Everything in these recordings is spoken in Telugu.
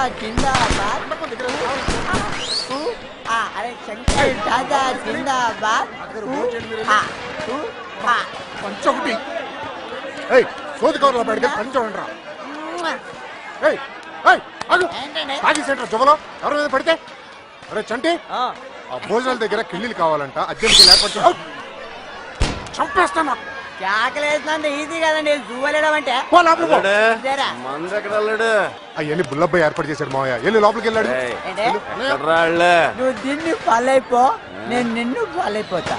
జిందాబాద్ ఊ, ఆ, అరే శంకర్ దాదా జిందాబాద్ ఊ, ఆ, ఊ, ఆ. పంచొకటి ఏయ్ సోది కవర్లో పెడితే పంచం ఉండరా ఏయ్ ఏయ్ ఆగు ఏంటండి తాగేసేంట్రా జువలో ఎవరి మీద పడితే అరే చంటి ఆ భోజనాల దగ్గర కిళ్ళీలు కావాలంట అర్జెంట్గా లేకపోతే ఔ! చంపేస్తాను కేకలేసినంత ఈజీ కదండి జూవలేడం అంటే పో లోపలికి పో. జరా. మంది ఎక్కడ వెళ్ళాడు అవన్నీ బుల్లబ్బాయి ఏర్పాటు చేశాడు మావయ్య వెళ్ళి లోపలికి వెళ్ళాడు ఏయ్, ఏంటి? ఎక్కడ రాళ్ళే నువ్వు దీన్ని ఫాలో అయిపో నేను నిన్ను ఫాలో అయిపోతా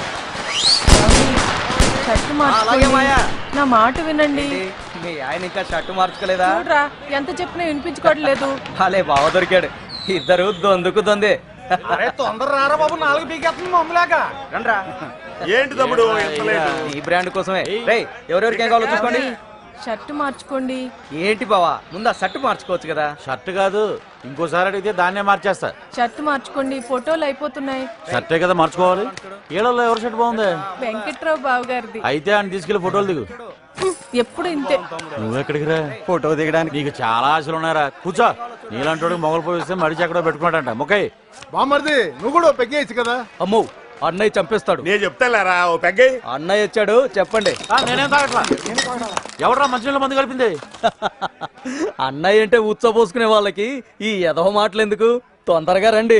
షర్ట్ అలాగే మాయా. మార్చుకోండి నా మాట వినండి మీ ఆయన ఇంకా షర్టు మార్చుకోలేదా చూడరా ఎంత చెప్పినా వినిపించుకోవట్లేదు అలే బావ దొరికాడు ఇద్దరు దొందుకు దొందే అరే తొందర రారా బాబు నాలుగు పీకేస్తుంది మమ్మలాగా రండ్రా ఏంటి తమ్ముడు ఎంత లేటు? ఈ బ్రాండ్ కోసమే రేయ్ ఎవరెవరికి ఏం కావాలో చూసుకోండి షర్ట్ మార్చుకోండి ఏంటి బావా ముందు ఆ షర్ట్ మార్చుకోవచ్చు కదా షర్ట్ కాదు ఇంకోసారి అడిగితే దాన్నే మార్చేస్తా షర్ట్ మార్చుకోండి ఫోటోలు అయిపోతున్నాయి షర్టే కదా మార్చుకోవాలి ఏళ్ళలో ఎవరి షర్ట్ బాగుంది వెంకట్రావు బాబు గారిది అయితే ఆయన తీసుకెళ్లి ఫోటోలు దిగు ఎప్పుడు ఇంతే నువ్వెక్కడికి రా ఫోటో దిగడానికి నీకు చాలా ఆశలు ఉన్నారా కూర్చో నీలాంటి మొగలు పోయిస్తే మడిచి ఎక్కడో పెట్టుకున్నాడంట ముఖై బామ్మర్ది నువ్వు కూడా పెగ్గేయచ్చు కదా అమ్మో అన్నయ్య చంపేస్తాడు నేను చెప్తాలేరా ఓ పెగ్గై అన్నయ్య వచ్చాడు చెప్పండి ఆ, నేనేం తాగట్లా ఎవడరా మంచినీళ్ళ మందు కలిపింది అన్నయ్య అంటే ఉచ్చబోసుకునే వాళ్ళకి ఈ ఎదవ మాటలు ఎందుకు తొందరగా రండి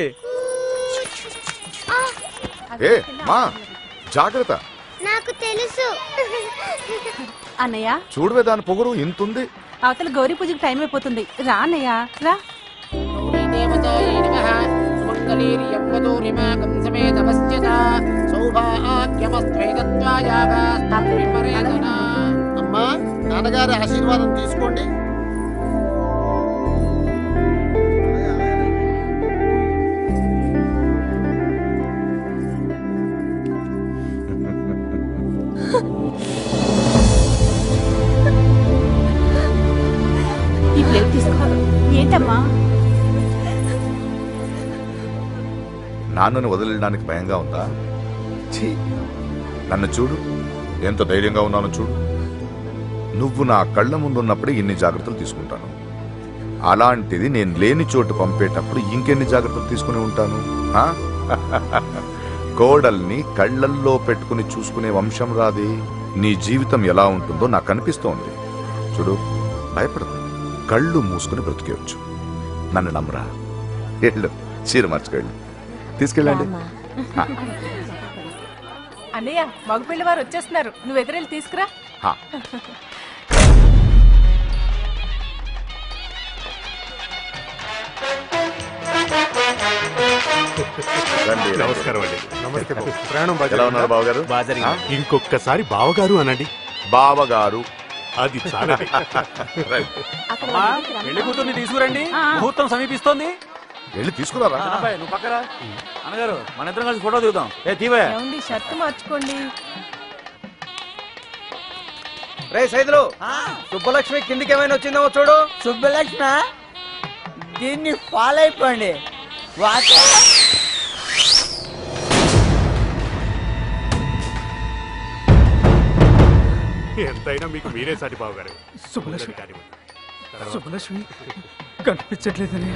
ఏ మా జాగ్రత్త నాకు తెలుసు అన్నయ్య చూడవే దాని పొగరు ఇంతుంది అవతల గౌరీ పూజకి టైం అయిపోతుంది రా అన్నయ్య రా అమ్మా నాన్నగారి ఆశీర్వాదం తీసుకోండి ఈ ప్లేట్ తీసుకో ఏంటమ్మా నాన్నను వదిలేయడానికి భయంగా ఉందా ఛీ నన్ను చూడు ఎంత ధైర్యంగా ఉన్నానో చూడు నువ్వు నా కళ్ళ ముందున్నప్పుడే ఇన్ని జాగ్రత్తలు తీసుకుంటాను అలాంటిది నేను లేని చోటు పంపేటప్పుడు ఇంకెన్ని జాగ్రత్తలు తీసుకుని ఉంటాను ఆ? కోడల్ని కళ్ళల్లో పెట్టుకుని చూసుకునే వంశం రాది నీ జీవితం ఎలా ఉంటుందో నాకు అనిపిస్తోంది చూడు భయపడదు కళ్ళు మూసుకుని బ్రతికేయచ్చు నన్ను నమ్మరా వెళ్ళు చీర మార్చుకెళ్ళు తీసుకెళ్ళండి ఆ, అన్నయ్య మగపిల్లి వారు వచ్చేస్తున్నారు నువ్వు ఎదురెళ్ళి తీసుకురా ఆ. రండి, రండి. నమస్కారం అండి నమస్తే బాబు ప్రయాణం ఎలా ఉన్నారు బావగారు ఆ? ఇంకొకసారి బావగారు అనండి బావగారు అది చాలా రైట్. అమ్మా, పెళ్లి కూతుర్ని తీసుకురండి ముహూర్తం సమీపిస్తోంది వెళ్ళి తీసుకురారా అబ్బాయి నువ్వు పక్కరా అన్నగారు మన ఇద్దరం కలిసి ఫోటో దిగుదాం ఏ తీవే ఏమండి షర్ట్ మార్చుకోండి రే సైదులు ఆ, సుబ్బలక్ష్మి కిందికి ఏమైనా వచ్చిందేమో చూడు సుబ్బలక్ష్మ దీన్ని ఫాలో అయిపోండి వాకే ఎంతైనా మీకు మీరే సాటి బావగారు సుబ్బలక్ష్మి. కానివ్వండి. సుబ్బలక్ష్మి కనిపించట్లేదని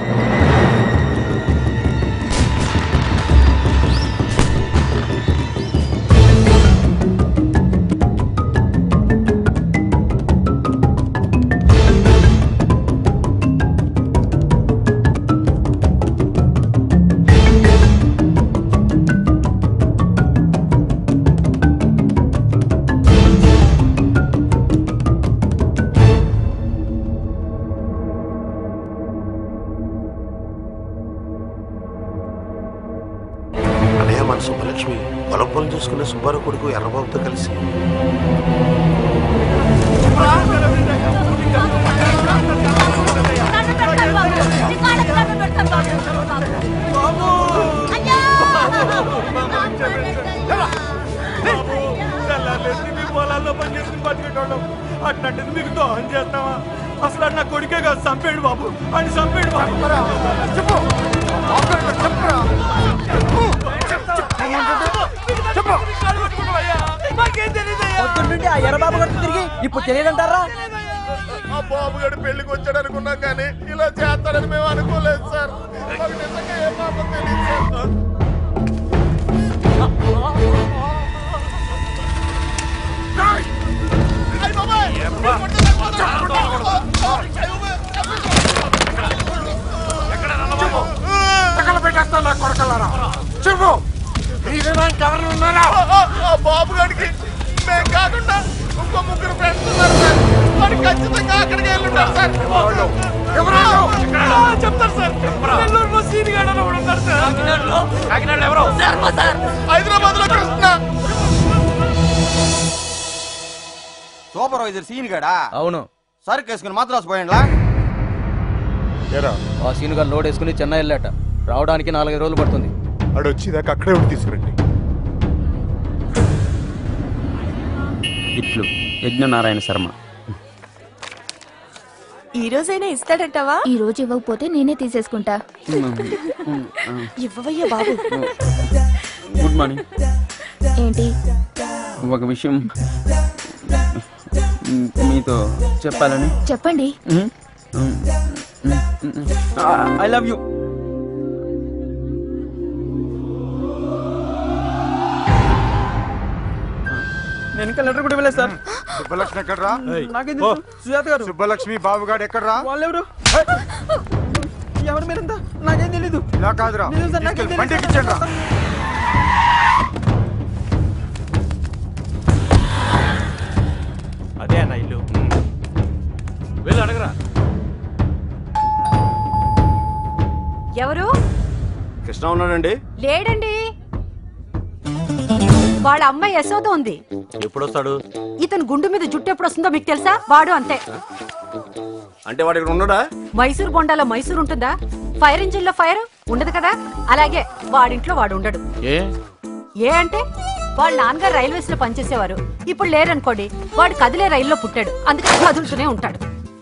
అన్నయ్య మన సుబ్బలక్ష్మి పొలం పొలం చూసుకున్న సుబ్బారావు కొడుకు ఎర్రబాబుతో కలిసి పొలాల్లో పని చేసుకుని బతికేటోళ్ళం అట్లాంటిది మీకు దోహం చేస్తావా అసలు అది నా కొడుకే కాదు చంపేడు బాబు అని చంపేడు బాబు చెప్పు పొద్దున్నుండి ఆ ఎర్రబాబు గారు తిరిగి ఇప్పుడు తెలియదంటారా ఆ బాబు గడి పెళ్లికి వచ్చాడు అనుకున్నాం కానీ ఇలా చేస్తాడని మేము అనుకోలేదు సార్ మాకు నిజంగా ఏ పాపం తెలియదు సార్ అయ్ బాబాయ్! పక్కన పెట్టేస్తాను నా కొడకల్లారా చెప్పు మీరేనా ఇంకెవరైనా ఉన్నారా ఆ, ఆ బాబు గడికి మేము కాకుండా ఇంకో ముగ్గురు ఫ్రెండ్స్ ఉన్నారు సార్ వాడు ఖచ్చితంగా అక్కడికి వెళ్ళుంటారు సార్ ఎవరు చెప్తారు సార్ నెల్లూరులో సీని గాడు అని ఒకడు ఉన్నాడు సార్ కాకినాడలో ఎవరు హైదరాబాద్ లో కృష్ణ సూపర్వైజర్ సీన్ గడా అవును సరుకు వేసుకుని మద్రాసు పోయండిలా ఏరా ఆ సీన్ గారు లోడ్ వేసుకుని చెన్నై వెళ్ళాట రావడానికి నాలుగైదు రోజులు పడుతుంది వాడు వచ్చేదాకా అక్కడే ఉండి తీసుకురండి ఇట్లు యజ్ఞనారాయణ శర్మ ఈ రోజైనా ఇస్తాడంటావా ఈ రోజు ఇవ్వకపోతే నేనే తీసేసుకుంటా ఇవ్వవయ్యా బాబు గుడ్ మార్నింగ్ ఏంటి ఒక విషయం మ్, మీతో చెప్పాలని చెప్పండి ఐ లవ్ యూ నేను ఇంకా లెటర్ కూడా ఇవ్వలేదు సార్ సుబ్బలక్ష్మి ఎక్కడరా నాకేం తెలుసు సుజాత గారు సుబ్బలక్ష్మి బాబుగాడు ఎక్కడరా వాళ్ళెవరు ఎవరు మీరంతా నాకేం తెలీదు ఇలా కాదురా నిజం సార్, నాకేం తీసుకెళ్ళి తెలీదు బండికి సార్. ఇచ్చాడు అదే అన్న ఇల్లు వెళ్ళి అడగరా ఎవరు కృష్ణ ఉన్నాడండి లేడండి వాళ్ళ అమ్మాయి యశోద ఉంది ఎప్పుడు వస్తాడు ఇతను గుండు మీద జుట్టు ఎప్పుడు వస్తుందో మీకు తెలుసా వాడు అంతే అంటే వాడు ఇక్కడ ఉన్నాడా మైసూర్ బొండాలో మైసూర్ ఉంటుందా ఫైర్ ఇంజిన్ లో ఫైర్ ఉండదు కదా అలాగే వాడింట్లో వాడు ఉండడు ఏ ఏ అంటే వాళ్ళ నాన్నగారు రైల్వేస్ లో పనిచేసేవారు ఇప్పుడు లేరనుకోండి వాడు కదిలే రైల్లో పుట్టాడు అందుకని కదులుతూనే ఉంటాడు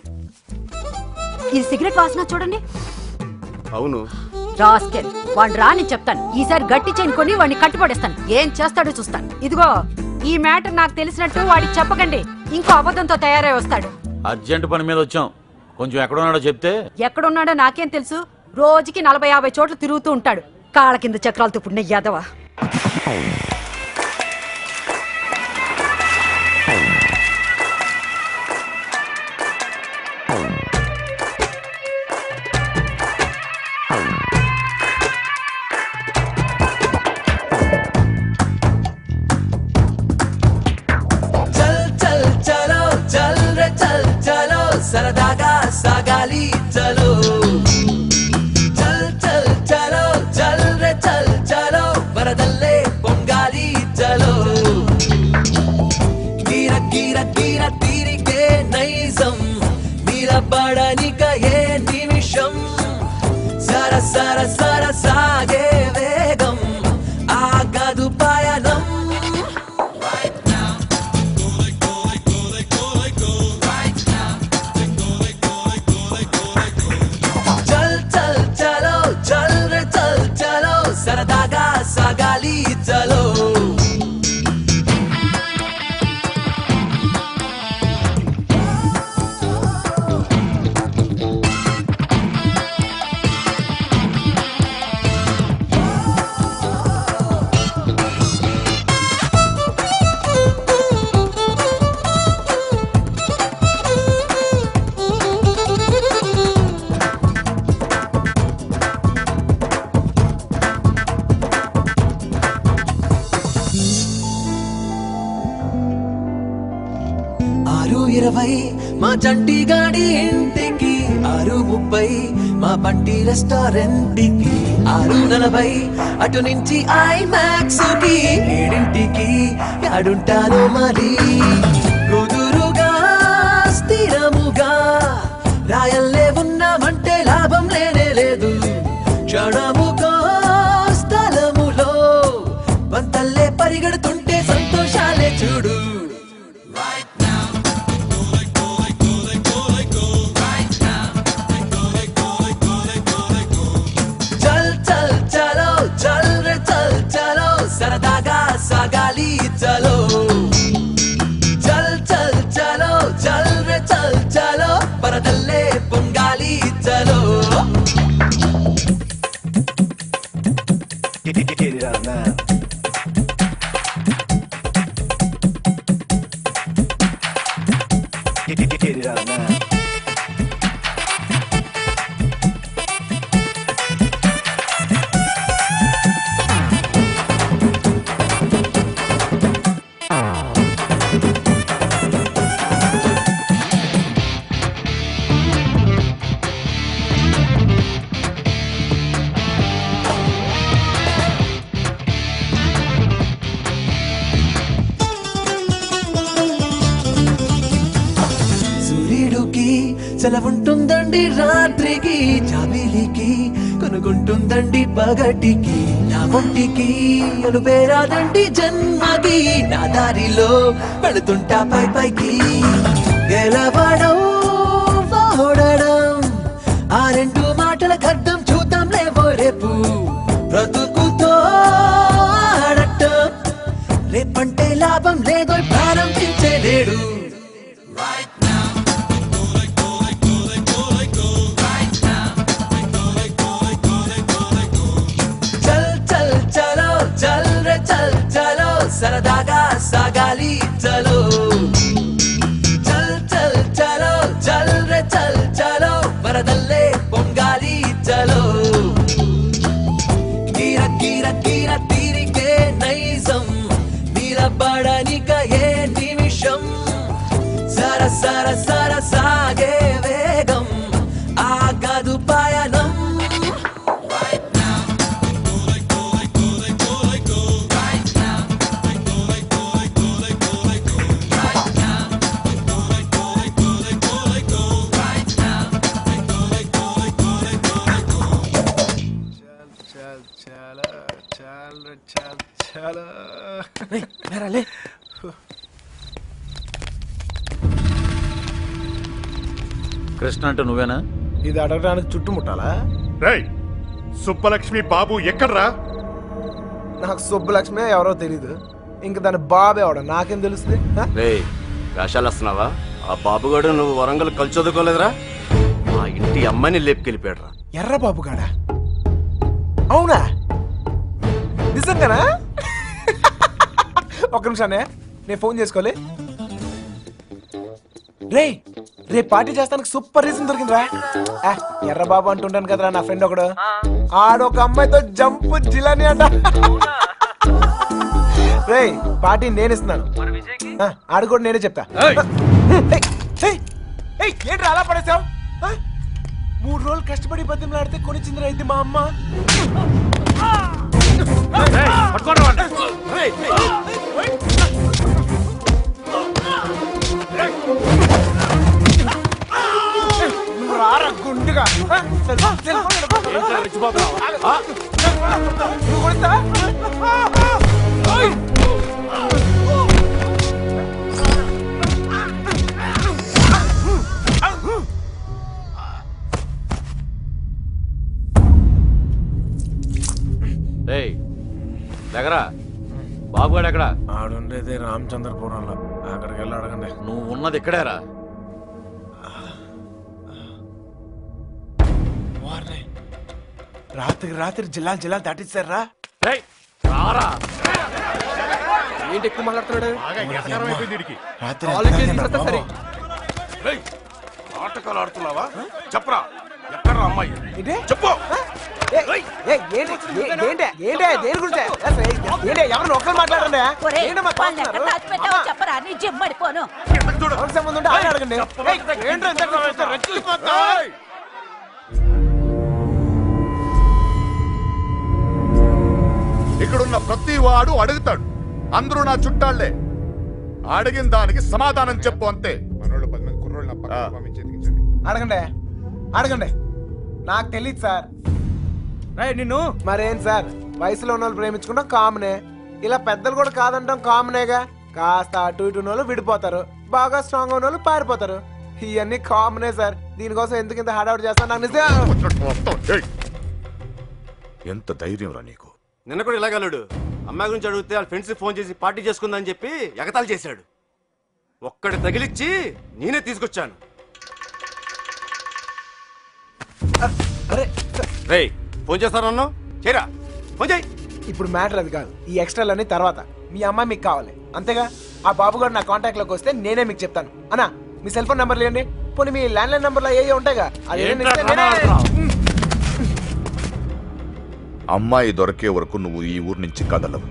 ఈ సిగరెట్ వాసన చూడండి అవును రాస్కెల్ వాడు రాని చెప్తాను ఈసారి గట్టి చైన్ కొని వాడిని కట్టుపడేస్తాను ఏం చేస్తాడో చూస్తాను ఇదిగో ఈ మ్యాటర్ నాకు తెలిసినట్టు వాడికి చెప్పకండి ఇంకో అబద్ధంతో తయారై వస్తాడు అర్జెంట్ పని మీద వచ్చాం కొంచెం ఎక్కడున్నాడో చెప్తే ఎక్కడున్నాడో నాకేం తెలుసు రోజుకి నలభై యాభై చోట్ల తిరుగుతూ ఉంటాడు కాళ్ళ కింద చక్రాలతో పుట్టిన యాదవ చల్ చల్ చలో చల్ రే చల్ చలో సరదాగా సాగాలి చలో చల్ చల్ చలో చల్ రే చల్ చలో వరదల్లే పొంగాలి చలో గిర గిర గిర తీరికే నైజం నిలబడనిక ఏ నిమిషం సర సర సర సాగే వేగం ఆగదు పయనం చల్ చల్ చలో చల్ రే చల్ చలో సరదాగా సాగాలి చలో ఆరు ఇరవై మా చంటి గాడి ఇంటికి ఆరు ముప్పై మా బంటి రెస్టారెంట్కి ఆరు నలభై అటు నుంచి ఐ మ్యాక్స్ కి ఏడింటికి ఆడుంటాను మరి కుదురుగా స్థిరముగా రాయల్లే ఉన్నామంటే లాభం లేనే లేదు క్షణముకో స్థలములో పంతల్లే పరిగెడుతుంటే సంతోషాలే చూడు చల్ చల్ చలో చల్ రే చల్ చలో సరదాగా సాగాలి చలో చల్ చల్ చలో చల్ రే చల్ చలో సూర్యుడికి సెలవుంటుందండి రాత్రికి జాబిలికి కొనుక్కుంటుందండి పగటికి నా ఒంటికి అనుపేరాదండి జన్మకి నా దారిలో వెళుతుంటా పై పైకి గెలవడం ఓడడం ఆ రెండు మాటలకు అర్థం చూద్దాం లేవో రేపు బ్రతుకుతో ఆడటం రేపంటే లాభం లేదో ప్రారంభించే నేడు చల్ చల్ చలో చల్ రే చల్ చలో సరదాగా సాగాలి చలో చల్ చల్ చలో చల్ రే చల్ చలో వరదల్లే పొంగాలి చలో కీర కీర కీర తీరికే నైజం నిలబడనిక ఏ నిమిషం సర సర సర సాగే వేగం ఆగదు పయనం కృష్ణ అంటే నువ్వేనా ఇది అడగడానికి చుట్టుముట్టాలా రేయ్ సుబ్బలక్ష్మి బాబు ఎక్కడ్రా నాకు సుబ్బలక్ష్మి ఎవరో తెలీదు ఇంక దాని బాబు ఎవడ నాకేం తెలుస్తుంది ఆ? రే వేషాలు వస్తున్నావా ఆ బాబుగాడు నువ్వు వరంగల్ కలిసి చదువుకోలేదురా మా ఇంటి అమ్మాయిని లేపుకెళ్ళిపోయాడురా ఎర్ర బాబు గాడా అవునా నిజంగానా ఒక్క నిమిషానే నేను ఫోన్ చేసుకోలే రే రే పార్టీ చేస్తానికి సూపర్ రీజన్ దొరికిందిరా ఆ, ఎర్ర బాబు అంటుంటాను కదరా నా ఫ్రెండ్ ఒకడు ఆడొక అమ్మాయితో జంప్ జిలాని అంట రే పార్టీ నేను ఇస్తున్నాను ఆ, ఆడు కూడా నేనే చెప్తా ఏయ్, ఏయ్, ఏయ్, ఏంట్రా అలా పడేసావు మూడు రోజులు కష్టపడి బతిమలాడితే కొనిచ్చిందిరా ఇది మా అమ్మ నువ్వు రారా గుండుగా ఆ, సరే, సరే, కొనుక్కో. ఆ, నువ్వు కొనిస్తావా? ఓయ్. రేయ్ దగ్గర బాబుగాడు ఎక్కడ ఆడుండేది రామచంద్రపురంలో అక్కడికి వెళ్ళి అడగండి నువ్వు ఉన్నది ఇక్కడేరా వారిని. రాత్రికి రాత్రి జిల్లాలు జిల్లాలు దాటిస్తారా రారా ఏంటి ఎక్కువ మాట్లాడుతున్నాడు రాత్రి వాళ్ళకి ఎంత తీసేస్తా సరే. నాటకాలు ఆడుతున్నావా చెప్పరా ఎక్కడ అమ్మాయి ఏంటి? చెప్పు ఏయ్, ఏయ్, ఏంటి? ఏ- ఏంటి? ఏంటి? దేని గురించి? అసలు ఏంటి? ఎవరు ఒక్కరు మాట్లాడండి ఏంటమ్మా చూస్తున్నారు? చెప్పరా నీ జిమ్మడిపోను ఎవరికి సంబంధం ఉంటే ఆయన అడగండి ఏయ్, ఏంట్రా ఇంత చూస్తే రెచ్చిపోతా? ఇక్కడున్న ప్రతి వాడు అడుగుతాడు అందరూ నా చుట్టాళ్లే అడిగిన దానికి సమాధానం చెప్పు అంతే మనోళ్ళు పది మంది కుర్రోళ్ళు నా పక్కన పంపించి ఎతికించండి అడగండి అడగండి నాకు తెలియదు సార్ నిన్ను మరేం సార్ వయసులో ఉన్న వాళ్ళు ప్రేమించుకుంటాం కామనే ఇలా పెద్దలు కూడా కాదంటాం కామనేగా కాస్త అటు ఇటు ఉన్న వాళ్ళు విడిపోతారు బాగా స్ట్రాంగ్ ఉన్న వాళ్ళు పారిపోతారు ఇవన్నీ కామనే సార్ దీనికోసం ఎందుకు ఇంత హడావుడి చేస్తాను నాకు నిజం ఎంత ధైర్యం రా నీకు నిన్న కూడా ఇలాగలడు అమ్మాయి గురించి అడిగితే వాళ్ళ ఫ్రెండ్స్ ఫోన్ చేసి పార్టీ చేసుకుందని చెప్పి ఎగతాళి చేశాడు ఒక్కడి తగిలిచ్చి నేనే తీసుకొచ్చాను రేయ్ ఫోన్ చేస్తానన్నావు చేయరా ఫోన్ చేయి ఇప్పుడు మ్యాటర్ అది కాదు ఈ ఎక్స్ట్రాలన్నీ తర్వాత మీ అమ్మాయి మీకు కావాలి అంతేగా ఆ బాబు గారు నా కాంటాక్ట్ లోకి వస్తే నేనే మీకు చెప్తాను అన్నా మీ సెల్ ఫోన్ నెంబర్ లేండి పోనీ మీ ల్యాండ్ లైన్ నెంబర్లో ఏ ఉంటాయిగా అది ఏంట్రా ఇస్తే డ్రామా నేనే- ఆడుతున్నావ్? అమ్మాయి దొరికే వరకు నువ్వు ఈ ఊరు నుంచి కదలవు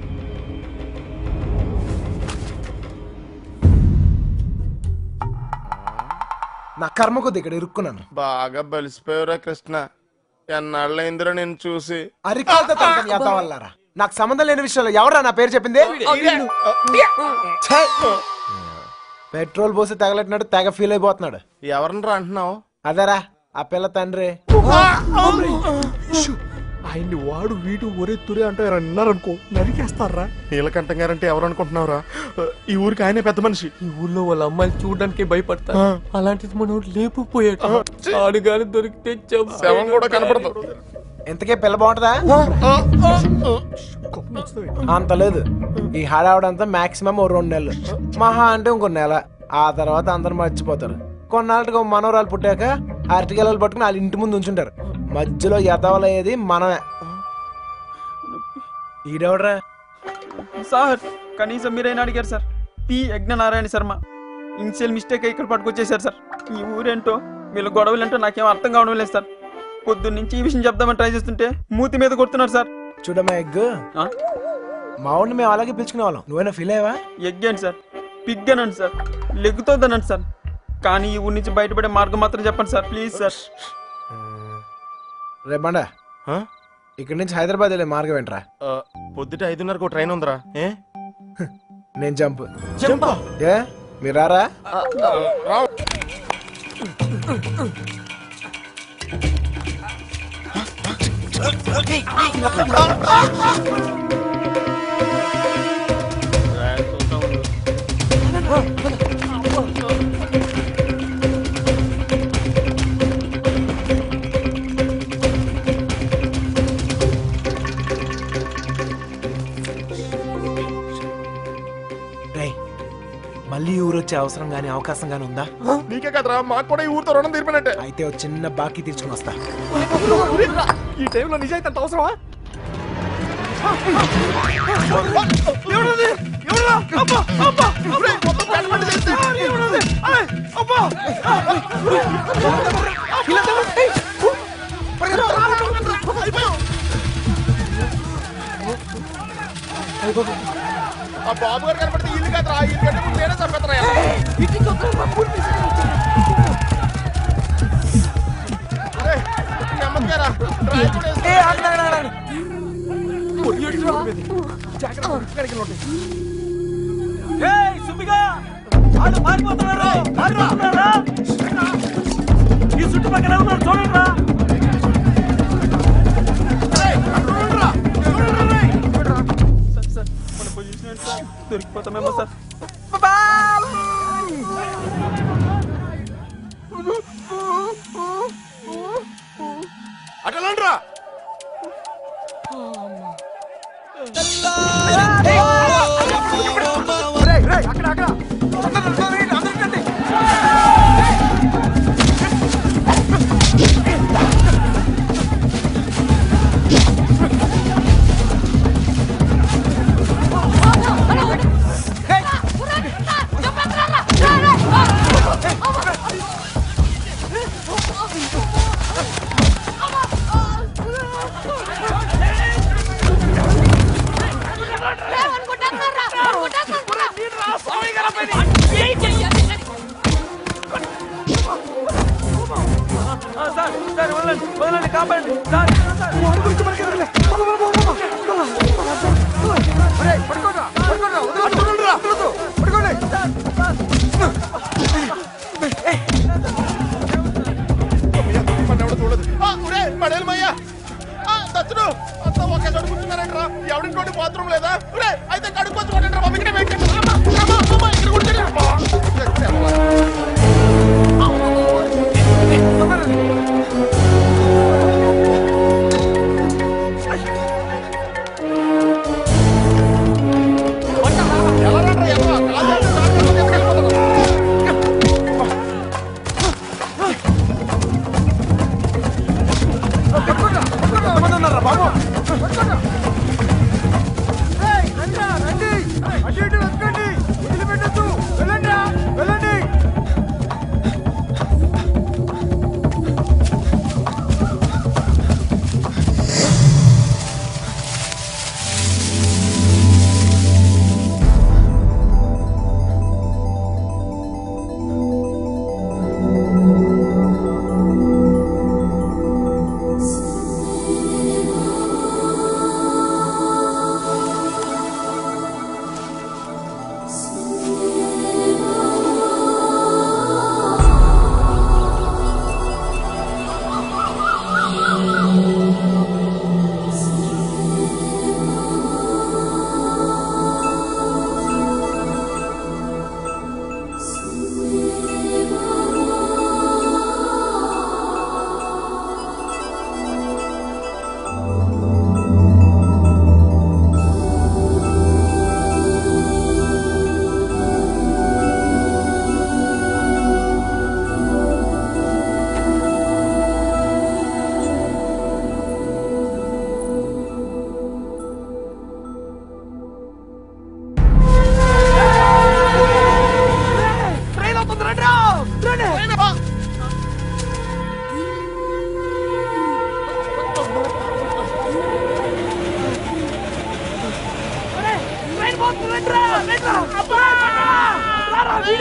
నా కర్మ కొద్ది ఇక్కడ ఇరుక్కున్నాను బాగా బలిసిపోయారా కృష్ణ ఎన్నాళ్ళైందిరా నేను చూసి అరికాలతో తనకని యాదవ వల్లారా నాకు సంబంధం లేని విషయంలో ఎవరా నా పేరు చెప్పింది ఛే! పెట్రోల్ పోసి తగలట్టినట్టు తెగ ఫీల్ అయిపోతున్నాడు ఎవరినరా అంటున్నావు అదరా ఆ పిల్ల తండ్రి ఆయన్ని వాడు వీడు ఒరే తురే అంటే అన్నారనుకో నరికేస్తారా నీలకంఠం గారంటే ఎవరు అనుకుంటున్నావురా ఈ ఊరికి ఆయనే పెద్ద మనిషి ఈ ఊళ్ళో వాళ్ళ అమ్మాయిలు చూడడానికి భయపడతారు అలాంటిది మనం లేపుపోయాడు ఆడు గాని దొరికితే చంపేయడు. శవం కూడా కనపడదు ఇంతకే పిల్ల బాగుంటుందా అంత లేదు ఈ హడావుడంతా మాక్సిమం ఓ రెండు నెలలు మహా అంటే ఇంకో నెల ఆ తర్వాత అందరు మర్చిపోతారు కొన్నాళ్ళకి ఓ మనవరాలు పుట్టాక అరటికెళ్ళలు పట్టుకుని వాళ్ళ ఇంటి ముందు ఉంచుంటారు మధ్యలో ఎదవలయ్యేది మనమే ఈడెవడరా సార్ కనీసం మీరైనా అడిగారు sir P Yagnanarayana Sharma initial mistake ఇక్కడ పట్టుకొచ్చేసారు సార్ ఈ ఊరేంటో వీళ్ళ గొడవలు ఏంటో నాకేం అర్థం కావడం లేదు సార్ పొద్దున్న నుంచి ఈ విషయం చెప్దామని ట్రై చేస్తుంటే మూతి మీద కొడుతున్నారు సార్ చూడమ్మా ఎగ్ మా ఊడిని మేము అలాగే పిలుచుకునే వాళ్ళం నువ్వైనా ఫీల్ అయ్యావా ఎగ్ ఏంటి సార్ పిగ్ అనండి సార్ లెగ్గుతోందనండి సార్ కానీ ఈ ఊరి నుంచి బయటపడే మార్గం మాత్రం చెప్పండి సార్ ప్లీజ్ సార్ రేపండా ఇక్కడి నుంచి హైదరాబాద్ వెళ్ళే మార్గం ఏంట్రా పొద్దుట ఐదున్నరకు ట్రైన్ ఉందిరా ఏ నేను జంప్ జంపా? ఏ మీరు రారా రేయ్, మళ్ళీ ఈ ఊరు వచ్చే అవసరం గానీ అవకాశం గానీ ఉందా నీకే కదరా మాకు కూడా ఈ ఊరితో రుణం తీర్పినట్టే అయితే ఓ చిన్న బాకీ తీర్చుకుని వస్తా ఈ టైంలో నిజాయితీ అంత అవసరమా ఆ బాబు గారు కనపడితే ఇల్లు కదరా ఇల్లు కంటే ముందు నేనే చంపేత్తరా నెమ్మదిగారా డ్రాయి కూడా వేసుకో. ఏయ్, సుబ్బిగా! వాళ్ళు పారిపోతున్నారు! పారిపోతున్నారా? ఈ చుట్టుపక్కల ఉన్నారు చూడండిరా సార్ సార్ మన పొజిషన్ ఏంటి సార్ దొరికిపోతామేమో సార్ అటలండ్రా అక్కడ అక్కడ ఆ, సార్ సార్ వదలండి వదలండి కాపాడండి సార్ సార్ ఎవరింటి బాత్రూమ్ లేదా ఒరే, అయితే కడుక్కొచ్చి కొట్టండి రా బాబు, ఇక్కడే వెయిట్ చేయండి. అమ్మా, అమ్మా, అమ్మా, ఇక్కడ కూర్చోండి. అమ్మా.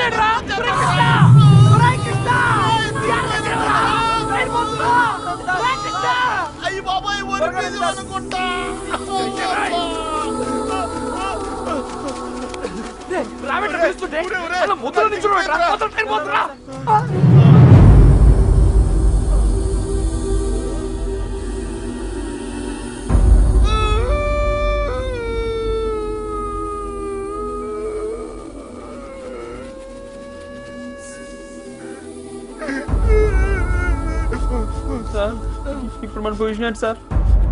అయ్యి బాబాయ్ ఒరిపోయింది అనుకుంటా ముద్దులు నిల్చుని సార్ ఇప్పుడు మన పొజిషన్ ఏంటి సార్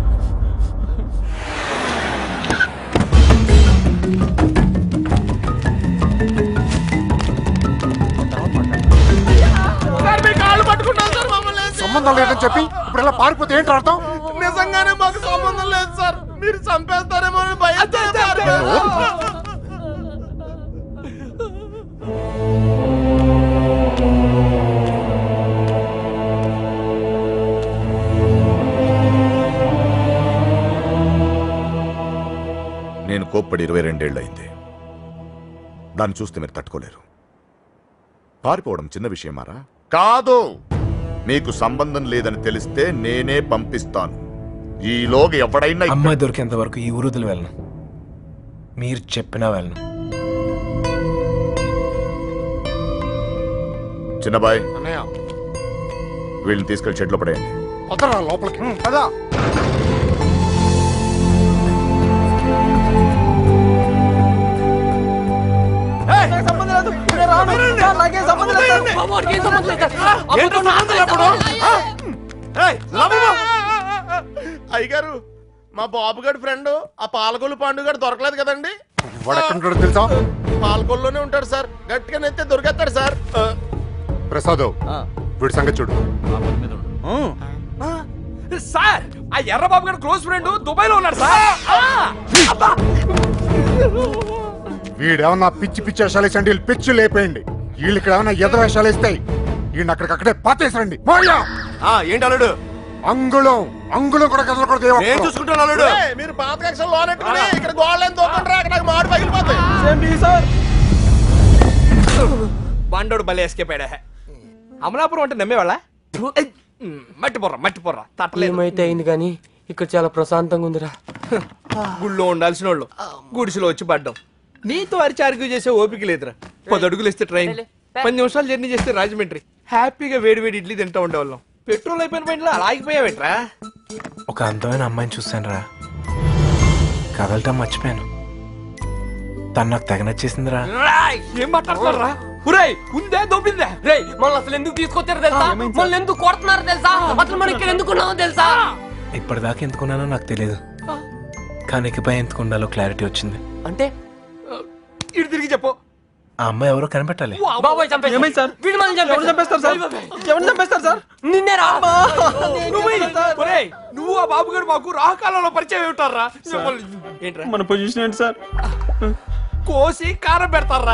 కాళ్ళు పట్టుకుంటాను సార్ మమ్మల్ని సంబంధం లేదని చెప్పి ఇప్పుడు ఇలా పారిపోతే ఏంటి అర్థం నిజంగానే మాకు సంబంధం లేదు సార్ మీరు చంపేస్తారేమో అని భయంతో నేను కోప్పడి ఇరవై రెండేళ్లయింది దాన్ని చూస్తే మీరు తట్టుకోలేరు పారిపోవడం చిన్న విషయమారా కాదు మీకు సంబంధం లేదని తెలిస్తే నేనే పంపిస్తాను ఈలోగా ఎవడైనా ఇక్కడ- అమ్మాయి దొరికేంత వరకు ఈ ఊరుదులు వెళ్ళను మీరు చెప్పినా వెళ్ళను చిన్నబాయ్ అన్నయ్య వీళ్ళని తీసుకెళ్లి షెడ్లో పడేయండి వదరా లోపలికి కదా నాకు సంబంధం లేదు నేను రాను సార్, నాకేం సంబంధం లేదు సార్. బాబు, వాడికి ఏం సంబంధం లేదు సార్. అబద్ధం మాట్లాడతాడు. అయ్యగారు మా బాబు గారి ఫ్రెండ్ ఆ పాలకొల్లు పాండు గారు దొరకలేదు కదండి వాడు ఎక్కడ ఉంటాడో తెలుసా పాలకొల్లోనే ఉంటాడు సార్ గట్టిగా నెత్తే దొరికేస్తాడు సార్ ప్రసాద్ వీడి సంగతి చూడు సార్ ఆ ఎర్రబాబు గారి క్లోజ్ ఫ్రెండ్ దుబాయ్ లో ఉన్నాడు సార్ వీడేమన్నా పిచ్చి పిచ్చి వేషాలు వేసండి వీళ్ళు పిచ్చి లేపేయండి వీళ్ళు ఇక్కడ ఏమన్నా ఎద వేషాలు వేస్తాయి వీడిని అక్కడికక్కడే పాతేసరండి మోయా ఏంటి అల్లుడు అంగుళం అంగుళం కూడా కదలకూడదు ఏ ఒక్కరు. నేను చూసుకుంటాను అల్లుడు ఏయ్, మీరు పాత కక్షలు లోనెట్టుకుని ఇక్కడ గోళ్ళని తోకండి అక్కడ నాకు మాడు పగిలిపోతాయి బండోడు బలి ఎస్కేప్ అయ్యాడా అమలాపురం అంటే నమ్మేవాళ్ళ మట్టి పొర్ర మట్టి పొర్ర తట్టలేదు ఏమైతే అయింది కానీ ఇక్కడ చాలా ప్రశాంతంగా ఉందిరా గుళ్ళో ఉండాల్సిన వాళ్ళు గుడిసెలో వచ్చి పడ్డాం నీతో అరిచి ఆర్గ్యూ చేసే ఓపిక లేదురా పది అడుగులు ఇస్తే ట్రైన్ పది నిమిషాలు జర్నీ చేస్తే రాజమండ్రి హ్యాపీగా వేడి వేడి ఇడ్లీ తింటా ఉండేవాళ్ళం పెట్రోల్ అయిపోయిన పైన అలా ఆగిపోయావేంట్రా ఒక అందమైన అమ్మాయిని చూశాను రా కదలటం మర్చిపోయాను తను నాకు తెగ నచ్చేసిందిరా రాయ్, ఏం మాట్లాడుతున్నారా ఉరేయ్ ఉందే దొబ్బిందే రేయ్ మనల్ని అసలు ఎందుకు తీసుకొచ్చారు తెలుసా మనల్ని ఎందుకు కొడుతున్నారు తెలుసా అసలు మనం ఇక్కడ ఎందుకు ఉన్నామో తెలుసా ఇప్పటిదాకా ఎందుకున్నానో నాకు తెలియదు కానీ ఇకపై ఎందుకు ఉండాలో క్లారిటీ వచ్చింది అంటే ఇటు తిరిగి చెప్పు ఆ అమ్మాయి ఎవరో కనిపెట్టాలి బాబోయ్ చంపేస్తారు. ఏమైంది సార్? వీడు మనల్ని ఎవరు చంపేస్తారు సార్? ఎవరు చంపేస్తారు సార్ నిన్నేరా నువ్వు ఒరేయ్, నువ్వు ఆ బాబు గారు మాకు రాహకాలంలో పరిచయం ఉంటారా ఏంట్రా మన పొజిషన్ ఏంటి సార్ కోసి కారం పెడతారా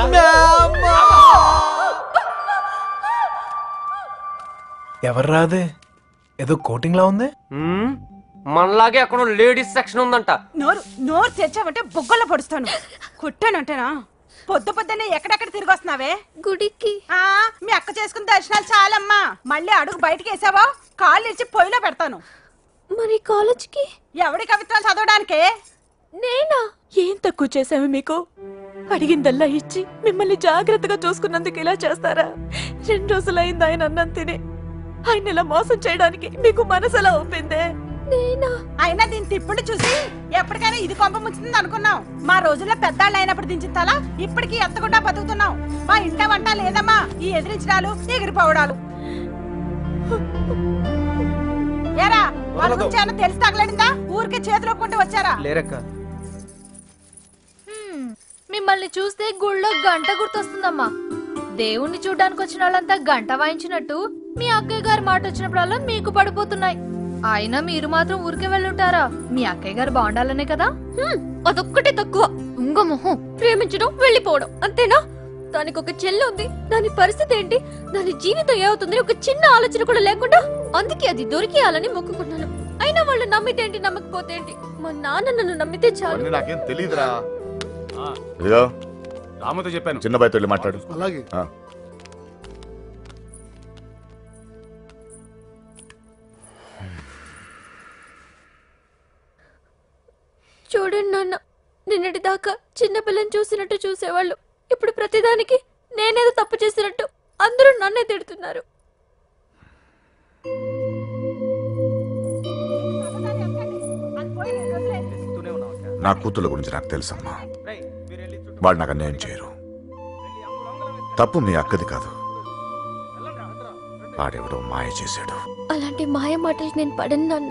ఎవరు రాదే ఏదో కోటింగ్ లా ఉంది మనలాగే అక్కడ లేడీస్ సెక్షన్ ఉందంట నోరు నోరు తెచ్చావంటే బొగ్గల్లో పొడుస్తాను కుట్టానంటేనా పొద్దు పొద్దున్నే ఎక్కడెక్కడ తిరిగి వస్తున్నావే గుడికి ఆ మీ అక్క చేసుకున్న దర్శనాలు చాలమ్మా మళ్ళీ అడుగు బయటికి వేసావా కాళ్ళు ఇచ్చి పొయ్యిలో పెడతాను మరి కాలేజ్కి ఎవడి కవిత్వాలు చదవడానికే నేనా ఏం తక్కువ చేసాము మీకు అడిగిందల్లా ఇచ్చి మిమ్మల్ని జాగ్రత్తగా చూసుకున్నందుకు ఇలా చేస్తారా రెండు రోజులైంది ఆయన అన్నం తిని ఆయన ఇలా మోసం చేయడానికి మీకు మనసు ఎలా ఒప్పిందే నేనా అయినా దీని తిప్పుడు చూసి ఎప్పటికైనా ఇది కొంప ముంచుతుంది అనుకున్నాం మా రోజుల్లో పెద్దాళ్ళు అయినప్పుడు దించిన తల ఇప్పటికీ ఎత్తకుండా బతుకుతున్నాం మా ఇంట వంట లేదమ్మా ఈ ఎదిరించడాలు ఎగిరిపోవడాలు ఏరా వాళ్ళ గురించి ఏమన్నా తెలిసి తగలడిందా ఊరికే చేతులు ఒక్కుంటూ వచ్చారా లేరక్క మిమ్మల్ని చూస్తే గుళ్ళో గంట గుర్తొస్తుందమ్మా దేవుణ్ణి చూడ్డానికి వచ్చిన వాళ్ళంతా గంట వాయించినట్టు మీ అక్కయ్య గారి మాట వచ్చినప్పుడల్లా మీకు పడిపోతున్నాయి అయినా మీరు మాత్రం ఊరికే వెళ్ళుంటారా మీ అక్కయ్య గారు బాగుండాలనే కదా అదొక్కటే తక్కువ ఉంగ మొహం ప్రేమించడం వెళ్ళిపోవడం అంతేనా దానికి ఒక చెల్లి ఉంది దాని పరిస్థితి ఏంటి దాని జీవితం ఏమవుతుంది ఒక చిన్న ఆలోచన కూడా లేకుండా అందుకే అది దొరికేయాలని మొక్కుకున్నాను అయినా వాళ్ళు నమ్మితే ఏంటి నమ్మకపోతే ఏంటి మా నాన్న నన్ను నమ్మితే చాలు అవన్నీ నాకేం తెలియదురా ఇదిగో రాముతో చెప్పాను చిన్న బాయ్తో వెళ్ళి మాట్లాడు అలాగే ఆ. చూడండి నాన్న నిన్నటి దాకా చిన్నపిల్లని చూసినట్టు చూసేవాళ్ళు ఇప్పుడు ప్రతిదానికి నేనేదో తప్పు చేసినట్టు అందరూ నన్నే తిడుతున్నారు నా కూతుళ్ళ గురించి నాకు తెలుసమ్మా వాళ్ళు నాకు అన్యాయం చేయరు తప్పు మీ అక్కది కాదు వాడెవడో మాయ చేశాడు అలాంటి మాయ మాటలు నేను పడను నాన్న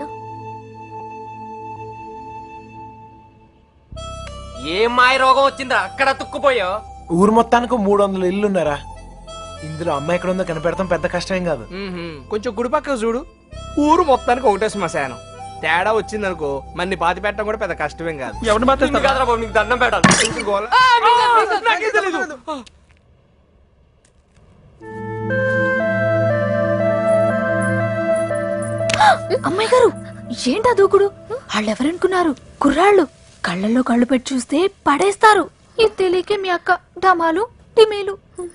ఏం మాయ రోగం వచ్చిందా అక్కడ తుక్కుపోయా ఊరు మొత్తానికి మూడు వందల ఇల్లు ఉన్నారా ఇందులో అమ్మాయి ఎక్కడ ఉందో కనిపెడతాం పెద్ద కష్టం కాదు కొంచెం గుడి పక్క చూడు ఊరు మొత్తానికి ఒకటే శ్మశానం తేడా వచ్చిందనుకో మన్ని పాతి పెట్టడం కూడా పెద్ద కష్టమేం కాదు ఎవరిని బాధేస్తావు? కాదురా బాబు, నీకు దండం పెట్టాలి ఇంటి గోల. నాకే తెలీదు. అమ్మాయి గారు ఏంటా దూకుడు వాళ్ళెవరనుకున్నారు కుర్రాళ్ళు కళ్ళల్లో కళ్ళు పెట్టి చూస్తే పడేస్తారు ఇది తెలియకే మీ అక్క డమాలు టిమేలు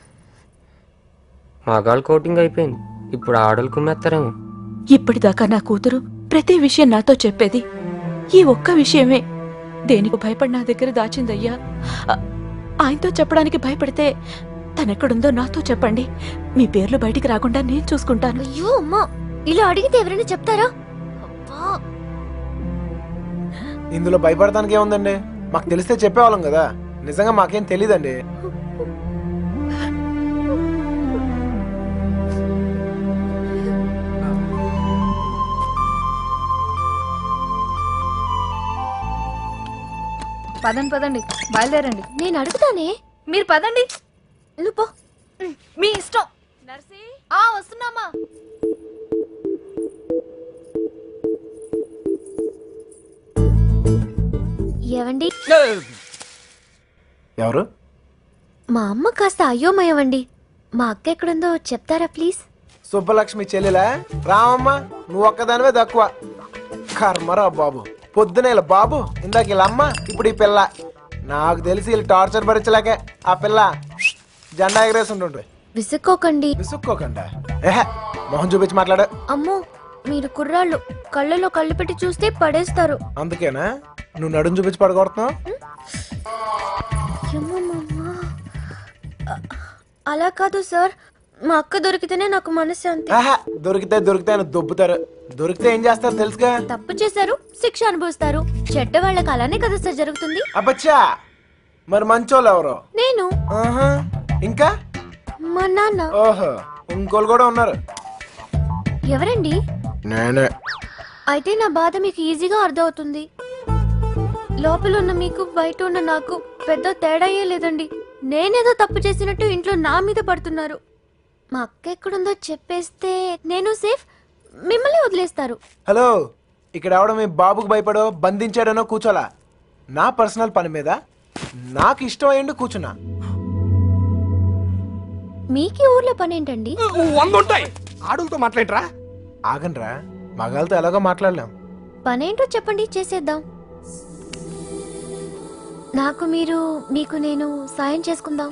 మగాళ్ళు కోటింగ్ అయిపోయింది ఇప్పుడు ఆడలు కుమ్మేస్తారేమో ఇప్పటిదాకా నా కూతురు ప్రతి విషయం నాతో చెప్పేది ఈ ఒక్క విషయమే దేనికి భయపడి నా దగ్గర దాచిందయ్యా ఆ- ఆయనతో చెప్పడానికి భయపడితే తనెక్కడుందో నాతో చెప్పండి మీ పేర్లు బయటికి రాకుండా నేను చూసుకుంటాను అయ్యో అమ్మా ఇలా అడిగితే ఎవరైనా చెప్తారా ఇందులో భయపడటానికి ఏముందండి మాకు తెలిస్తే చెప్పేవాళ్ళం కదా నిజంగా మాకేం తెలియదండి పదండి పదండి బయలుదేరండి నేను అడుగుతానే మీరు పదండి నువ్వు పో. మీ ఇష్టం ఆ వస్తున్నామా ఏవండి ఎవరు మా అమ్మ కాస్త అయోమయం అండి మా అక్క ఎక్కడుందో చెప్తారా ప్లీజ్ సుబ్బలక్ష్మి చెల్లెలా రామమ్మ నువ్వు ఒక్కదానివే తక్కువ కర్మరా బాబు పొద్దున ఇలా బాబు ఇందాక ఇలా అమ్మ ఇప్పుడు ఈ పిల్ల నాకు తెలిసి వీళ్ళు టార్చర్ భరించలేకే ఆ పిల్ల జెండా ఎగరేసి ఉంటుండే విసుక్కోకండి విసుక్కోకండా ఏహే మొహం చూపించి మాట్లాడు అమ్మో మీరు కుర్రాళ్ళు కళ్ళలో కళ్ళు పెట్టి చూస్తే పడేస్తారు అందుకేనా నువ్వు నడుము చూపించి పడగొడుతున్నావు యమ్మమ్మమ్మ. అ- అలా కాదు సార్ మా అక్క దొరికితేనే నాకు మనశ్శాంతి ఆహా దొరికితే దొరికితే అని దొబ్బుతారు దొరికితే ఏం చేస్తారు తెలుసుగా తప్పు చేశారు శిక్ష అనుభవిస్తారు చెడ్డ వాళ్ళకి అలానే కదా సార్ జరుగుతుంది అబ్బచ్చా మరి మంచోళ్ళు ఎవరు నేను ఆహా ఇంకా మా నాన్న ఓహో ఇంకోళ్ళు కూడా ఉన్నారు ఎవరండి నేనే అయితే నా బాధ మీకు ఈజీగా అర్థమవుతుంది లోపల ఉన్న మీకు బయట ఉన్న నాకు పెద్ద తేడాయే లేదండి నేనేదో తప్పు చేసినట్టు ఇంట్లో నా మీద పడుతున్నారు మా అక్క ఎక్కడుందో చెప్పేస్తే నేను సేఫ్ మిమ్మల్ని వదిలేస్తారు హలో ఇక్కడ ఎవడో మీ బాబుకు భయపడో బంధించాడనో కూర్చోలా నా పర్సనల్ పని మీద నాకు ఇష్టం అయ్యండి కూర్చున్నా మీకీ ఊర్లో పని ఏంటండి వంద ఉంటాయి ఆడులతో మాట్లాడరా ఆగండ్రా మగాళ్ళతో ఎలాగో మాట్లాడలేం పనేంటో చెప్పండి చేసేద్దాం నాకు మీరు మీకు నేను సాయం చేసుకుందాం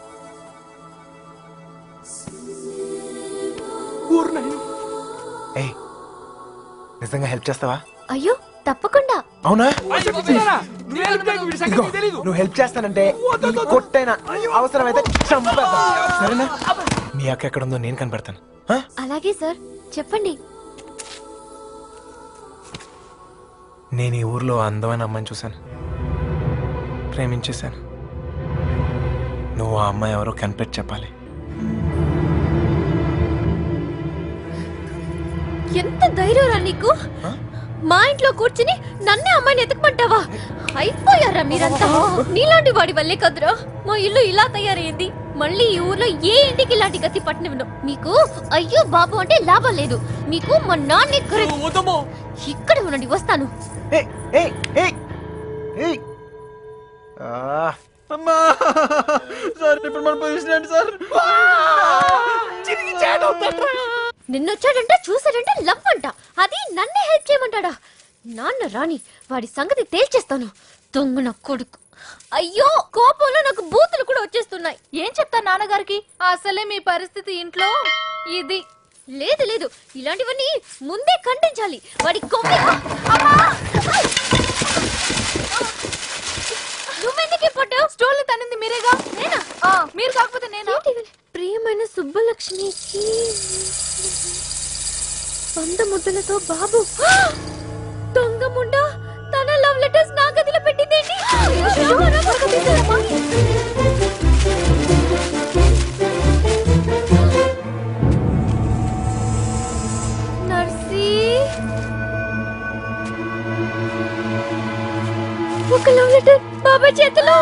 ఏయ్ నిజంగా హెల్ప్ చేస్తావా అయ్యో తప్పకుండా అవునా నువ్వు help చేయకు, వీడి సంగతి నీకు తెలీదు. నువ్వు హెల్ప్ చేస్తానంటే ఈ కొట్టైనా అవసరమైతే చంపేద్దాం. సరేనా మీ అక్క ఎక్కడుందో నేను కనిపెడతాను ఆ? అలాగే సార్ చెప్పండి నేను ఈ ఊర్లో అందమైన అమ్మాయిని చూశాను ప్రేమించేశాను నువ్వు ఆ అమ్మాయి ఎవరో కనిపెట్టి చెప్పాలి ఎంత ధైర్యం రా నీకు మా ఇంట్లో కూర్చుని నన్నే అమ్మాయిని ఎతకమంటావా అయిపోయారా మీరంతా నీలాంటి వాడి వల్లే కదురా మా ఇల్లు ఇలా తయారైంది మళ్ళీ ఈ ఊర్లో ఏ ఇంటికి ఇలాంటి గతి పట్టనివ్వను మీకు అయ్యో బాబు అంటే లాభం లేదు మీకు మా నాన్న ఇక్కడ ఉండండి వస్తాను అమ్మా సార్ ఇప్పుడు మన పొజిషన్ ఏంటి సార్ నిన్నొచ్చాడంటే చూసాడంటే లవ్ అంట అది నన్నే హెల్ప్ చేయమంటాడా నాన్న రాని వాడి సంగతి తేల్చేస్తాను దొంగ నా కొడుకు అయ్యో కోపంలో నాకు బూతులు కూడా వచ్చేస్తున్నాయి ఏం చెప్తా నాన్నగారికి అసలే మీ పరిస్థితి ఇంట్లో ఇది లేదు లేదు ఇలాంటివన్నీ ముందే ఖండించాలి వాడి కొమ్మి నువ్వెందుకే పడ్డావు స్టోల్ తనింది మీరేగా నేనా ఆ, మీరు కాకపోతే నేనా ప్రియమైన సుబ్బలక్ష్మికి వంద ముద్దలతో బాబు దొంగ ముండ తన లవ్ లెటర్స్ నా గదిలో పెట్టిందేంటి అయ్యో, శ్యామరా, త్వరగా తీసుకురమ్మా. నర్సీ ఒక లవ్ లెటర్ బాబా చేతిలో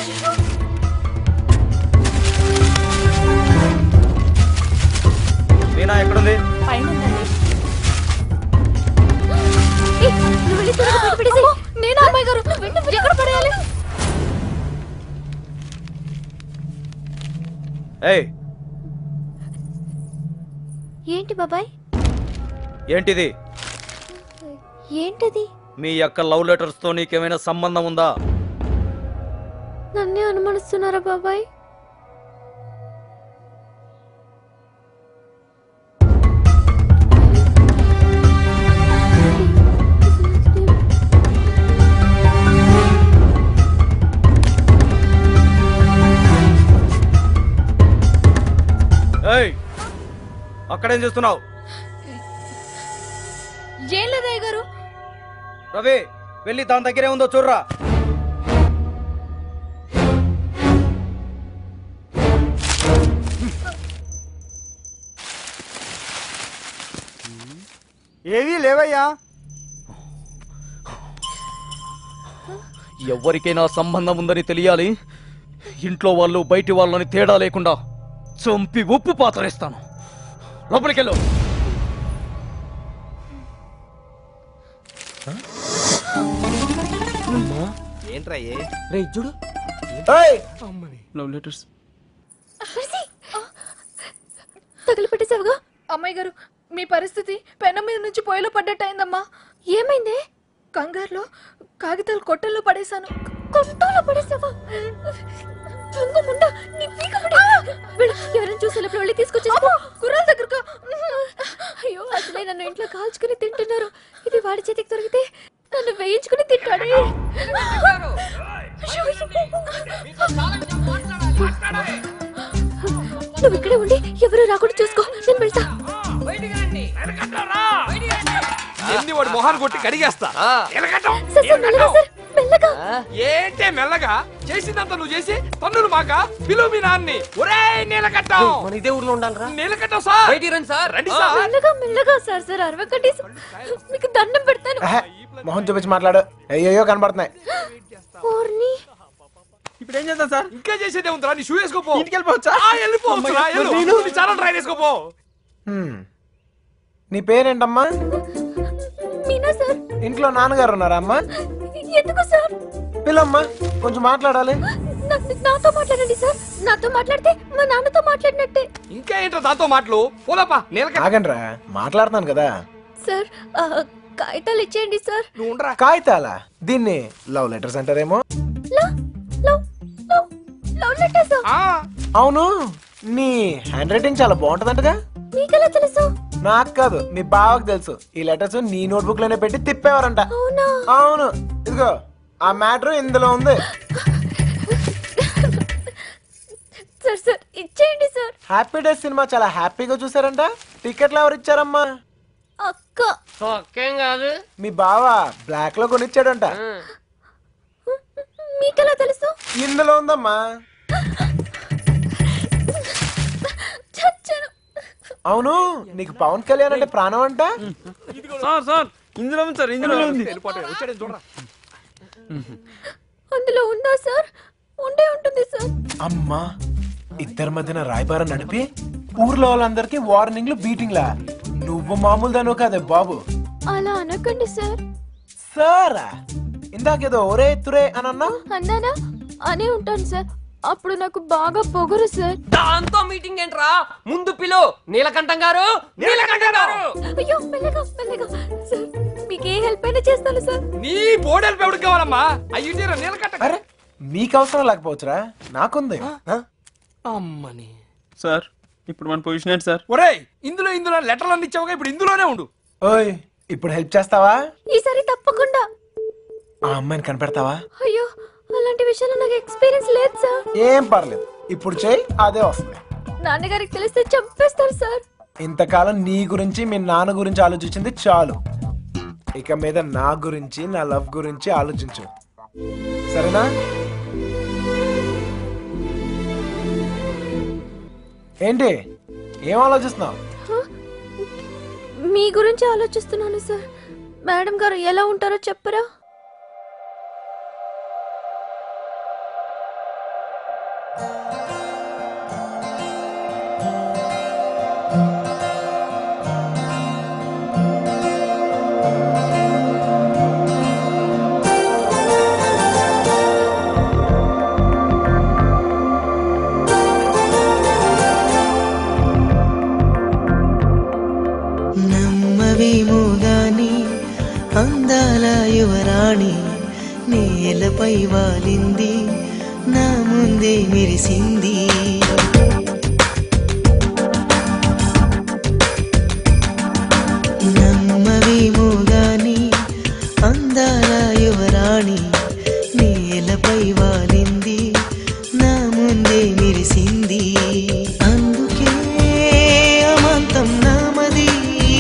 మీనా ఎక్కడుంది ఏయ్, నువ్వు వెళ్ళి త్వరగా బయట పడేసేయ్. నేనా అమ్మాయి గారు వెంట ఎక్కడ పడేయాలి ఏయ్ ఏంటి బాబాయ్ ఏంటిది ఏంటది మీ యొక్క లవ్ లెటర్స్ తో నీకేమైనా సంబంధం ఉందా నన్నే అనుమానిస్తున్నారా బాబాయ్ ఏయ్ అక్కడేం చేస్తున్నావు ఏం లేదయ్య గారు రవి వెళ్ళి దాని దగ్గరే ఉందో చూడరా ఏవీ లేవయ్యా ఎవరికైనా సంబంధం ఉందని తెలియాలి ఇంట్లో వాళ్ళు బయటి వాళ్ళని తేడా లేకుండా చంపి ఉప్పు పాతరేస్తాను లోపలికెళ్ళు ఏంట్రా ఏ రే చూడు లవ్ లెటర్స్ తగిలిపెట్టేసావుగా అమ్మాయి గారు మీ పరిస్థితి పెనం మీద నుంచి పొయ్యిలో పడ్డట్టయిందమ్మా ఏమైంది కంగారులో కాగితాలు కొట్టల్లో పడేశాను కొట్టాలో పడేసావా దొంగ ముండ నీ పీక పడి వెళ్ళు, ఎవరైనా చూసేటప్పుడు వెళ్ళి తీసుకొచ్చేసుకో కుర్రాల దగ్గరకు అయ్యో అసలే నన్ను ఇంట్లో కాల్చుకుని తింటున్నారు ఇది వాడి చేతికి దొరికితే నన్ను వేయించుకుని తింటాడే అయ్యో, నువ్వు ఇక్కడే ఉండి ఎవరు రాకుండా చూసుకో నేను వెళ్తా ఎన్ని వాడు మొహాన్ని కొట్టి కడిగేస్తా ఎలగటం. సార్, సార్, మెల్లగా సార్, మెల్లగా ఏంటే మెల్లగా చేసిందంత నువ్వు చేసి పన్నులు మాక పిలువు మీ నాన్ని ఒరే నీలకట్టం మన ఇదే ఊర్లో ఉండాలరా నీలకట్టం సార్ బయటికి రండి సార్ రండి సార్ మెల్లగా మెల్లగా సార్ సార్ అరవకండి మీకు దండం పెడతాను ఆహా, మొహం చూపించి మాట్లాడు అయ్యో కనబడుతున్నాయి ఓర్ని ఇప్పుడు ఏం చేద్దాం సార్ ఇంకా చేసేదే ఉందిరా నీ షూ వేసుకోపో ఇంటికి వెళ్ళిపోవచ్చా ఆ, వెళ్ళిపోవచ్చురా, వెళ్ళు. నేను నీ చాలా ట్రై వేసుకోపో హ్మ్. నీ పేరేంటమ్మా మీనా సార్ ఇంట్లో నాన్నగారు ఉన్నారా అమ్మా ఎందుకు సార్ పిల్లమ్మా కొంచెం మాట్లాడాలి నా- నాతో మాట్లాడండి సార్ నాతో మాట్లాడితే మా నాన్నతో మాట్లాడినట్టే ఇంకా ఏంటో దాంతో మాటలు పోదాపా నీలకట్ట ఆగండ్రా మాట్లాడుతున్నాను కదా సార్ ఆ, కాగితాలు ఇచ్చేయండి సార్ నువ్వు ఉండరా కాగితాలా దీన్ని లవ్ లెటర్స్ అంటారేమో love love love love letters అవును నీ హ్యాండ్ రైటింగ్ చాలా బాగుంటదంటగా మీకెలా తెలుసు నాకు కాదు మీ బావకు తెలుసు ఈ లెటర్స్ నీ నోట్బుక్ లోనే పెట్టి తిప్పేవారంట అవునా అవును ఇదిగో ఆ మ్యాటర్ ఇందులో ఉంది సార్ సార్ ఇచ్చేయండి సార్ హ్యాపీ డేస్ సినిమా చాలా హ్యాపీగా చూసారంట టికెట్లు ఎవరు ఇచ్చారమ్మా అక్క ఒక్కేం కాదు మీ బావ బ్లాక్ లో కొనిచ్చాడంట మీకెలా తెలుసు ఇందులో ఉందమ్మా చచ్చాను అవును నీకు పవన్ కళ్యాణ్ అంటే ప్రాణం అంట సార్ సార్ ఇందులో ఉంది సార్ ఇందులో ఉంది వచ్చాడు చూడరా అందులో ఉందా సార్ ఉండే ఉంటుంది సార్ అమ్మా ఇద్దరి మధ్యన రాయబారం నడిపి ఊర్లో వాళ్ళందరికీ వార్నింగ్లు బీటింగ్లా నువ్వు మామూలు దాను కాదే బాబు అలా అనకండి సార్ సారా ఇందాకేదో ఒరే తురే అని అన్నా అన్నానా అనే ఉంటాను సార్ అప్పుడు నాకు బాగా పొగరు సార్ దాంతో మీటింగ్ ఏంట్రా ముందు పిలు నీలకంఠం గారు నీలకంఠం గారు అయ్యో మెల్లగా మెల్లగా సార్ మీ మీకు ఏ హెల్ప్ అయినా చేస్తాను సార్ నీ బోడెల్ పెవడికి కావాలమ్మా అయ్యి నీలకట్ట అరే మీకు అవసరం లేకపోవచ్చురా నాకుంది ఆ? అమ్మని సార్ ఇప్పుడు మన పొజిషన్ ఏంటి సార్ ఒరేయ్ ఇందులో ఇందులో లెటర్లు అన్ని ఇచ్చావుగా ఇప్పుడు ఇందులోనే ఉండు ఓయ్ ఇప్పుడు హెల్ప్ చేస్తావా ఈసారి తప్పకుండా ఆ అమ్మాయిని కనిపెడతావా అయ్యో అలాంటి విషయాల్లో నాకు ఎక్స్పీరియన్స్ లేదు సార్ ఏం పర్లేదు ఇప్పుడు చేయి అదే వస్తుంది నాన్నగారికి తెలిస్తే చంపేస్తారు సార్ ఇంతకాలం నీ గురించి మీ నాన్న గురించి ఆలోచించింది చాలు ఇక మీద నా గురించి నా లవ్ గురించి ఆలోచించు సరేనా ఏంటి ఏం ఆలోచిస్తున్నావు మీ గురించి ఆలోచిస్తున్నాను సార్ మేడం గారు ఎలా ఉంటారో చెప్పరా నమ్మవేమో గాని అందాల యువరాణి నేలపై వాలింది నా ముందే మెరిసింది నమ్మవేమో గాని అందాల యువరాణి నేలపై వాలింది నా ముందే మెరిసింది అందుకే అమంతం నామది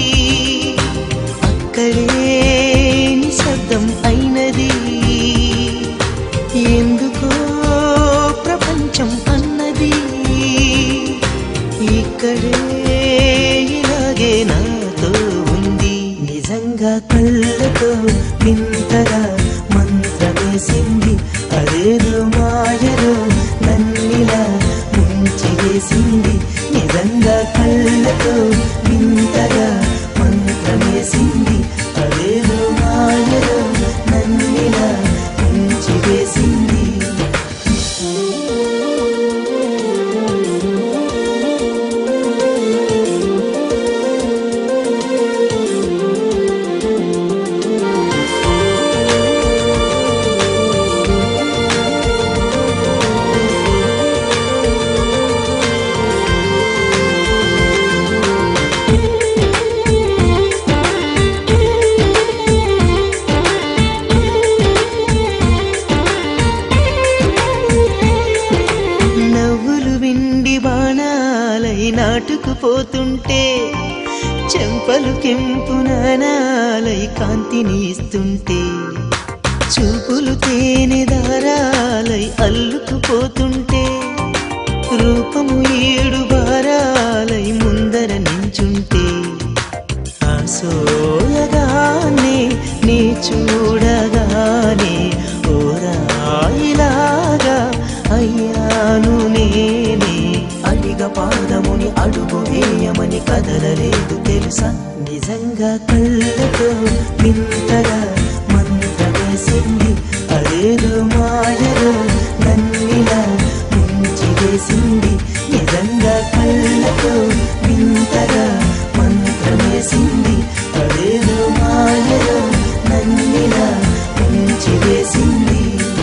అక్కడే నిశ్శబ్దం అయినది ఎందుకో ప్రపంచం అన్నది ఇక్కడే ఇలాగే నాతో ఉంది నిజంగా కళ్ళతో వింతగా మంత్రమేసింది అదేదో మాయలో నన్నిలా ముంచి వేసింది నిజంగా కళ్ళతో వింతగా మంత్రమేసింది అదేదో మాయలో నన్నిలా ముంచి వేసింది నవ్వులు విండి బాణాలై నాటుకుపోతుంటే చెంపలు కెంపు నానాలై కాంతిని ఇస్తుంటే చూపులు తేనె దారాలై అల్లుకుపోతుంటే రూపము ఏడు బారాలై ముందర నించుంటే ఆసోయగానే నీ చూడగానే ఓరాయిలాగా అయ్యాను నేనే అడిగ పాదముని అడుగు వేయమని కదలలేదు తెలుసా నిజంగా కళ్ళతో వింతగా మంత్రమేసింది అదేదో మాయలో నన్నిలా ముంచి వేసింది నిజంగా కళ్ళతో వింతగా మంత్రమేసింది అదేదో మాయలో నన్నిలా ముంచి వేసింది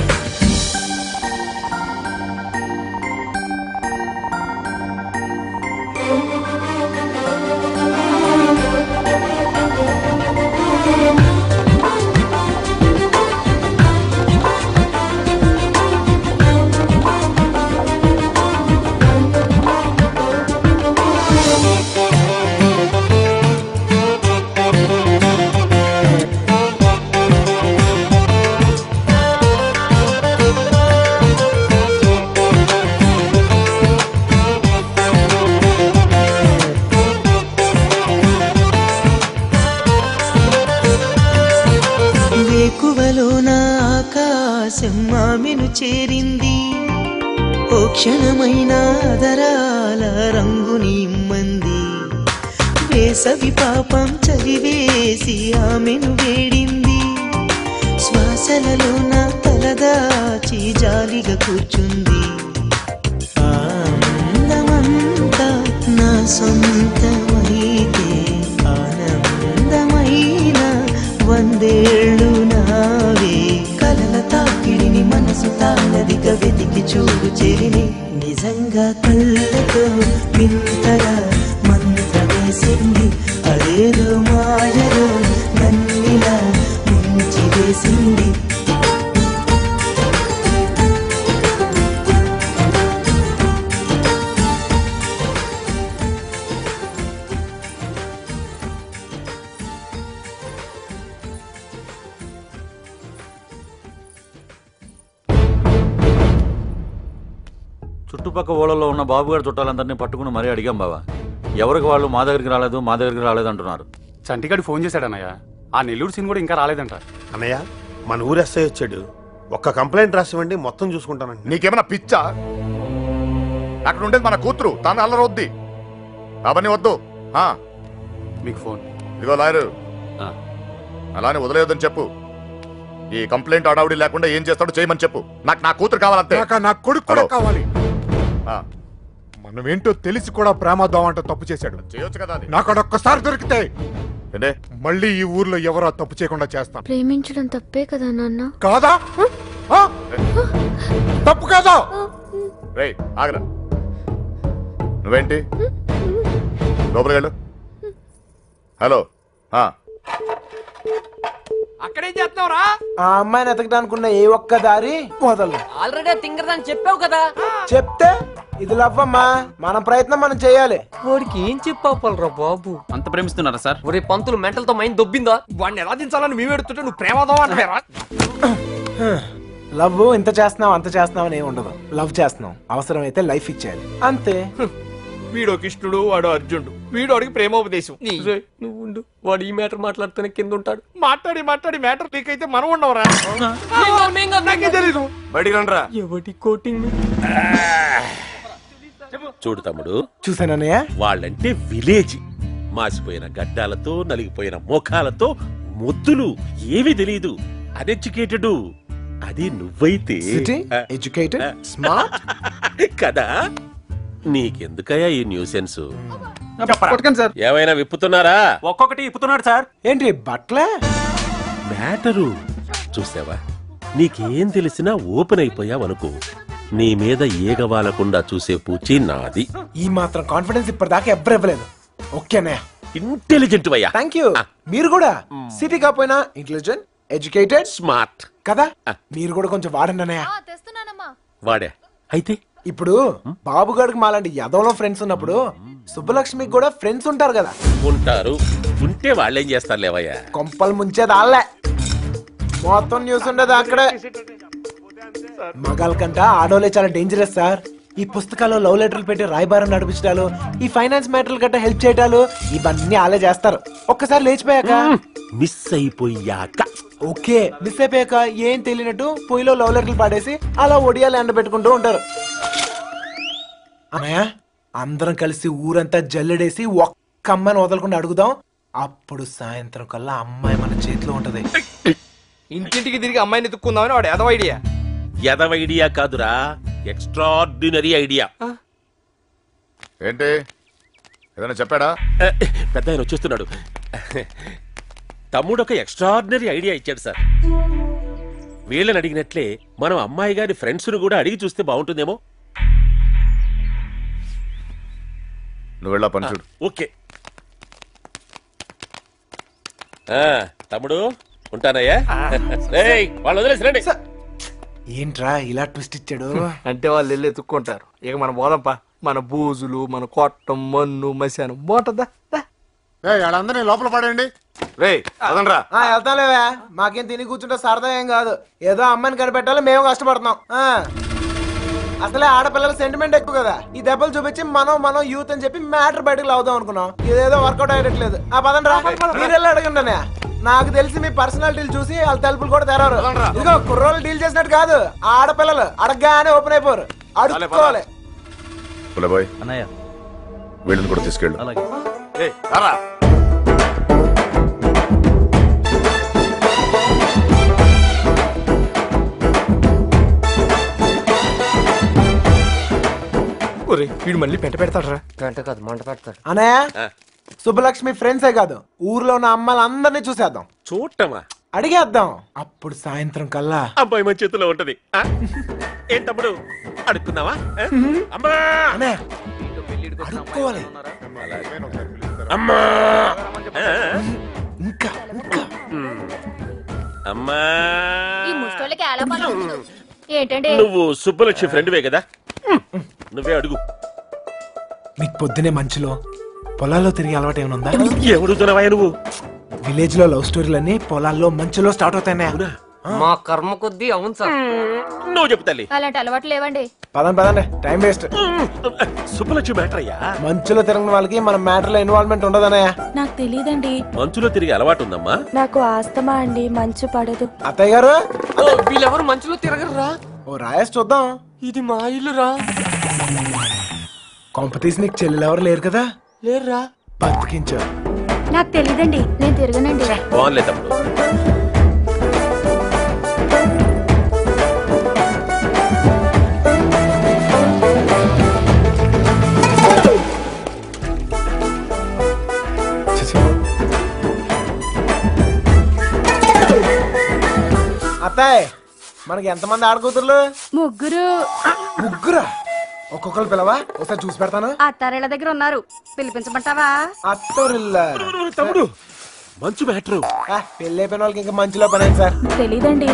వేకువలో నా ఆకాశం ఆమెను చేరింది ఓ క్షణమైన దరాల రంగుని ఇమ్మంది వేసవి పాపం చలివేసి ఆమెను వేడింది శ్వాసలలో నా తలదాచి జాలిగా కూర్చుంది ఆనందమంతా నా సొంతమైతే ఆనందమైన వన్ చూడు చెరిని నిజంగా కళ్ళతో వింతగా మంత్రమేసింది అదేదో మాయలో నన్నిలా ముంచి వేసింది చుట్టుపక్క ఊళ్ళలో ఉన్న బాబుగారి చుట్టాలందరినీ పట్టుకుని మరీ అడిగాం బావా ఎవరికి వాళ్ళు మా దగ్గరికి రాలేదు మా దగ్గరికి రాలేదు అంటున్నారు చంటిగాడు ఫోన్ చేశాడు అన్నయ్య ఆ నెల్లూరు సీన్ కూడా ఇంకా రాలేదంట అన్నయ్య మన ఊరు ఎస్ఐ వచ్చాడు ఒక్క కంప్లైంట్ రాసివ్వండి మొత్తం చూసుకుంటానండి నీకేమైనా పిచ్చా అక్కడ ఉండేది మన కూతురు తాను అల్లరొద్ది అవన్నీ వద్దు ఆ, మీకు ఫోన్ ఇదిగో లాయరు అలానే వదిలేయొద్దని చెప్పు ఈ కంప్లైంట్ అడావుడి లేకుండా ఏం చేస్తాడో చేయమని చెప్పు నాకు నా కూతురు కావాలంతే నాకు నా కొడుకు కూడా హలో. కావాలి ఆ, మనం ఏంటో తెలిసి కూడా ప్రేమద్దాం అంట తప్పు చేశాడు చేయొచ్చు కదా అది నాకు ఒక్కసారి దొరికితే ఏంటే మళ్ళీ ఈ ఊర్లో ఎవరో తప్పు చేయకుండా చేస్తాను ప్రేమించడం తప్పే కదా నాన్న కాదా ఆ? తప్పు కాదా రేయ్ ఆగరా నువ్వేంటి లోపలికి వెళ్ళు హలో ఆ, అక్కడేం చేస్తున్నావురా ఆ అమ్మాయిని ఎతకడానికి ఉన్న ఏ ఒక్క దారి మొదలు ఆల్రెడీ తింగరదని చెప్పావు కదా చెప్తే ఇది లవ్వమ్మా మన ప్రయత్నం మనం చేయాలి వాడికి ఏం చెప్పాపలరా బాబు అంత ప్రేమిస్తున్నారా సార్ ఒరే పంతులు మెంటల్ తో మైండ్ దొబ్బిందా వాడిని ఎలా దించాలని మేము ఎడుతుంటే నువ్వు ప్రేమదో అంటారా లవ్ ఇంత చేస్తున్నాం అంత చేస్తున్నాం అని ఏమి ఉండదు లవ్ చేస్తున్నాం అవసరమైతే లైఫ్ ఇచ్చేయాలి అంతే వీడో కృష్ణుడు వాడు అర్జునుడు వీడు వాడికి ప్రేమోపదేశం రేయ్, నువ్వు ఉండు వాడు ఈ మ్యాటర్ మాట్లాడుతూనే కింద ఉంటాడు మాట్లాడి మాట్లాడి మ్యాటర్ లీక్ అయితే మనం ఉండవరా నాకే తెలీదు బయటికి రండిరా ఎవటి కోటింగ్ చూడు తమ్ముడు చూసానన్నయ్య వాళ్ళంటే విలేజ్ మాసిపోయిన గడ్డాలతో నలిగిపోయిన ముఖాలతో ముద్దులు ఏమీ తెలియదు అన్ఎడ్యుకేటెడ్ అది నువ్వైతే City, ఆ, educated, ఆ, smart. కదా నీకెందుకయ్యా ఈ న్యూసెన్స్ కొట్టకండి సార్ ఏమైనా విప్పుతున్నారా ఒక్కొక్కటి ఇప్పుతున్నాడు సార్ ఏంటి బట్లే మ్యాటరు చూసావా నీకేం తెలిసినా ఓపెన్ అయిపోయావనుకో నీ మీద ఏగవాలకుండా చూసే పూచి నాది ఈ మాత్రం కాన్ఫిడెన్స్ ఇప్పటిదాకా ఎవ్వరు ఇవ్వలేదు ఓకే అన్నయ్య ఇంటెలిజెంట్ వయ్యా థ్యాంక్ యూ మీరు కూడా సిటీ కాకపోయినా ఇంటెలిజెంట్ ఎడ్యుకేటెడ్ స్మార్ట్ కదా మీరు కూడా కొంచెం వాడండి అన్నయ్య వాడే అయితే ఇప్పుడు బాబు గారికి మాలాంటి యదవలో ఫ్రెండ్స్ ఉన్నప్పుడు సుబ్బలక్ష్మికి కూడా ఫ్రెండ్స్ ఉంటారు కదా ఉంటారు ఉంటే వాళ్ళేం చేస్తారు లేవయ్యా కొంపలు ముంచేది ఆళ్ళే మొత్తం న్యూస్ ఉండేది అక్కడే మగాళ్ళ కంట ఆడోలే చాలా డేంజరస్ సార్ ఈ పుస్తకాలు లవ్ లెటర్లు పెట్టి రాయబారం నడిపించడాలు ఈ ఫైనాన్స్ మ్యాటర్లు గట్రా హెల్ప్ చేయడాలు ఇవన్నీ ఆలే చేస్తారు ఒక్కసారి లేచిపోయాక మిస్ అయిపోయాక ఓకే మిస్ అయిపోయాక ఏం తెలియనట్టు పొయ్యిలో లవ్ లెటర్లు పాడేసి అలా ఒడియాలు ఎండ పెట్టుకుంటూ ఉంటారు అన్నయ్య అందరం కలిసి ఊరంతా జల్లెడేసి ఒక్క అమ్మాయిని వదలకుండా అడుగుదాం అప్పుడు సాయంత్రం కల్లా అమ్మాయి మన చేతిలో ఉంటది ఇంటింటికి తిరిగి అమ్మాయిని ఎత్తుక్కుందామని వాడు ఎదవ ఐడియా ఎదవ ఐడియా కాదురా ఎక్స్ట్రాడినరీ ఐడియా ఏంటి ఏదైనా చెప్పాడా పెద్ద ఆయన వచ్చేస్తున్నాడు తమ్ముడు ఒక ఎక్స్ట్రాడినరీ ఐడియా ఇచ్చాడు సార్ వీళ్ళని అడిగినట్లే మనం అమ్మాయి గారి ఫ్రెండ్స్ ను కూడా అడిగి చూస్తే బాగుంటుందేమో నువ్వు వెళ్ళా పని చూడు ఓకే ఆ, తమ్ముడు ఉంటానయ్యా రేయ్, వాళ్ళు వదిలేసి రండి ఏంట్రా ఇలా ట్విస్ట్ ఇచ్చాడు అంటే వాళ్ళు వెళ్ళి ఎత్తుక్కుంటారు ఇక మన పోదంపా మన బూజులు మన కొట్టం మన్ను మశానం బాగుంటుందా వాళ్ళందరినీ లోపల పడండి రే అదనరా ఆ, వెళ్తాంలేవే మాకేం తిని కూర్చుంటే సరదా ఏం కాదు ఏదో అమ్మాయిని కనిపెట్టాలి మేము కష్టపడుతున్నాం ఆ. అసలే ఆడపిల్లల సెంటిమెంట్ ఎక్కువ కదా ఈ దెబ్బలు చూపించి మనం మనం యూత్ అని చెప్పి మ్యాటర్ బయటకు లావుదాం అనుకున్నాం ఇదేదో వర్కౌట్ అయ్యట్లేదు ఆ పదండి రా మీరు వెళ్ళి అడగండి అన్నయ్య. నాకు తెలిసి మీ పర్సనాలిటీలు చూసి వాళ్ళ తలుపులు కూడా తెరవరు ఇదిగో కుర్రోళ్ళు డీల్ చేసినట్టు కాదు ఆడపిల్లలు అడగగానే ఓపెన్ అయిపోరు అడుక్కోవాలి పులబాయ్ అన్నయ్య వీళ్ళని కూడా తీసుకెళ్ళు ఏయ్, రారా. ఒరే వీడు మళ్ళీ పెంట పెడతాడరా గంట కాదు మంట పెడతాడు అన్నయ్య సుబ్బలక్ష్మి ఫ్రెండ్సే కాదు ఊర్లో ఉన్న అమ్మాయిలు అందరినీ చూసేద్దాం చూడటమా అడిగేద్దాం అప్పుడు సాయంత్రం కల్లా అమ్మాయి మన చేతిలో ఉంటది ఆ? ఏం తమ్ముడు అడుక్కున్నావా ఆ? అమ్మా అడుక్కోవాలి అమ్మా ఆ? ఇంకా ఇంకా అమ్మా ఈ ముష్టోళ్ళకి ఎలా పని ఉండదు. ఏంటండి నువ్వు సుబ్బలక్ష్మి ఫ్రెండ్వే కదా నువ్వే అడుగు మీకు పొద్దునే మంచులో పొలాల్లో తిరిగి అలవాటు ఏమైనా ఉందా ఎవడుతున్నావా నువ్వు విలేజ్ లో లవ్ స్టోరీలన్నీ పొలాల్లో మంచులో స్టార్ట్ అవుతాయి మా కర్మ కొద్దీ అవును సార్ నువ్వు చెప్పు తల్లి అలాంటి అలవాట్లు లేవండి పదండి పదండి టైం వేస్ట్ సుబ్బలక్ష్మి మ్యాటర్ అయ్యా మంచులో తిరగని వాళ్ళకి మన మ్యాటర్ లో ఇన్వాల్వ్మెంట్ ఉండదన్నయ్య నాకు తెలియదండి మంచులో తిరిగి అలవాటు ఉందమ్మా నాకు ఆస్తమా అండి మంచు పడదు అత్తయ్య గారు వీళ్ళెవరు మంచులో తిరగరురా ఓ రాయేసి చూద్దాం ఇది మా ఇల్లురా కాంపిటీషన్ నీకు చెల్లెలు ఎవరు లేరు కదా లేరురా బతికించు నాకు తెలియదండి నేను తిరగనండి బాగుంది తమ్ముడు అత్తాయ్ మనకి ఎంతమంది ఆడకూతుర్లు ముగ్గురు ముగ్గురా ఒక్కొక్కరు పిలవా ఒకసారి చూసి పెడతాను అత్తారేళ్ల దగ్గర ఉన్నారు పిలిపించమంటావా అత్తోరిల్లా తమ్ముడు మంచు మ్యాటరు పెళ్ళి అయిపోయిన వాళ్ళకి ఇంకా మంచిలో పని ఏంటి సార్ తెలీదండి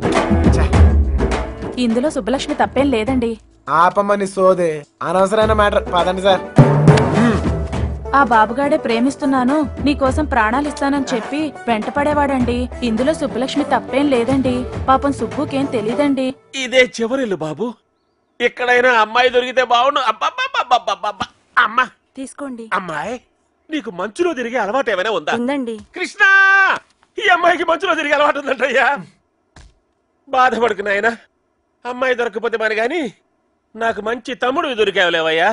ఇందులో సుబ్బలక్ష్మి తప్పేం లేదండి ఆపమ్మని సోదే అనవసరమైన మ్యాటర్ పదండి సార్ ఆ బాబుగాడే ప్రేమిస్తున్నాను నీకోసం ప్రాణాలు ఇస్తానని చెప్పి వెంటపడేవాడండి ఇందులో సుబ్బలక్ష్మి తప్పేం లేదండి పాపం సుబ్బుకేం తెలీదండి ఇదే చివరిల్లు బాబు ఎక్కడైనా అమ్మాయి దొరికితే బాగుండు అబ్బబ్బబ్బబ్బబ్బబ్బ. అమ్మా తీసుకోండి అమ్మాయి నీకు మంచులో తిరిగే అలవాటు ఏమైనా ఉందా ఉందండి కృష్ణ ఈ అమ్మాయికి మంచులో తిరిగే అలవాటు ఉందంటయ్యా బాధపడుకు నాయనా అమ్మాయి దొరకపోతే మరి గాని నాకు మంచి తమ్ముడు దొరికావులేవయ్యా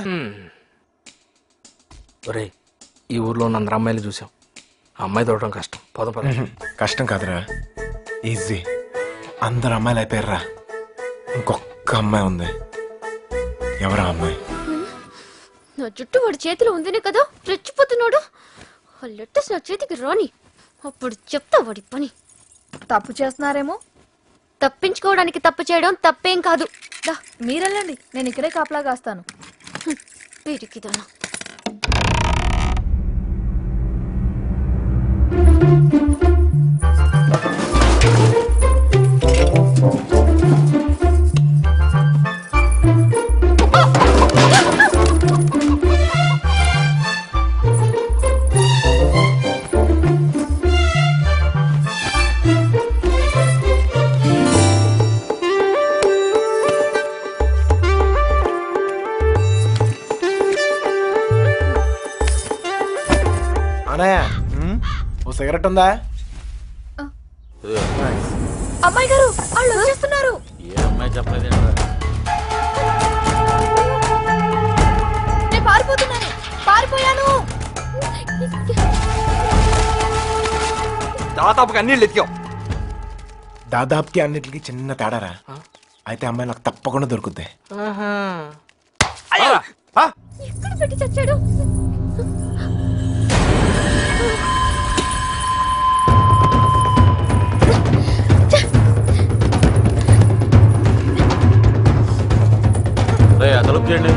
ఒరే ఈ ఊర్లో ఉన్న అందరు అమ్మాయిలు చూసాం ఆ అమ్మాయి దొరకడం కష్టం పద పద కష్టం కాదురా ఈజీ అందరు అమ్మాయిలు అయిపోయారా ఇంకొక అమ్మాయి ఉంది ఎవరా అమ్మాయి నా జుట్టు వాడి చేతిలో ఉందనే కదా రెచ్చిపోతున్నాడు ఆ లెట్టర్స్ నా చేతికి రాని అప్పుడు చెప్తా వాడి పని తప్పు చేస్తున్నారేమో తప్పించుకోవడానికి తప్పు చేయడం తప్పేం కాదు దా మీరెళ్ళండి నేను ఇక్కడే కాపలా కాస్తాను వీటికిదానా అనయ్య ఓ సిగరెట్ ఉందా అమ్మాయి గారు వాళ్ళు వచ్చేస్తున్నారు ఏ అమ్మాయి చెప్పలేదేంట్రా నేను పారిపోతున్నాను పారిపోయాను దాదాపుగా అన్ని ఎత్తికాం దాదాపుకి అన్నిటికి చిన్న తేడారా అయితే అమ్మాయి నాకు తప్పకుండా దొరుకుద్ది ఎక్కడ పెట్టి చచ్చాడు రే తలుపు చేయండి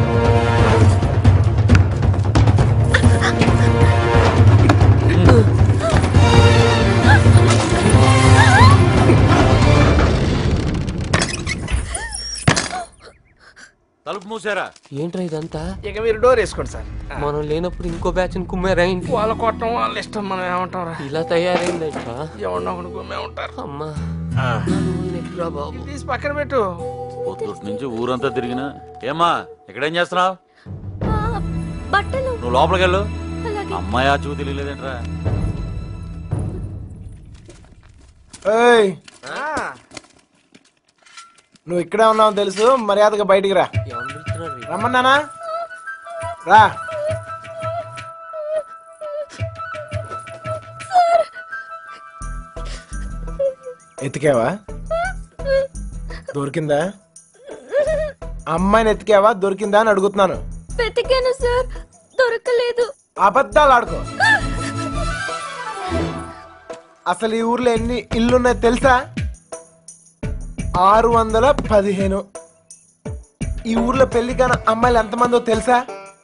తలుపు మూసారా ఏంట్రా ఇదంతా ఇక మీరు డోర్ వేసుకోండి సార్ మనం లేనప్పుడు ఇంకో బ్యాచ్ కుమ్మేరైంది వాళ్ళ కొట్టం వాళ్ళ ఇష్టం మనం ఏమంటారా ఇలా తయారైందంట్రా ఎవరినో ఒకడు కుమ్మే ఉంటారు అమ్మా బాబు తీసి పక్కన పెట్టు పొద్దుటి నుంచి ఊరంతా తిరిగినా ఏమ్మా ఇక్కడేం చేస్తున్నావు బట్టలు నువ్వు లోపలికి వెళ్ళు అలాగే అమ్మాయి ఆ చూ తెలియలేదేంట్రా ఏయ్ నువ్వు ఇక్కడే ఉన్నావు తెలుసు మర్యాదగా బయటికి రా రమ్మన్నానా రా ఎతికావా దొరికిందా అమ్మాయిని ఎతికావా దొరికిందా అని అడుగుతున్నాను వెతికాను సార్ దొరకలేదు అబద్ధాలు ఆడుకో అసలు ఈ ఊర్లో ఎన్ని ఇల్లున్నాయి తెలుసా ఆరు వందల పదిహేను ఈ ఊర్లో పెళ్లి కాని అమ్మాయిలు ఎంతమందో తెలుసా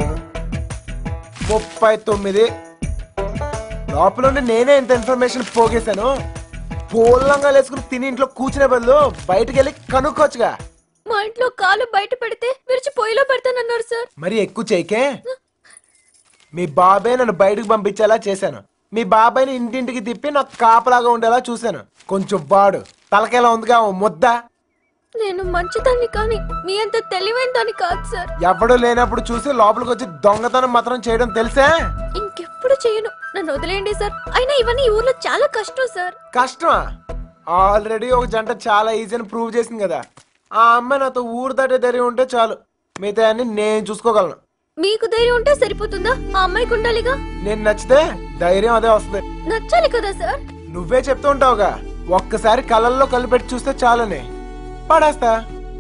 ముప్పై తొమ్మిది లోపల ఉండి నేనే ఇంత ఇన్ఫర్మేషన్ పోగేశాను పోలంగా వేసుకుని తిని ఇంట్లో కూర్చునే బదులు బయటికి వెళ్ళి కనుక్కోవచ్చుగా మా ఇంట్లో కాలు బయట పెడితే విరిచి పొయ్యిలో పెడతానన్నారు సార్ మరి ఎక్కువ చేయకే మీ బాబాయ్ నన్ను బయటకు పంపించేలా చేశాను మీ బాబాయ్ని ఇంటింటికి తిప్పి నాకు కాపలాగా ఉండేలా చూశాను కొంచెం వాడు తలకేలా ఉందిగా ఓ ముద్ద నేను మంచిదాన్ని కానీ మీ అంత తెలివైన దాన్ని కాదు సార్ ఎవడు లేనప్పుడు చూసి లోపలికి వచ్చి దొంగతనం మాత్రం చేయడం తెలుసా ఇంకెప్పుడు చేయను నన్ను వదిలేయండి సార్ అయినా ఇవన్నీ ఈ ఊర్లో చాలా కష్టం సార్ కష్టమా ఆల్రెడీ ఒక జంట చాలా ఈజీ అని ప్రూవ్ చేసింది కదా ఆ అమ్మాయి నాతో ఊరు దాటే ధైర్యం ఉంటే చాలు మిగతా అన్ని నేను చూసుకోగలను మీకు ధైర్యం ఉంటే సరిపోతుందా ఆ అమ్మాయికి ఉండాలిగా నేను నచ్చితే ధైర్యం అదే వస్తుంది నచ్చాలి కదా సార్ నువ్వే చెప్తూ ఉంటావుగా ఒక్కసారి కళ్ళల్లో కళ్ళు పెట్టి చూస్తే చాలని పడేస్తా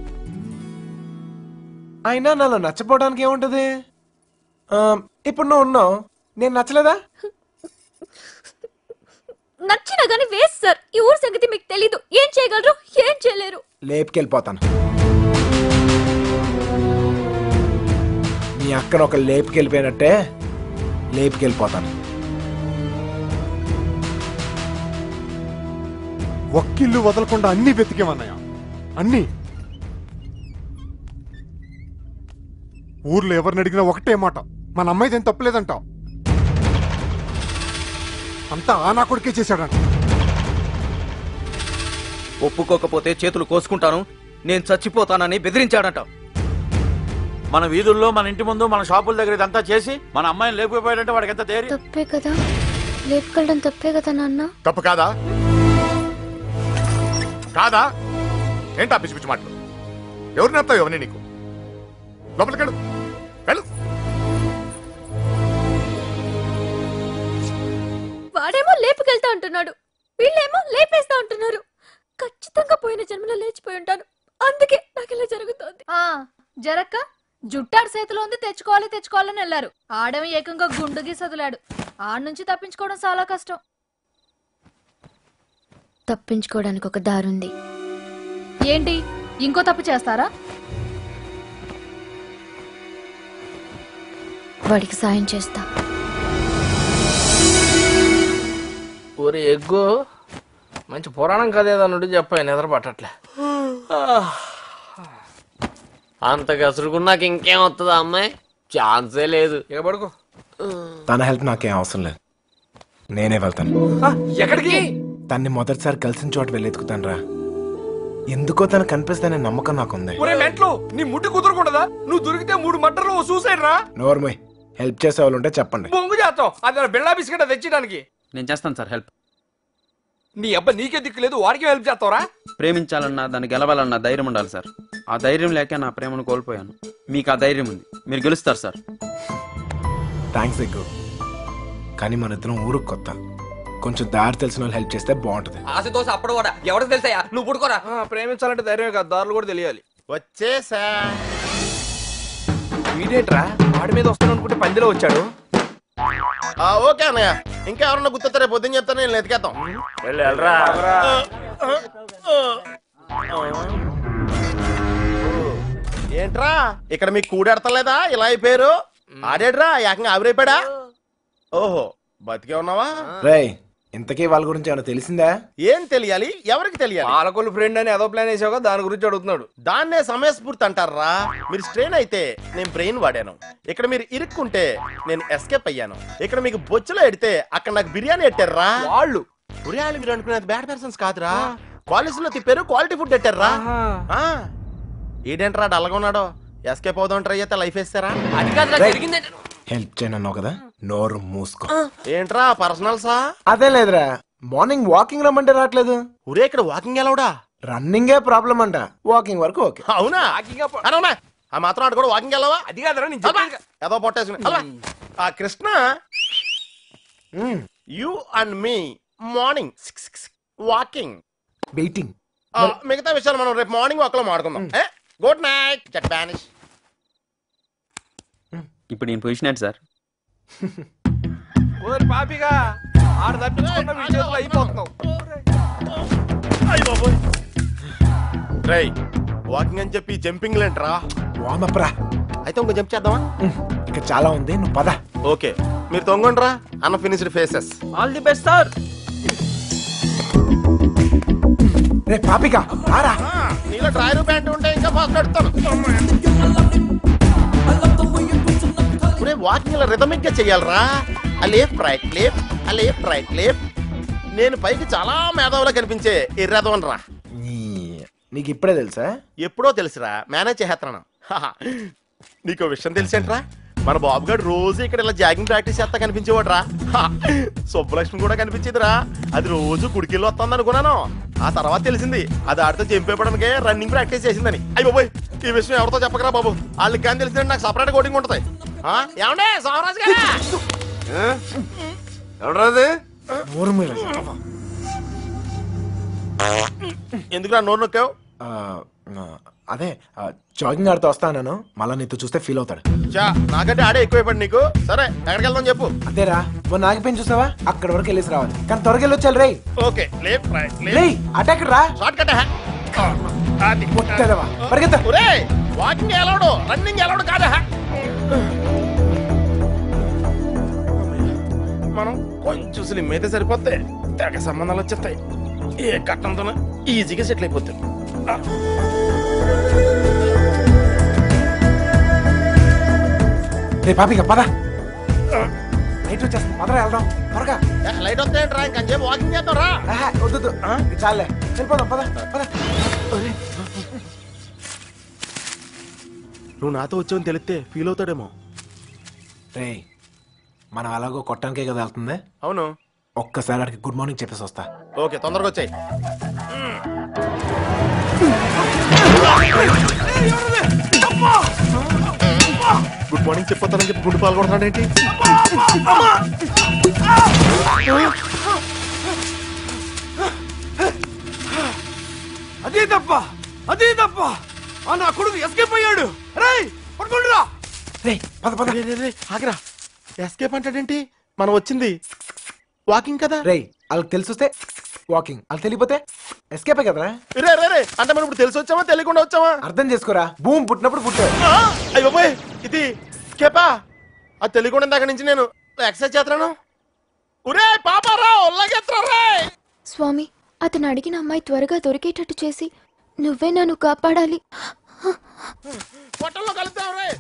అయినా నాలో నచ్చపోవడానికి ఏముంటది ఆ, ఇప్పుడు నువ్వు ఉన్నావు నేను నచ్చలేదా నచ్చినా గానీ వేస్ట్ సార్ ఈ ఊరు సంగతి మీకు తెలీదు ఏం చేయగలరు ఏం చేయలేరు లేపుకెళ్ళిపోతాను మీ అక్కను ఒక లేపుకెళ్ళిపోయినట్టే లేపుకెళ్ళిపోతాను ఒక్కిల్లు వదలకుండా అన్ని వెతికేమన్నయ్య అన్ని ఊర్లో ఎవరిని అడిగినా ఒకటే మాట మన అమ్మాయిదేం తప్పలేదంటావు అంతా ఆ నా కొడుకే చేశాడంట ఒప్పుకోకపోతే చేతులు కోసుకుంటాను నేను చచ్చిపోతానని బెదిరించాడట మన వీధుల్లో మన ఇంటి ముందు మన షాపుల దగ్గర ఇదంతా చేసి మన అమ్మాయిని లేకపోయాడంటే వాడికి ఎంత ధైర్యం తప్పే కదా లేపుకెళ్ళడం తప్పే కదా నాన్న తప్పు కాదా కాదా ఏంటా పిచ్చి పిచ్చి మాటలు ఎవరు నేర్తావు ఎవరిని నీకు లోపలికి వెళ్ళు వెళ్ళు వాడేమో లేపుకెళ్తా అంటున్నాడు వీళ్ళేమో లేపేస్తా అంటున్నారు ఖచ్చితంగా పోయిన జన్మలో లేచిపోయి ఉంటాను అందుకే నాకు ఇలా జరుగుతోంది ఆ జరక్క జుట్టాడు చేతిలో ఉంది తెచ్చుకోవాలి తెచ్చుకోవాలని వెళ్ళారు ఆడమి ఏకంగా గుండు గీసదులాడు ఆడ నుంచి తప్పించుకోవడం చాలా కష్టం తప్పించుకోవడానికి ఒక దారుంది ఏంటి ఇంకో తప్పు చేస్తారా వాడికి సాయం చేస్తా ఊరి ఎగ్గు మంచి పురాణం కథ ఏదన్నుండి చెప్పాయి నిద్ర పట్టట్లే అంత గసురుకున్నాక ఇంకేం వస్తుందా అమ్మాయి ఛాన్సే లేదు ఇక పడుకో తన హెల్ప్ నాకేం అవసరం లేదు నేనే వెళ్తాను ఎక్కడికి తన్ని మొదటిసారి కలిసిన చోట వెళ్ళి ఎత్తుకుతాను రా ఎందుకో తను కనిపిస్తానే నమ్మకం నాకుంది ఒరే మెంట్లో నీ ముట్టి కుదరకుండదా నువ్వు దొరికితే మూడు మట్టర్లు ఓ సూసైడ్ రా నోర్మోయ్ హెల్ప్ చేసే వాళ్ళు ఉంటే చెప్పండి బొంగు చేస్తావు అది బిళ్ళా బిస్కెట్ తెచ్చడానికి నేను చేస్తాను సార్ హెల్ప్ నీ అబ్బా నీకే దిక్కు లేదు వాడికి హెల్ప్ చేస్తావరా ప్రేమించాలన్నా దాన్ని గెలవాలన్నా ధైర్యం ఉండాలి సార్ ఆ ధైర్యం లేక నా ప్రేమను కోల్పోయాను మీకు ఆ ధైర్యం ఉంది మీరు గెలుస్తారు సార్ థ్యాంక్స్ ఎక్కువ కానీ మన ఇద్దరం ఊరుకు కొత్త కొంచెం దారి తెలిసిన వాళ్ళు హెల్ప్ చేస్తే బాగుంటుంది ఆశ దోశ అప్పుడు కూడా ఎవరికి తెలుసాయా నువ్వు పుడుకోరా ప్రేమించాలంటే ధైర్యమే కాదు దారులు కూడా తెలియాలి వచ్చేసా వీడేంట్రా వాడి మీద వస్తాను అనుకుంటే పందిలో వచ్చాడు ఆ, ఓకే అన్నయ్య ఇంకా ఎవరన్నా గుర్తొస్తే రేపు పొద్దున్న చెప్తాను నేను ఎతికేద్దాం వెళ్ళి వెళ్ళరా ఏంట్రా ఇక్కడ మీకు కూడెడతలేదా ఇలా అయిపోయారు ఆడేడ్రా ఏకంగా ఆవిరైపోయాడా ఓహో బతికే ఉన్నావా రేయ్ ఇంతకీ వాళ్ళ గురించి ఏమైనా తెలిసిందా ఏం తెలియాలి ఎవరికి తెలియాలి పాలకొల్లు ఫ్రెండ్ అని ఏదో ప్లాన్ వేసావుగా దాని గురించి అడుగుతున్నాడు దాన్నే సమయస్ఫూర్తి అంటారా మీరు స్ట్రెయిన్ అయితే నేను బ్రెయిన్ వాడాను ఇక్కడ మీరు ఇరుక్కుంటే నేను ఎస్కేప్ అయ్యాను ఇక్కడ మీకు బొచ్చులో ఎడితే అక్కడ నాకు బిర్యానీ ఎట్టారా వాళ్ళు బిర్యానీ మీరు అనుకునేది బ్యాడ్ పర్సన్స్ కాదురా కాలేజీలో తిప్పారు క్వాలిటీ ఫుడ్ ఎట్టారా ఆ. ఈడేంట్రా డల్గా ఉన్నాడో ఎస్కేప్ అవుదాం ట్రై అయితే లైఫ్ వేస్తారా అది కాదురా రేయ్. జరిగింది హెల్ప్ చేయనన్నావు కదా నోరు మూసుకో ఏంట్రా పర్సనల్సా అదే లేదురా మార్నింగ్ వాకింగ్ రమ్మంటే రావట్లేదు ఊరే ఇక్కడ వాకింగ్ ఎలవడా రన్నింగే ప్రాబ్లం అంట వాకింగ్ వరకు ఓకే అవునా అనవునా ఆ మాత్రం ఆడు కూడా వాకింగ్ వెళ్ళవా అది కాదురా నేను అబ్బా, ఏదో పొట్టేసుకుని అబ్బా. ఆ Krishna you and me morning walking waiting మిగతా విషయాలు మనం రేపు మార్నింగ్ వాక్ లో మాడుకుందాం గుడ్ నైట్ జట్ బానిష్ ఇప్పుడు నేను పొజిషన్ ఏంటి సార్ ఓరి పాపిగా ఆడ తప్పించుకున్న మీ చేతిలో అయిపోతున్నావు రై వాకింగ్ అని చెప్పి జంపింగ్ లేంట్రా వామప్ రా అయితే ఇంకో జంప్ చేద్దామా ఇంకా చాలా ఉంది నువ్వు పద ఓకే మీరు తొంగండ్రా అన్న finished faces all the best sir రే పాపిక రారా నీలో డ్రాయర్ ప్యాంట్ ఉంటే ఇంకా ఫాస్ట్ పెడతాను ఇప్పుడే వాకింగ్ ఇలా రిథమిక్ గా చెయ్యాలరా ఆ లేఫ్ట్ రైట్ లేఫ్ట్ ఆ లేఫ్ట్ రైట్ లేఫ్ట్ నేను పైకి చాలా మేధావులా కనిపించే ఎర్రదవన్ రా నీ- నీకు ఇప్పుడే తెలుసా ఎప్పుడో తెలుసురా మేనేజ్ చేస్తున్నాను నీకు విషయం తెలిసేంట్రా మన బాబు గారు రోజు ఇక్కడ ఇలా జాగింగ్ ప్రాక్టీస్ చేస్తా కనిపించేవాడు రా సుబ్బలక్ష్మి కూడా కనిపించేదిరా అది రోజు గుడికెళ్ళి వస్తుంది అనుకున్నాను ఆ తర్వాత తెలిసింది అది ఆడితో చంపేపడానికే రన్నింగ్ ప్రాక్టీస్ చేసిందని అయ్యి బాబోయ్ ఈ విషయం ఎవరితో చెప్పకరా బాబు వాళ్ళకి కానీ తెలిసిందంటే నాకు సపరేట్ కోటింగ్ ఉంటుంది ఆ, ఏమండే సోమరాజు గారు ఎవడరాది నోరు మీద ఎందుకు నోరు నొక్కావు ఆ, ఆ, అదే ఆ, జాగింగ్ ఆడుతూ వస్తాను మళ్ళా నీతో చూస్తే ఫీల్ అవుతాడు చా నాకంటే ఆడే ఎక్కువైపోయింది నీకు సరే ఎక్కడికి వెళ్దాం చెప్పు అదేరా మొన్న ఆగిపోయిన చూసావా అక్కడ వరకు వెళ్ళేసి రావాలి కానీ త్వరగా వెళ్ళొచ్చాలి రేయ్ ఓకే లేఫ్ట్ రైట్ రేయ్ అటాక్ రా షార్ట్ కట్ ముట్టేదవా పరిగెత్త ఒరే వాకింగ్ ఎలవడు రన్నింగ్ ఎలవడు కాదా మనం కొంచెం స్లిమ్ అయితే సరిపోతే తెగ సంబంధాలు వచ్చేస్తాయి ఏ కట్టంతో ఈజీగా సెటిల్ అయిపోతాయి రే పాపిక పద నైట్ వచ్చేస్తుంది పదరా వెళ్దాం త్వరగా లైట్ వస్తాయంట్రా ఇంకొంచెం వాకింగ్ చేద్దాం రా ఆహా, వద్దు వద్దు. ఇది చాలే వెళ్ళిపోదాం పద పద నువ్వు నాతో వచ్చావని తెలిస్తే ఫీల్ అవుతాడేమో రే మనం అలాగో కొట్టడానికే కదా వెళ్తుంది అవును ఒక్కసారి అడిగి గుడ్ మార్నింగ్ చెప్పేసి వస్తా ఓకే తొందరగా వచ్చాయి గుడ్ మార్నింగ్ చెప్పొస్తానని చెప్పి గుండు పాలు కొడతాడేంటి అదే తప్ప అదే తప్ప ఆ నా కొడుకు ఎస్కేప్ అయ్యాడు రేయ్ పట్టుకోండిరా రే పద పద ఆగరా ఎస్కేప్ అంటాడేంటి మనం వచ్చింది వాకింగ్ కదా రే వాళ్ళకి తెలిసొస్తే వాకింగ్ వాళ్ళకి తెలియపోతే ఎస్కేపే కదరా రే రే రే అంటే మనం ఇప్పుడు తెలిసి వచ్చామా తెలియకుండా వచ్చామా అర్థం చేసుకోరా భూమి పుట్టినప్పుడు పుట్టాడు అయ్యో బాయ్ ఇది స్కేపా అది తెలియకుండా ఇందాక నుంచి నేను ఎక్సర్సైజ్ చేస్తున్నాను ఒరే పాపారా ఒళ్ళగెత్తరా రే స్వామి అతను అడిగిన అమ్మాయి త్వరగా దొరికేటట్టు చేసి నువ్వే నన్ను కాపాడాలి పొట్టల్లో కలుద్దాం రే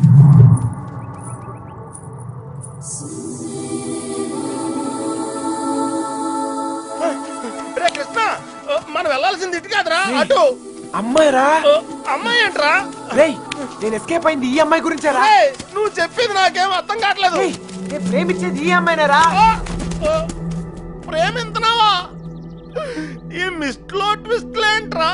రే కృష్ణ మనం వెళ్ళాల్సింది ఇటు కాదురా అటు అమ్మాయిరా అమ్మాయి ఏంట్రా రేయ్ నేను ఎస్కేప్ అయింది ఈ అమ్మాయి గురించేరా రేయ్, నువ్వు చెప్పింది నాకేం అర్థం కావట్లేదు నేను ప్రేమించేది ఈ అమ్మాయినేరా ప్రేమింతున్నావా ఈ మిస్ట్లో ట్విస్ట్ ఏంట్రా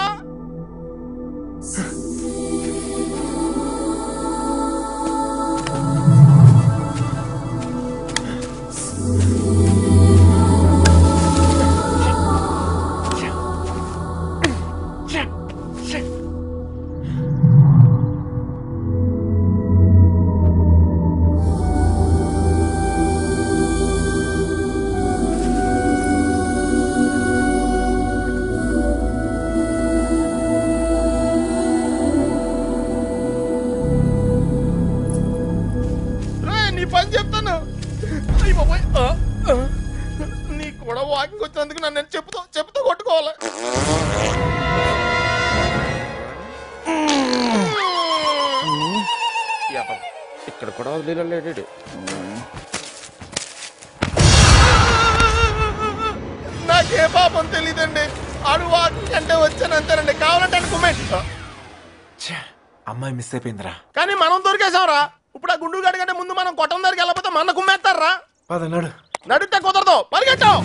రేయ్, నీ పని చెప్తాను అయ్య బాబోయ్. ఆ, ఆ. నీ కూడా వాకింగ్ వచ్చినందుకు నన్ను నేను చెప్పుతూ చెప్పుతూ కొట్టుకోవాలి యబ్బా, ఇక్కడ కూడా వదిలేడు నాకే పాపం తెలియదండి ఆడు వాకింగ్ అంటే వచ్చాను అంతేనండి కావాలంటే అనుకోమేంటి అమ్మాయి మిస్ అయిపోయిందిరా కానీ మనం దొరికేసాంరా ఇప్పుడు ఆ గుండు గడి కంటే ముందు మనం కొట్టం దగ్గరికి వెళ్ళకపోతే మన కుమ్మేస్తారా పద నడు నడితే కుదరదు పరిగెట్టావు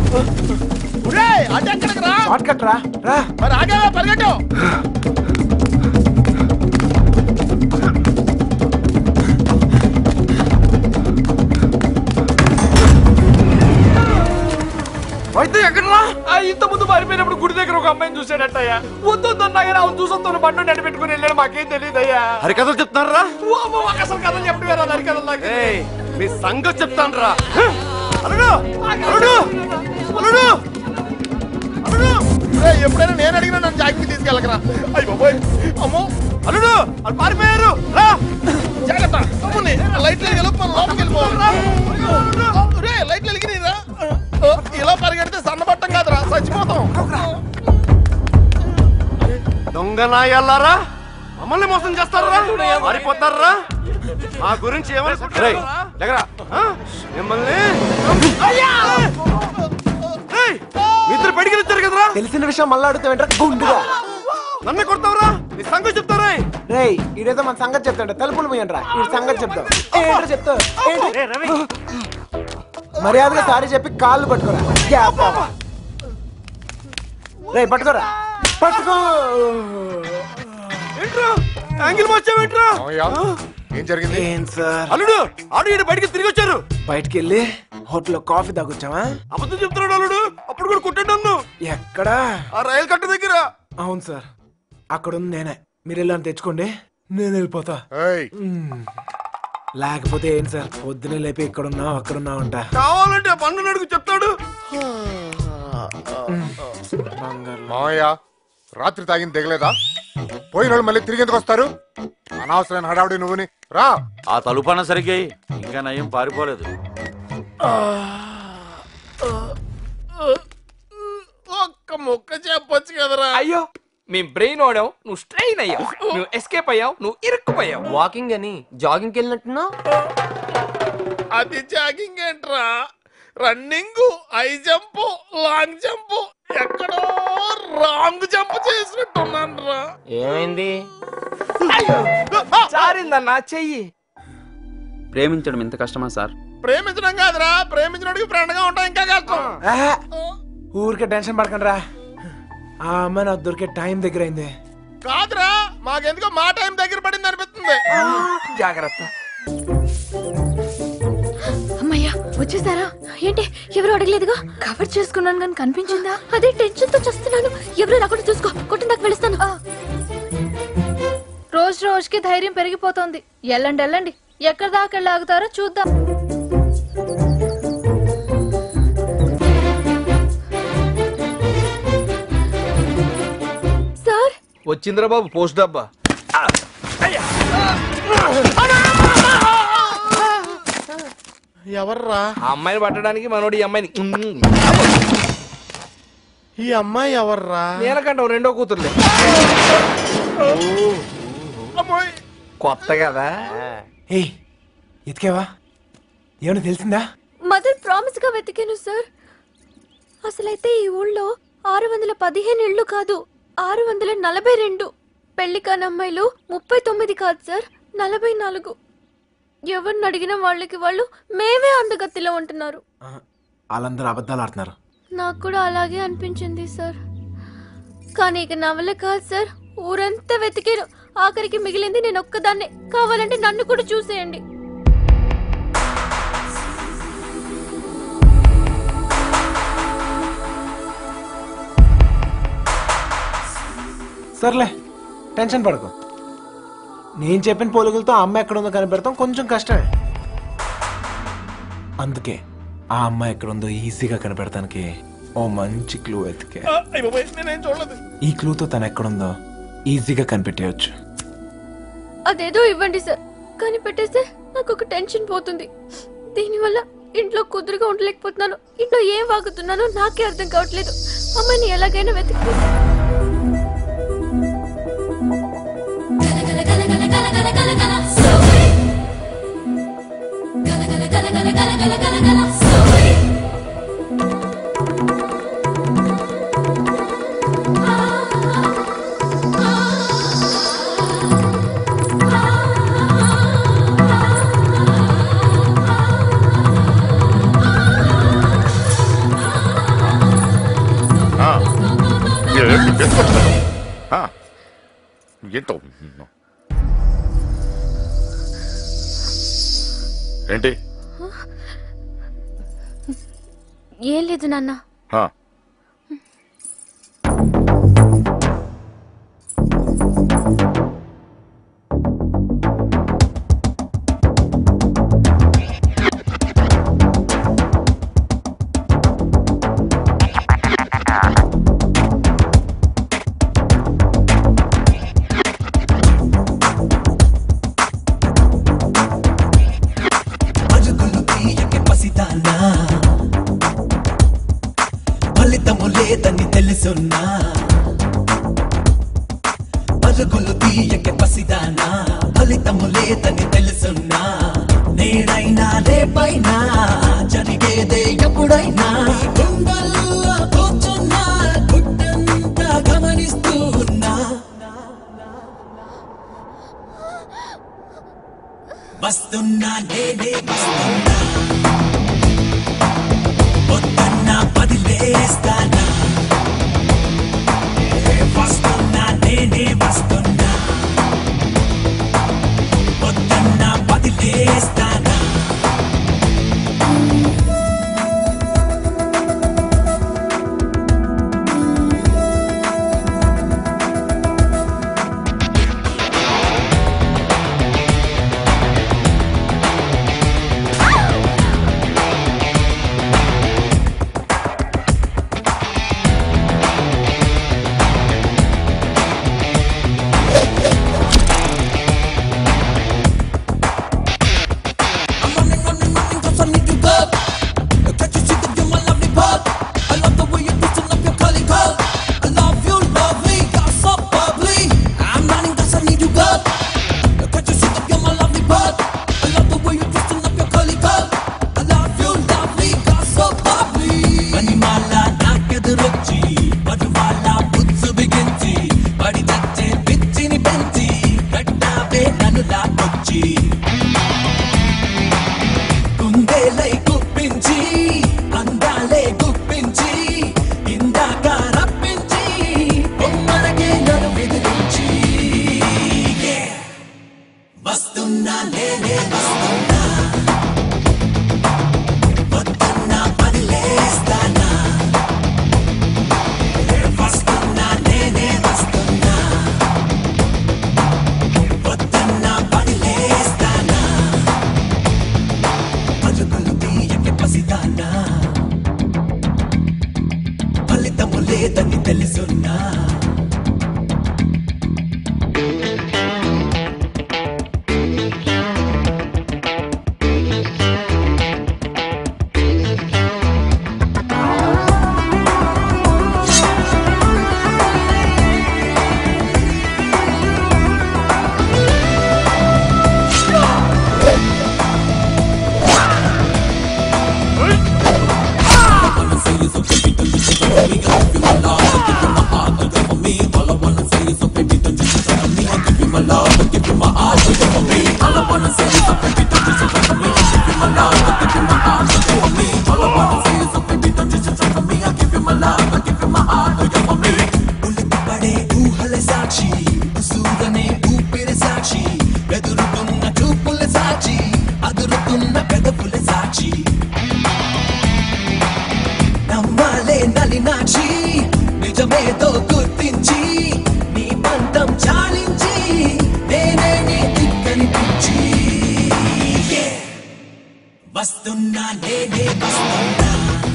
అటు ఎక్కడికి రా షార్ట్ కట్ రా రా మరి ఆగావా పరిగెట్టావు అయితే ఎక్కడరా ఆ ఇంత ముందు మారిపోయినప్పుడు గుడి దగ్గర ఒక అమ్మాయిని చూసాడట్టయ్యా వద్దు వద్దన్నా కానీ ఆమె చూసొస్తాను బండి నడి పెట్టుకుని వెళ్ళాడు మాకేం తెలియదయ్యా హరికథలు చెప్తున్నారా అసలు కథలు చెప్పడం వేరే హరికథలు నాకు మీ సంగతి చెప్తాను రా అల్లుడు అల్లుడు అల్లుడు అల్లుడు రేయ్, ఎప్పుడైనా నేను అడిగినా నన్ను జాగింగ్ తీసుకెళ్ళకరా అయ్యి బాబోయ్ అమ్మో అల్లుడు వాళ్ళు పారిపోయారు రా జాగ్రత్త అమ్ముని లైట్లు వెలిగి మనం లోపలికి వెళ్ళిపోవాలి రా. రే లైట్లు వెలిగి రా ఓ, ఇలా పరిగెడితే సన్నబట్టం కాదురా చచ్చిపోతాం దొంగ నాయల్లారా మమ్మల్ని మోసం చేస్తారా మారిపోతారా మా గురించి ఏమనుకుంటారా మిమ్మల్ని అయ్యా! ఏయ్, మీ ఇద్దరు బయటికి వచ్చారు కదరా తెలిసిన విషయం మళ్ళీ అడుగుతావేంట్రా గుండుగా నన్ను కొడతావురా నీ సంగతి చెప్తారా రేయ్ ఇదేదో మన సంగతి చెప్తాడు తలుపులు పోయండిరా ఈ సంగతి చెప్తావు ఏంటో చెప్తావు ఏంటి మర్యాదగా సారీ చెప్పి కాళ్ళు పట్టుకోరా గ్యాప్ రే పట్టుకోరా పట్టుకో ఏంట్రా యాంగిల్ మార్చావేంట్రా ఏం జరిగింది ఏం సార్ అల్లుడు ఆడు ఈడు బయటికి తిరిగి వచ్చారు బయటికి వెళ్ళి హోటల్లో కాఫీ తాగొచ్చావా అబద్ధం చెప్తున్నాడు అల్లుడు అప్పుడు కూడా కొట్టాడు నన్ను ఎక్కడా ఆ రైలు కట్ట దగ్గర అవును సార్ అక్కడ ఉంది నేనే మీరు వెళ్ళని తెచ్చుకోండి నేను వెళ్ళిపోతా మ్మ్. లేకపోతే ఏం సార్ పొద్దునే లేపి ఇక్కడ ఉన్నావు అక్కడ ఉన్నావు అంట కావాలంటే ఆ పండు అడుగు చెప్తాడు మామయ్య రాత్రి తాగింది దిగలేదా పోయిన వాళ్ళు మళ్ళీ తిరిగి ఎందుకు వస్తారు అనవసరమైన హడావుడి నువ్వుని రా ఆ తలుపన సరిగ్గా ఇంకా నయం పారిపోలేదు ఒక్క మొక్క చెప్పొచ్చు కదరా అయ్యో మీ బ్రెయిన్ ఓడావు నువ్వు స్ట్రెయిన్ అయ్యావు నువ్వు ఎస్కేప్ అయ్యావు నువ్వు ఇరుక్కుపోయావు వాకింగ్ అని జాగింగ్కి వెళ్ళినట్టున్నావు అది జాగింగ్ ఏంట్రా running high jump long jump ఎక్కడో రాంగ్ జంప్ చేసినట్టున్నాను రా ఏమైంది సారిందన్నా చెయ్యి ప్రేమించడం ఎంత కష్టమా సార్ ప్రేమించడం కాదురా ప్రేమించడానికి ఫ్రెండ్ గా ఉంటాం ఇంకా కష్టం ఆహా. ఊరికే టెన్షన్ పడకండి రా ఆ అమ్మాయి నాకు దొరికే టైం దగ్గర అయింది కాదురా మాకెందుకో మా టైం దగ్గర పడింది అనిపిస్తుంది జాగ్రత్త అమ్మయ్యా వచ్చేసారా ఏంటి ఎవరు అడగలేదుగా కవర్ చేసుకున్నాను కానీ కనిపించిందా అదే టెన్షన్ తో చేస్తున్నాను ఎవరు రాకుండా చూసుకో కొట్టిన దాకా వెళుస్తాను రోజు రోజుకి ధైర్యం పెరిగిపోతోంది ఎల్లండి ఎల్లండి ఎక్కడి దాకా వెళ్ళి ఆగుతారో చూద్దాం సార్ వచ్చిందిరా బాబు పోస్ట్ డబ్బా ఎవర్రా ఆ అమ్మాయిని పట్టడానికి మనోడు ఈ అమ్మాయిని ఈ అమ్మాయి ఎవర్రా నేనకంటావు రెండో కూతుర్లే అమ్మాయి కొత్త కదా ఏయ్ ఎతికేవా ఏమైనా తెలిసిందా మదర్ ప్రామిస్ గా వెతికాను సార్ అసలైతే ఈ ఊళ్ళో ఆరు వందల పదిహేను ఇళ్ళు కాదు ఆరు వందల నలభై రెండు పెళ్లి కాని అమ్మాయిలు ముప్పై తొమ్మిది కాదు సార్ నలభై నాలుగు ఎవరిని అడిగిన వాళ్ళకి వాళ్ళు మేమే అందగత్తిలో ఉంటున్నారు వాళ్ళందరూ అబద్ధాలు ఆడుతున్నారు నాకు కూడా అలాగే అనిపించింది సార్ కానీ ఇక నవల కాదు సార్ ఊరంతా వెతికాను ఆఖరికి మిగిలింది నేను ఒక్కదాన్నే కావాలంటే నన్ను కూడా చూసేయండి సర్లే టెన్షన్ పడకు నేను చెప్పిన పోలికలతో ఆ అమ్మాయి ఎక్కడ ఉందో కనిపెడతాం కొంచెం కష్టమే అందుకే ఆ అమ్మాయి ఎక్కడ ఉందో ఈజీగా కనిపెడతానికి ఓ మంచి క్లూ ఎతికే నేనేం చూడలేదు ఈ క్లూతో తను ఎక్కడుందో ఈజీగా కనిపెట్టేయచ్చు అదేదో ఇవ్వండి సార్ కానీ పెట్టేస్తే నాకు ఒక టెన్షన్ పోతుంది దీనివల్ల ఇంట్లో కుదురుగా ఉండలేకపోతున్నాను ఇంట్లో ఏం వాగుతున్నానో నాకే అర్థం కావట్లేదు అమ్మాయిని ఎలాగైనా వెతికి ఆ, ఏంటి వెతుకొచ్చున్నావు? ఆ, ఏంటో ఏంటి ఏం లేదు నాన్న ఆ, తెలుసున్నా పలుకులు తీయక పసిదానా ఫలితము లేదని తెలుసున్నా నేడైనా రేపైనా జరిగేదే ఎప్పుడైనా గుండెల్లో కూర్చున్నా గుడ్డంతా గమనిస్తూ ఉన్నా వస్తున్నా నేనే వస్తున్నా పొద్దున్నా పదిలేస్తానా వస్తున్నా నేనే వస్తున్నా పొద్దున్నా పదిలేస్తానా నన్ను లాక్కొచ్చి కుందేలై గుప్పించి అందాలే గుప్పించి ఇందాక రప్పించి బొమ్మలకే నన్ను బెదిరించి Yeah. వస్తున్నా నేనే వస్తున్నా వస్తున్నా పదిలేస్తానా వస్తున్నా నేనే వస్తున్నా వస్తున్నా పదిలేస్తానా పలుకులు తీయక పసిదానా ఫలితము లేదని తెలుసున్నా పడే ఊహల సాక్షి ఉసూదనే ఊపిరి సాక్షి ఎదురుతున్న చూపుల సాక్షి అదురుతున్న పెదవుల సాక్షి నమ్మాలే నలినాక్షి నిజమేదో గుర్తించి నీ పంతం చాలించి నేనే నీ దిక్కనిపించి Yeah. వస్తున్నా నేనే వస్తున్నా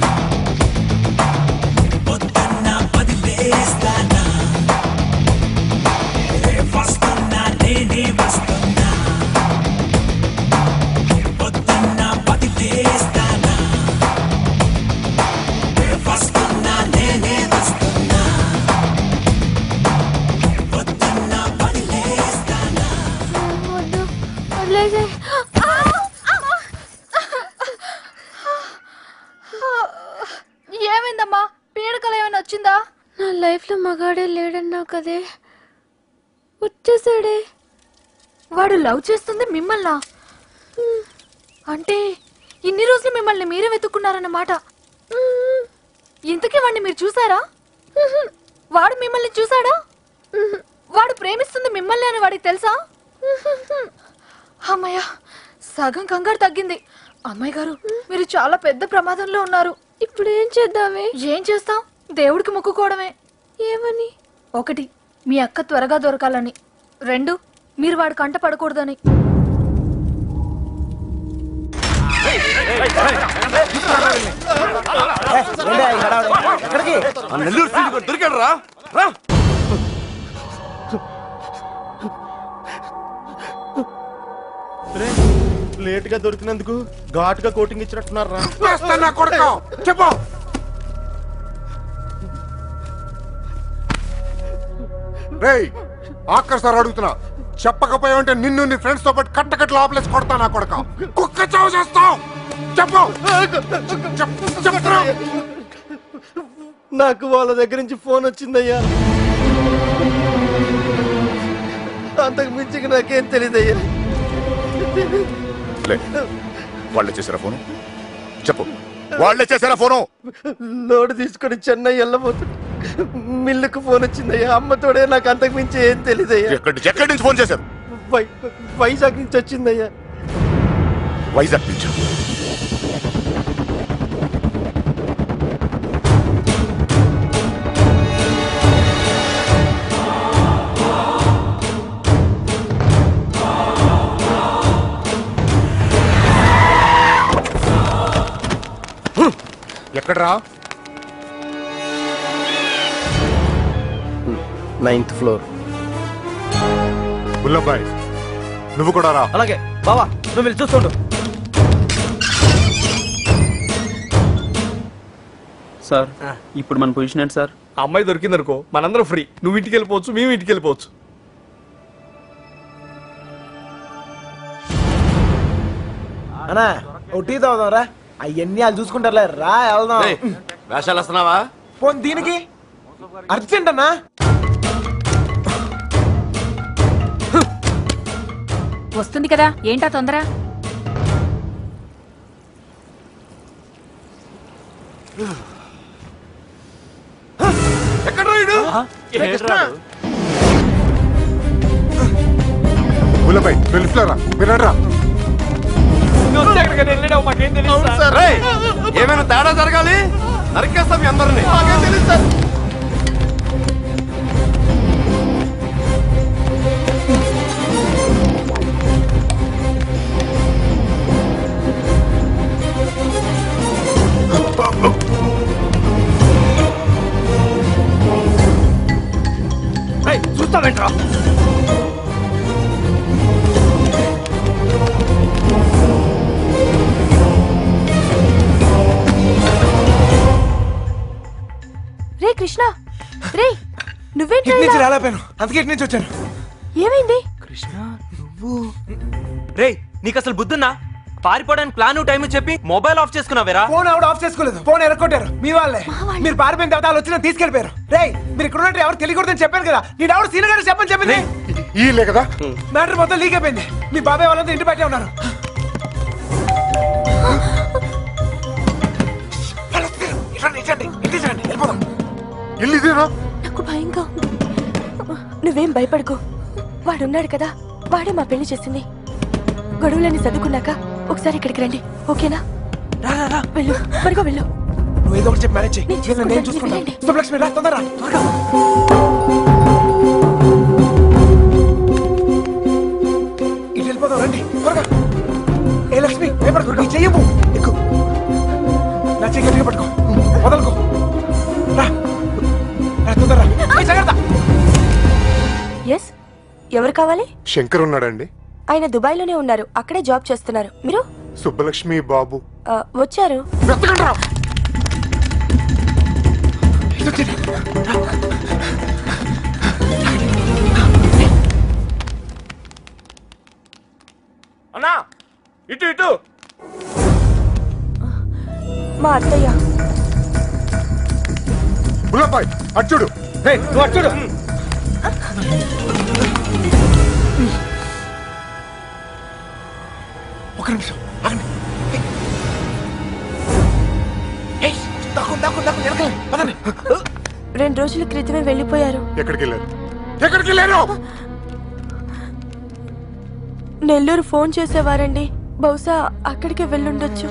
పొద్దున్నా పదిలేస్తానా వస్తున్నా నేనే వస్తున్నా పొద్దున్నా పదిలేస్తానా వస్తున్నా నేనే వస్తున్నా పొద్దున్నా పదిలేస్తానా వద్దు వదిలేసే ఏమైందమ్మా పీడకలు ఏమైనా వచ్చిందా నా లైఫ్ లో మగాడే లేడన్నావు కదే వచ్చేసాడే వాడు లవ్ చేస్తుంది మిమ్మల్నా అంటే ఇన్ని రోజులు మిమ్మల్ని మీరే వెతుక్కున్నారన్నమాట ఇంతకీ వాడిని మీరు చూసారా వాడు మిమ్మల్ని చూసాడా వాడు ప్రేమిస్తుంది మిమ్మల్ని అని వాడికి తెలుసా అమ్మయ్య సగం కంగారు తగ్గింది అమ్మాయి గారు మీరు చాలా పెద్ద ప్రమాదంలో ఉన్నారు ఇప్పుడు ఏం చేద్దామే ఏం చేస్తాం దేవుడికి మొక్కుకోవడమే ఏమని ఒకటి మీ అక్క త్వరగా దొరకాలని రెండు మీరు వాడి కంట పడకూడదని నెల్లూరు సీటు దొరికాడు రా రా లేట్ గా దొరికినందుకు ఘాటుగా కోటింగ్ ఇచ్చినట్టున్నారు రా వేస్తాను నా కొడుకు చెప్పు రేయ్ ఆఖరి సార్ అడుగుతున్నా చెప్పకపోయావంటే నిన్ను నీ ఫ్రెండ్స్ తో పాటు కట్టకట్లు ఆపలేసి కొడతా నా కొడక కుక్క చావు చేస్తావు చెప్పు చెప్- చెప్తున్నా. నాకు వాళ్ళ దగ్గర నుంచి ఫోన్ వచ్చిందయ్యా అంతకు మించి నాకేం తెలియదయ్యా లే వాళ్ళే చేశారా ఫోను చెప్పు వాళ్ళే చేశారా ఫోను లోడ్ తీసుకొని చెన్నై వెళ్ళబోతుంది మిల్లుకు ఫోన్ వచ్చిందయ్యా అమ్మతోడే నాకు అంతకు మించి ఏం తెలియదయ్యా ఎక్కడి ఎక్కడి నుంచి ఫోన్ చేశారు వై- వైజాగ్ నుంచి వచ్చిందయ్యా వైజాగ్ నుంచి ఎక్కడ్రా నైన్త్ ఫ్లోర్ బుల్లబ్బాయ్ నువ్వు కూడా రా అలాగే బావా నువ్వు వెళ్ళి చూస్తుండు సార్ ఇప్పుడు మన పొజిషన్ ఏంటి సార్ ఆ అమ్మాయి దొరికిందనుకో మనందరం ఫ్రీ నువ్వు ఇంటికి వెళ్ళిపోవచ్చు మేము ఇంటికి వెళ్ళిపోవచ్చు అన్నా ఓ టీ తాగుదాం రా అవన్నీ వాళ్ళు చూసుకుంటారులే రా వెళ్దాం వేషాలు వస్తున్నావా పోనీ దీనికి అర్జెంట్ అన్నా వస్తుంది కదా ఏంటా తొందర ఎక్కడ రాయుడు బుల్లబ్బాయ్ నువ్వు లిఫ్ట్లో రా మీరు రండి రా మాకేం తెలియదు సార్ ఏమైనా తేడా జరగాలి నరికేస్తాం మీ అందరినీ తెలియదు సార్ చూస్తావేంట్రా రే కృష్ణ రే నువ్వేంటి ఇటు నుంచి రాలేపోయాను అందుకే ఇటు నుంచి వచ్చాను ఏమైంది కృష్ణ నువ్వు రే నీకు అసలు బుద్ధున్నా పారిపోవడానికి ప్లాన్ టైం చెప్పి మొబైల్ ఆఫ్ చేసుకున్నావేరా ఫోన్ ఆవిడ ఆఫ్ చేసుకోలేదు ఫోన్ ఎరగొట్టారు మీ వాళ్ళే మీరు పారిపోయిన తర్వాత వాళ్ళు వచ్చి తీసుకెళ్ళిపోయారు రే మీరు ఇక్కడ ఉన్నట్టు ఎవరు తెలియకూడదని చెప్పాను కదా నేను ఎవరు సీనియర్ గారు చెప్పని చెప్పింది ఈ కదా మ్యాటర్ మొత్తం లీక్ అయిపోయింది మీ బాబాయ్ వాళ్ళంతా ఇంటి బయటే ఉన్నారు వాళ్ళు వస్తున్నారు. ఇటు రండి, ఇటు రండి. ఇంటికి రండి, వెళ్ళిపోదాం. ఇల్లు ఇదేనా నాకు భయంగా ఉంది నువ్వేం భయపడకు వాడున్నాడు కదా వాడే మా పెళ్లి చేసింది గొడవలన్నీ చదువుకున్నాక ఒకసారి ఇక్కడికి రండి ఓకేనా వెళ్ళు త్వరగా వెళ్ళు నువ్వు ఏదో ఒకటి చెప్పి మేనేజ్ చెయ్యి నేను వీళ్ళని నేను చూసుకుంటాను, చూసుకుంటాను శుభలక్ష్మి రా తొందర రా, త్వరగా ఇటు వెళ్ళిపోదాం రండి త్వరగా ఏ లక్ష్మి భయపడకు నీ చెయ్యము ఎక్కు నా చెయ్యి గట్టిగా పట్టుకో వదలకో రా రా, తొందర రా. ఏయ్, జాగ్రత్త ఎస్ ఎవరు కావాలి శంకర్ ఉన్నాడండి ఆయన దుబాయ్లోనే ఉన్నారు అక్కడే జాబ్ చేస్తున్నారు మీరు సుబ్బలక్ష్మి బాబు ఆ, వచ్చారు వెతకండి రా అన్నా ఇటు ఇటు మా అత్తయ్య బుల్లబ్బాయ్ అచ్చుడు నువ్వు అచ్చుడు ఒక నిమిషం ఆగండి ఏయ్. ఏయ్, దాక్కు, దాక్కు, దాక్కు, వెనకాల, పదండి. రెండు రోజుల క్రితమే వెళ్ళిపోయారు ఎక్కడికి వెళ్ళారు ఎక్కడికి వెళ్ళారు నెల్లూరు ఫోన్ చేసేవారండి బహుశా అక్కడికే వెళ్ళుండొచ్చు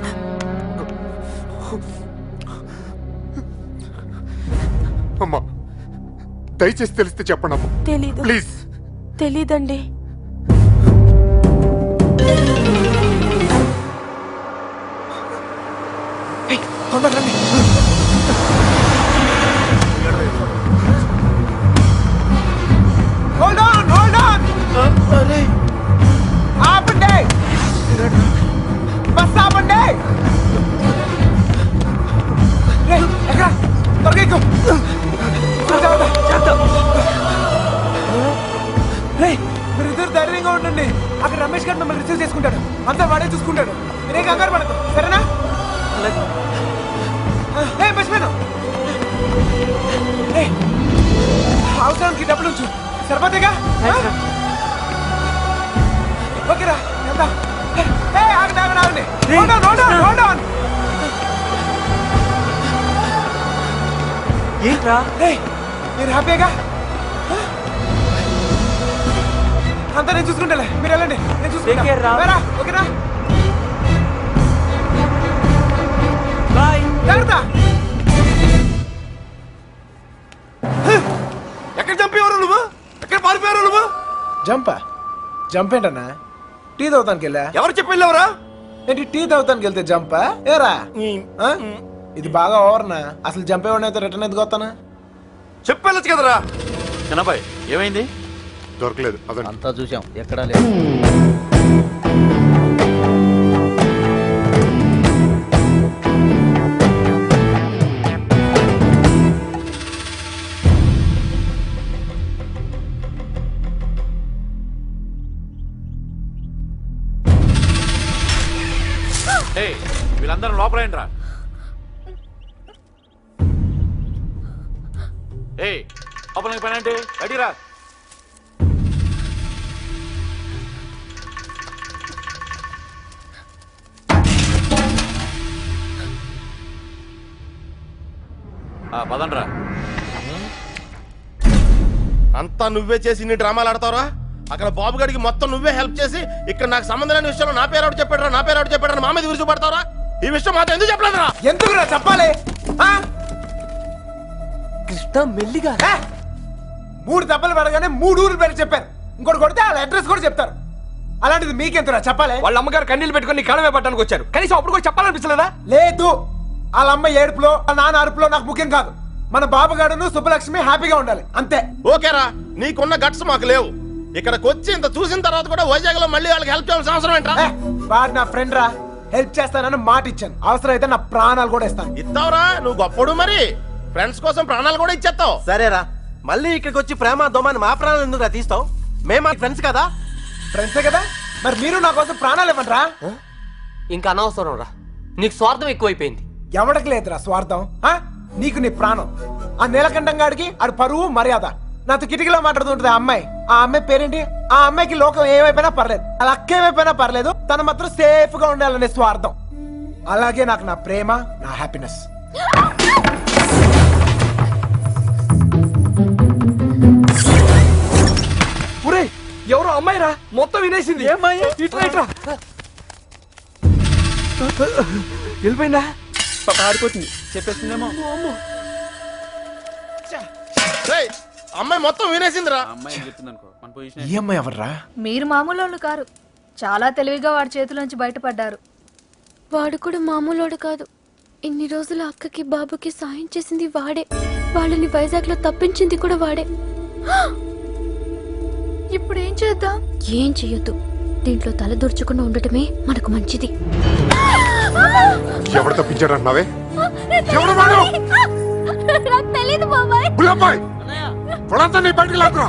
అమ్మా దయచేసి తెలిస్తే చెప్పండి అమ్మా తెలీదు ప్లీజ్ తెలీదండి ఏయ్, తొందర రండి హోల్డ్ ఆన్ హోల్డ్ ఆన్ ఆపండి బస్ ఆపండి రేయ్, ఎక్కడ త్వరగా ఎక్కు. జాగ్రత్త, జాగ్రత్త. కంగారు పడకు సరేనా ఏ మర్చిపోయాను ఏ, అవసరానికి డబ్బులు ఉంచు సరిపోతేగా ఆ? ఓకేరా ఎంత ఏ ఆగండి ఆగండి ఆగండి Hold on, hold on, hold on. ఏంట్రా ఏయ్, మీరు హ్యాపీగా అంతా నేను చూసుకుంటాలే మీరు వెళ్ళండి నేను చూసుకుంటా Take care రా. వేరా, ఓకేనా బాయ్ జాగ్రత్త ఎక్కడ చంపేవారు నువ్వు ఎక్కడ పారిపోయారు నువ్వు జంపా జంప్ ఏంటన్నా టీ తాగుతానికి వెళ్ళా ఎవరు చెప్పి వెళ్ళావురా ఏంటి టీ తాగుతానికి వెళ్తే జంపా ఏరా ఆ? ఇది బాగా ఓవర్నా అసలు జంపేవాడిని అయితే రిటర్న్ ఎందుకు వస్తానా చెప్పెళ్ళచ్చు కదరా చిన్నబాయ్ ఏమైంది దొరకలేదు అదండి అంతా చూసాం ఎక్కడా లేదు ఏయ్, వీళ్ళందరూ లోపలేంట్రా ఏయ్ లోపలికి పని అంటే అడిరా పదండ్రా అంతా నువ్వే చేసి ఇన్ని డ్రామాలు ఆడతావురా అక్కడ బాబు గడికి మొత్తం నువ్వే హెల్ప్ చేసి ఇక్కడ నాకు సంబంధం లేని విషయంలో నా పేరు ఎవరు చెప్పాడు నా పేరు ఎవరు చెప్పాడు మా మీద విరుచు పడతావురా ఈ విషయం మాత్రం ఎందుకు చెప్పలేదురా ఎందుకురా చెప్పాలి ఆ? కృష్ణ మెల్లిగా ఏ? మూడు దెబ్బలు పడగానే మూడు ఊర్లు పేరు చెప్పారు ఇంకోటి కొడితే వాళ్ళ అడ్రస్ కూడా చెప్తారు అలాంటిది మీకెంతరా చెప్పాలి వాళ్ళ అమ్మగారు కన్నీళ్ళు పెట్టుకొని కళమే పట్టడానికి వచ్చారు కనీసం అప్పుడు కూడా చెప్పాలనిపించలేదా లేదు వాళ్ళ అమ్మ ఏడుపులో వాళ్ళ నాన్న అరుపులో నాకు ముఖ్యం కాదు మన బాబుగాడును సుబ్బలక్ష్మి హ్యాపీగా ఉండాలి అంతే ఓకేరా నీకున్న గట్స్ మాకు లేవు ఇక్కడికి వచ్చి ఇంత చూసిన తర్వాత కూడా వైజాగ్ లో మళ్ళీ వాళ్ళకి హెల్ప్ చేయాల్సిన అవసరం ఏంట్రా వాడు నా ఫ్రెండ్ రా హెల్ప్ చేస్తానని మాట ఇచ్చాను అవసరం అయితే నా ప్రాణాలు కూడా ఇస్తాను ఇస్తావురా నువ్వు గొప్పడు మరి ఫ్రెండ్స్ కోసం ప్రాణాలు కూడా ఇచ్చేస్తావు సరేరా మళ్ళీ ఇక్కడికి వచ్చి ప్రేమ దోమని మా ప్రాణాలు ఎందుకు తీస్తావు మేము మా ఫ్రెండ్స్ కదా ఫ్రెండ్సే కదా మరి మీరు నా కోసం ప్రాణాలు ఇవ్వండిరా ఇంకా అనవసరం రా నీకు స్వార్థం ఎక్కువైపోయింది ఎవడికి లేదురా స్వార్థం ఆ? నీకు నీ ప్రాణం ఆ నీలకంఠం గాడికి ఆడు పరువు మర్యాద నాతో కిటికీలో మాట్లాడుతుంటది ఆ అమ్మాయి ఆ అమ్మాయి పేరేంటి ఆ అమ్మాయికి లోకం ఏమైపోయినా పర్లేదు అలా అక్క ఏమైపోయినా పర్లేదు తను మాత్రం సేఫ్ గా ఉండాలనే స్వార్థం అలాగే నాకు నా ప్రేమ నా హ్యాపీనెస్ ఒరేయ్ ఎవరో అమ్మాయి రా మొత్తం వినేసింది ఏమ్మాయి ఇట్లా ఇట్లా వెళ్ళిపోయిందా పారిపోతుంది చెప్పేస్తుందేమో రేయ్, అమ్మాయి మొత్తం వినేసిందిరా అమ్మాయి చెప్తుందనుకో మన పొజిషన్ ఈ అమ్మాయి ఎవర్రా మీరు మామూలు వాళ్ళు కారు చాలా తెలివిగా వాడి చేతిలోంచి బయటపడ్డారు వాడు కూడా మామూలోడు కాదు ఇన్ని రోజులు అక్కకి బాబుకి సాయం చేసింది వాడే వాళ్ళని వైజాగ్ లో తప్పించింది కూడా వాడే ఇప్పుడు ఏం చేద్దాం ఏం చెయ్యొద్దు దీంట్లో తల దూర్చకుండా ఉండటమే మనకు మంచిది ఎవడు తప్పించాడు అంటున్నావే ఎవడు వాడు నాకు తెలీదు బాబాయ్ బుల్లబ్బాయ్ పొలంతా నీ బయటికి లాక్కురా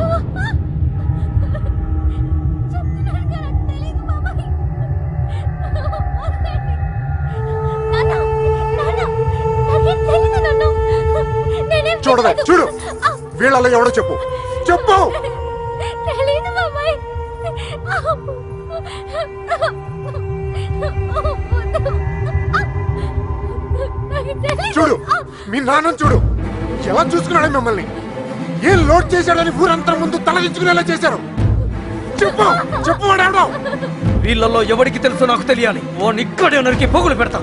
చూడదే చూడు వీళ్ళలో ఎవడో చెప్పు చెప్పు తెలీదు బాబాయ్ చూడు మీ నాన్న చూడు ఎలా చూసుకున్నాడు మిమ్మల్ని ఏం లోడ్ చేశాడని ఊరంతా ముందు తలదించుకునేలా చేశారు చెప్పు చెప్పు వాడు ఎవడో వీళ్ళల్లో ఎవరికి తెలుసో నాకు తెలియాలి ఓ నిక్కడే నరికి పోగులు పెడతా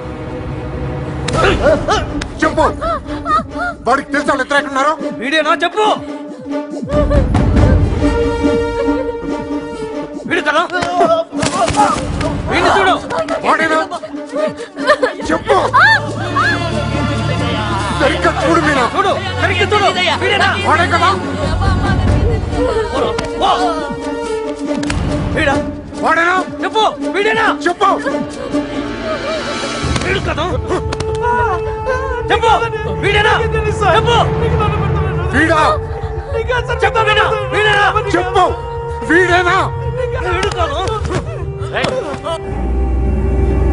చెప్పు వాడికి తెలుసా వాళ్ళు ఇద్దరు ఎక్కడున్నారో వీడేనా చెప్పు వీడు కదా వీడిని చూడు వాడేనా చెప్పు సరిగ్గా చూడు మీనా చూడు సరిగ్గా చూడు వీడేనా వాడే కదా వీడా వాడేనా చెప్పు వీడేనా చెప్పు వీడు కదా చెప్పు వీడేనా చెప్పు వీడా చెప్పు వీడా వీడేనా చెప్పు వీడేనా వీడు కాదు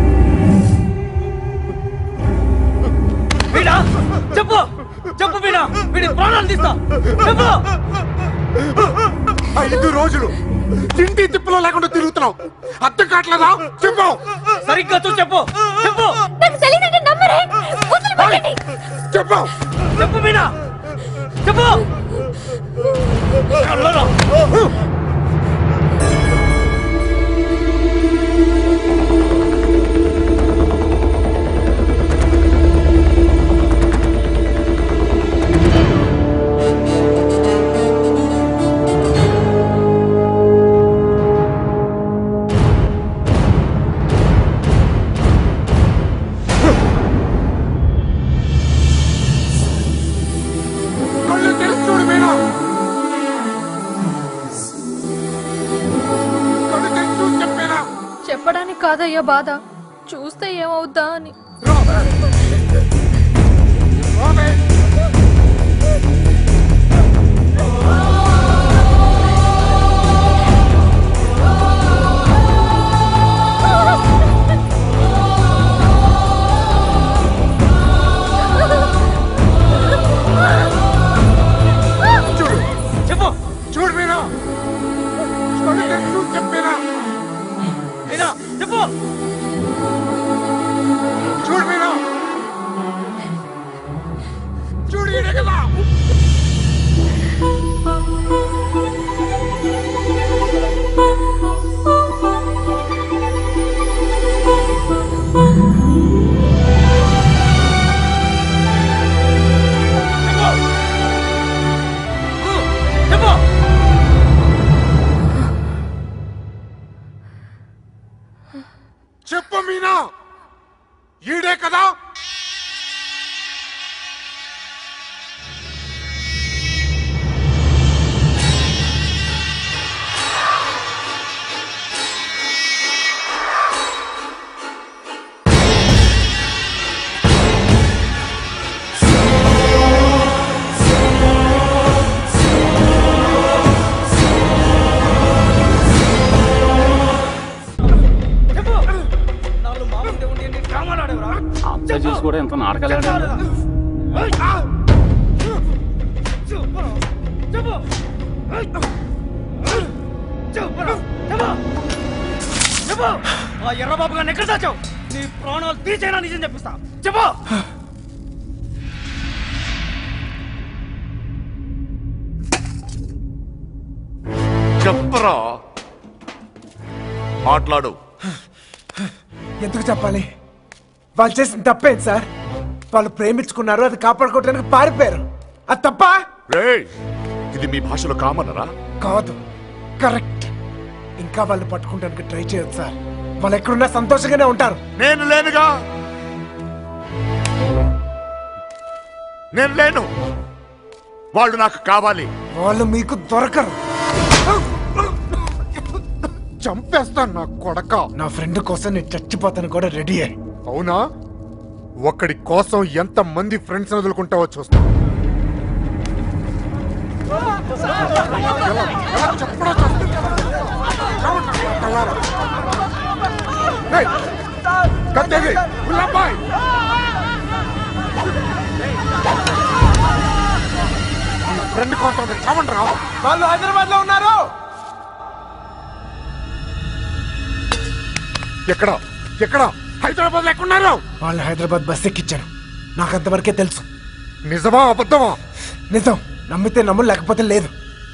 వీడి ప్రాణాలు తీస్తా చెప్పు ఐదు రోజులు తిండి తిప్పులో లేకుండా తిరుగుతున్నావు అర్థం కావట్లేదా చెప్పు సరిగ్గా చూసి చెప్పు చెప్పు నాకు తెలియదంటే నమ్మరే వదిలిపెట్టండి చెప్పు చెప్పు మీనా చెప్పు కళ్ళలో. కళ్ళు తెరిచి చూడు మీనా కళ్ళు తెరిచి చూసి చెప్పేనా చెప్పడానికి కాదయ్యా బాధ చూస్తే ఏమవుద్దా అని చూడు చెప్పు చూడు మీనా కళ్ళు తెరిచి చూసి చెప్పేనా మీనా చెప్పు చూడు మీనా చూడు ఈడే కదా చెప్పు చెప్పు మీనా ఈడే కదా అంతా చూసి కూడా ఎంత నాటకాలు చెప్పు ఆ ఎర్రబాబు గారిని ఎక్కడ దాచావు నీ ప్రాణాలు తీసేనా నిజం చెప్పిస్తా చెప్పు చెప్పరా మాట్లాడు ఎందుకు చెప్పాలి వాళ్ళు చేసిన తప్పేంటి సార్ వాళ్ళు ప్రేమించుకున్నారు అది కాపాడుకోవడానికి పారిపోయారు అది తప్ప రేయ్ ఇది మీ భాషలో కామనరా కాదు కరెక్ట్ ఇంకా వాళ్ళు పట్టుకుంటానికి ట్రై చేయొచ్చు సార్ వాళ్ళు ఎక్కడున్నా సంతోషంగానే ఉంటారు నేను లేనుగా నేను లేను వాళ్ళు నాకు కావాలి వాళ్ళు మీకు దొరకరు చంపేస్తాను నా కొడక నా ఫ్రెండ్ కోసం నేను చచ్చిపోతాను కూడా రెడీ అయ్యి అవునా ఒక్కడి కోసం ఎంత మంది ఫ్రెండ్స్ వదులుకుంటావో చూస్తా ఎలా- ఎలా చెప్పడా చూస్తా. కల్లారా. ఏయ్, కత్తేది, ఉల్లబ్బాయ్. ఈ ఫ్రెండ్ కోసం చావండి రా వాళ్ళు హైదరాబాద్ లో ఉన్నారు ఎక్కడ ఎక్కడ హైదరాబాద్ లో ఎక్కడున్నారు వాళ్ళు హైదరాబాద్ బస్ ఎక్కించారు నాకు అంతవరకే తెలుసు నిజమా అబద్ధమా నిజం నమ్మితే నమ్ము లేకపోతే లేదు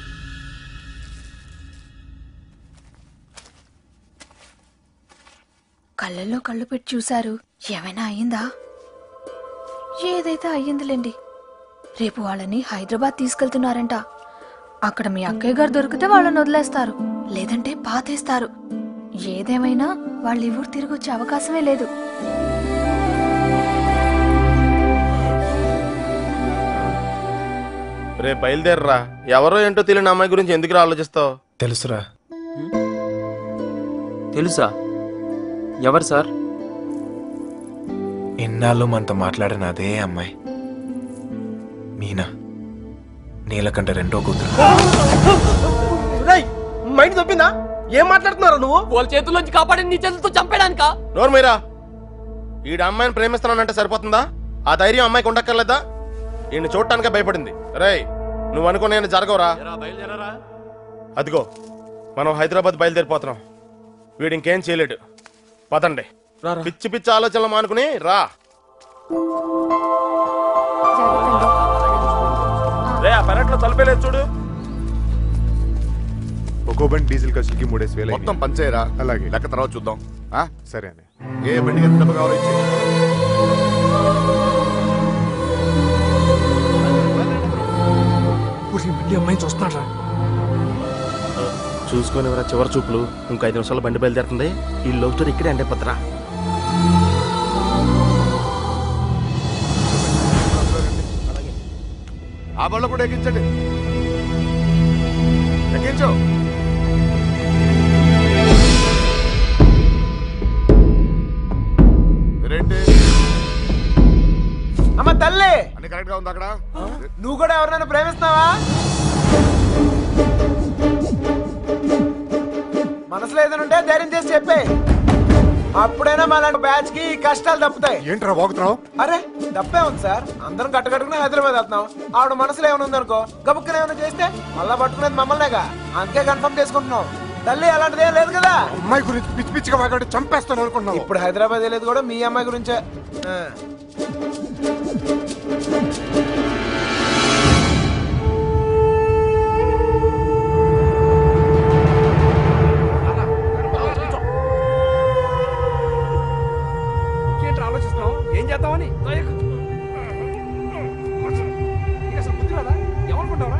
కళ్ళల్లో కళ్ళు పెట్టి చూశారు ఏమైనా అయ్యిందా ఏదైతే అయ్యిందిలేండి రేపు వాళ్ళని హైదరాబాద్ తీసుకెళ్తున్నారంట అక్కడ మీ అక్కయ్య గారు దొరికితే వాళ్ళని వదిలేస్తారు లేదంటే పాతేస్తారు ఏదేమైనా వాళ్ళు ఈ ఊరు తిరిగి వచ్చే అవకాశమే లేదు రేపు బయలుదేరరా ఎవరో ఏంటో తెలియని అమ్మాయి గురించి ఎందుకు ఆలోచిస్తావు తెలుసురా తెలుసా ఎవరు సార్ ఇన్నాళ్ళు మనతో మాట్లాడిన అదే అమ్మాయి మీనా నీలకంఠ రెండో కూతురు మైండ్ తప్పిందా ఏం మాట్లాడుతున్నారా నువ్వు వాళ్ళ చేతుల్లోంచి కాపాడి నీ చేతులతో చంపేడానికా నోరు మీరా ఈడ అమ్మాయిని ప్రేమిస్తున్నానంటే సరిపోతుందా ఆ ధైర్యం అమ్మాయికి ఉండక్కర్లేదా ఈయన చూడటానికే భయపడింది రేయ్ నువ్వు అనుకునే జరగవురా అదిగో మనం హైదరాబాద్ బయలుదేరిపోతున్నాం వీడు ఇంకేం చేయలేడు పదండి పిచ్చి పిచ్చి ఆలోచనలు మానుకుని రా రే ఆ పెరట్లో తలపేలేదు చూడు ఒక్కో బండి డీజిల్ ఖర్చులకి మూడేసి వేలు మొత్తం పంచేయరా అలాగే లెక్క తర్వాత చూద్దాం ఆ? సరే అని ఏ బండికి ఎంత డబ్బు కావాలో ఇచ్చేయ్. మళ్ళీ అమ్మాయిని చూస్తున్నారా చూసుకొని ఎవరా చివరి చూపులు ఇంకో ఐదు నిమిషాలు బండి బయలుదేరుతుంది ఈ లవ్ స్టోరీ ఇక్కడే అంటే పత్రా ఆ బళ్ళ కూడా ఎక్కించండి ఎక్కించు రెండే అమ్మ తల్లి అన్ని కరెక్ట్ గా ఉంది అక్కడ నువ్వు కూడా ఎవరినైనా ప్రేమిస్తున్నావా మనసులో ఏదైనా ఉంటే ధైర్యం చేసి చెప్పే అప్పుడైనా మన బ్యాచ్ కి ఈ కష్టాలు తప్పుతాయి ఏంట్రా వాగుతున్నావు అరే తప్పే ఉంది సార్ అందరం కట్టకట్టుకుని హైదరాబాద్ వెళ్తున్నాం ఆవిడ మనసులో ఏమైనా ఉందనుకో గబుక్కన ఏమైనా చేస్తే మళ్ళా పట్టుకునేది మమ్మల్నేగా అందుకే కన్ఫర్మ్ చేసుకుంటున్నాం తల్లి అలాంటిది ఏం లేదు కదా అమ్మాయి గురించి పిచ్చి పిచ్చిగా వాగాడు చంపేస్తాను అనుకున్నావు ఇప్పుడు హైదరాబాద్ వెళ్ళేది కూడా మీ అమ్మాయి గురించే ఆ. ఏంటి ఆలోచిస్తున్నావు ఏం చేద్దామని నీకు అసలు బుద్ధి రాదా ఏమనుకుంటావరా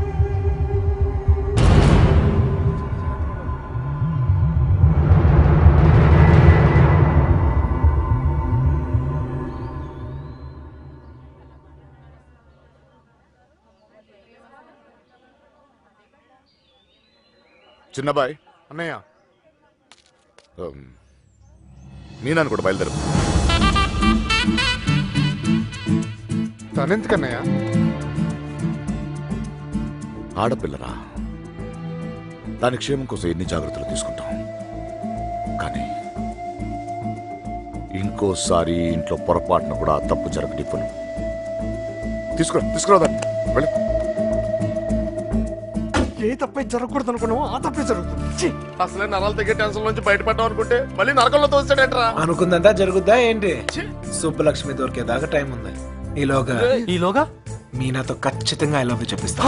చిన్నబాయ్ అన్నయ్య మీనాన్ని కూడా బయలుదేరు తనెందుకన్నయ్య ఆడపిల్లరా దాని క్షేమం కోసం ఎన్ని జాగ్రత్తలు తీసుకుంటాం కానీ ఇంకోసారి ఇంట్లో పొరపాటున కూడా ఆ తప్పు జరగనివ్వను తీసుకురా తీసుకురా దాన్ని వెళ్ళు ఏ తప్పే జరగకూడదు అనుకున్నావు ఆ తప్పే జరుగుతుంది ఛీ! అసలే నరాలు తగ్గే టెన్షన్ నుంచి బయటపడ్డాం అనుకుంటే మళ్ళీ నరకంలో తోస్తాడేంట్రా అనుకుందంతా జరుగుద్దా ఏంటి సుబ్బలక్ష్మి దొరికేదాకా టైం ఉంది ఈలోగా ఈలోగా మీనాతో ఖచ్చితంగా ఐ లవ్ చెప్పిస్తా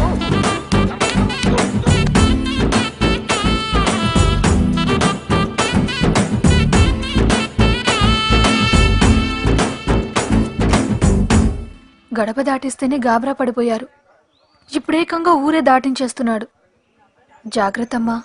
గడప దాటిస్తేనే గాబరా పడిపోయారు ఇప్పుడేకంగా ఊరే దాటించేస్తున్నాడు జాగ్రత్తమ్మా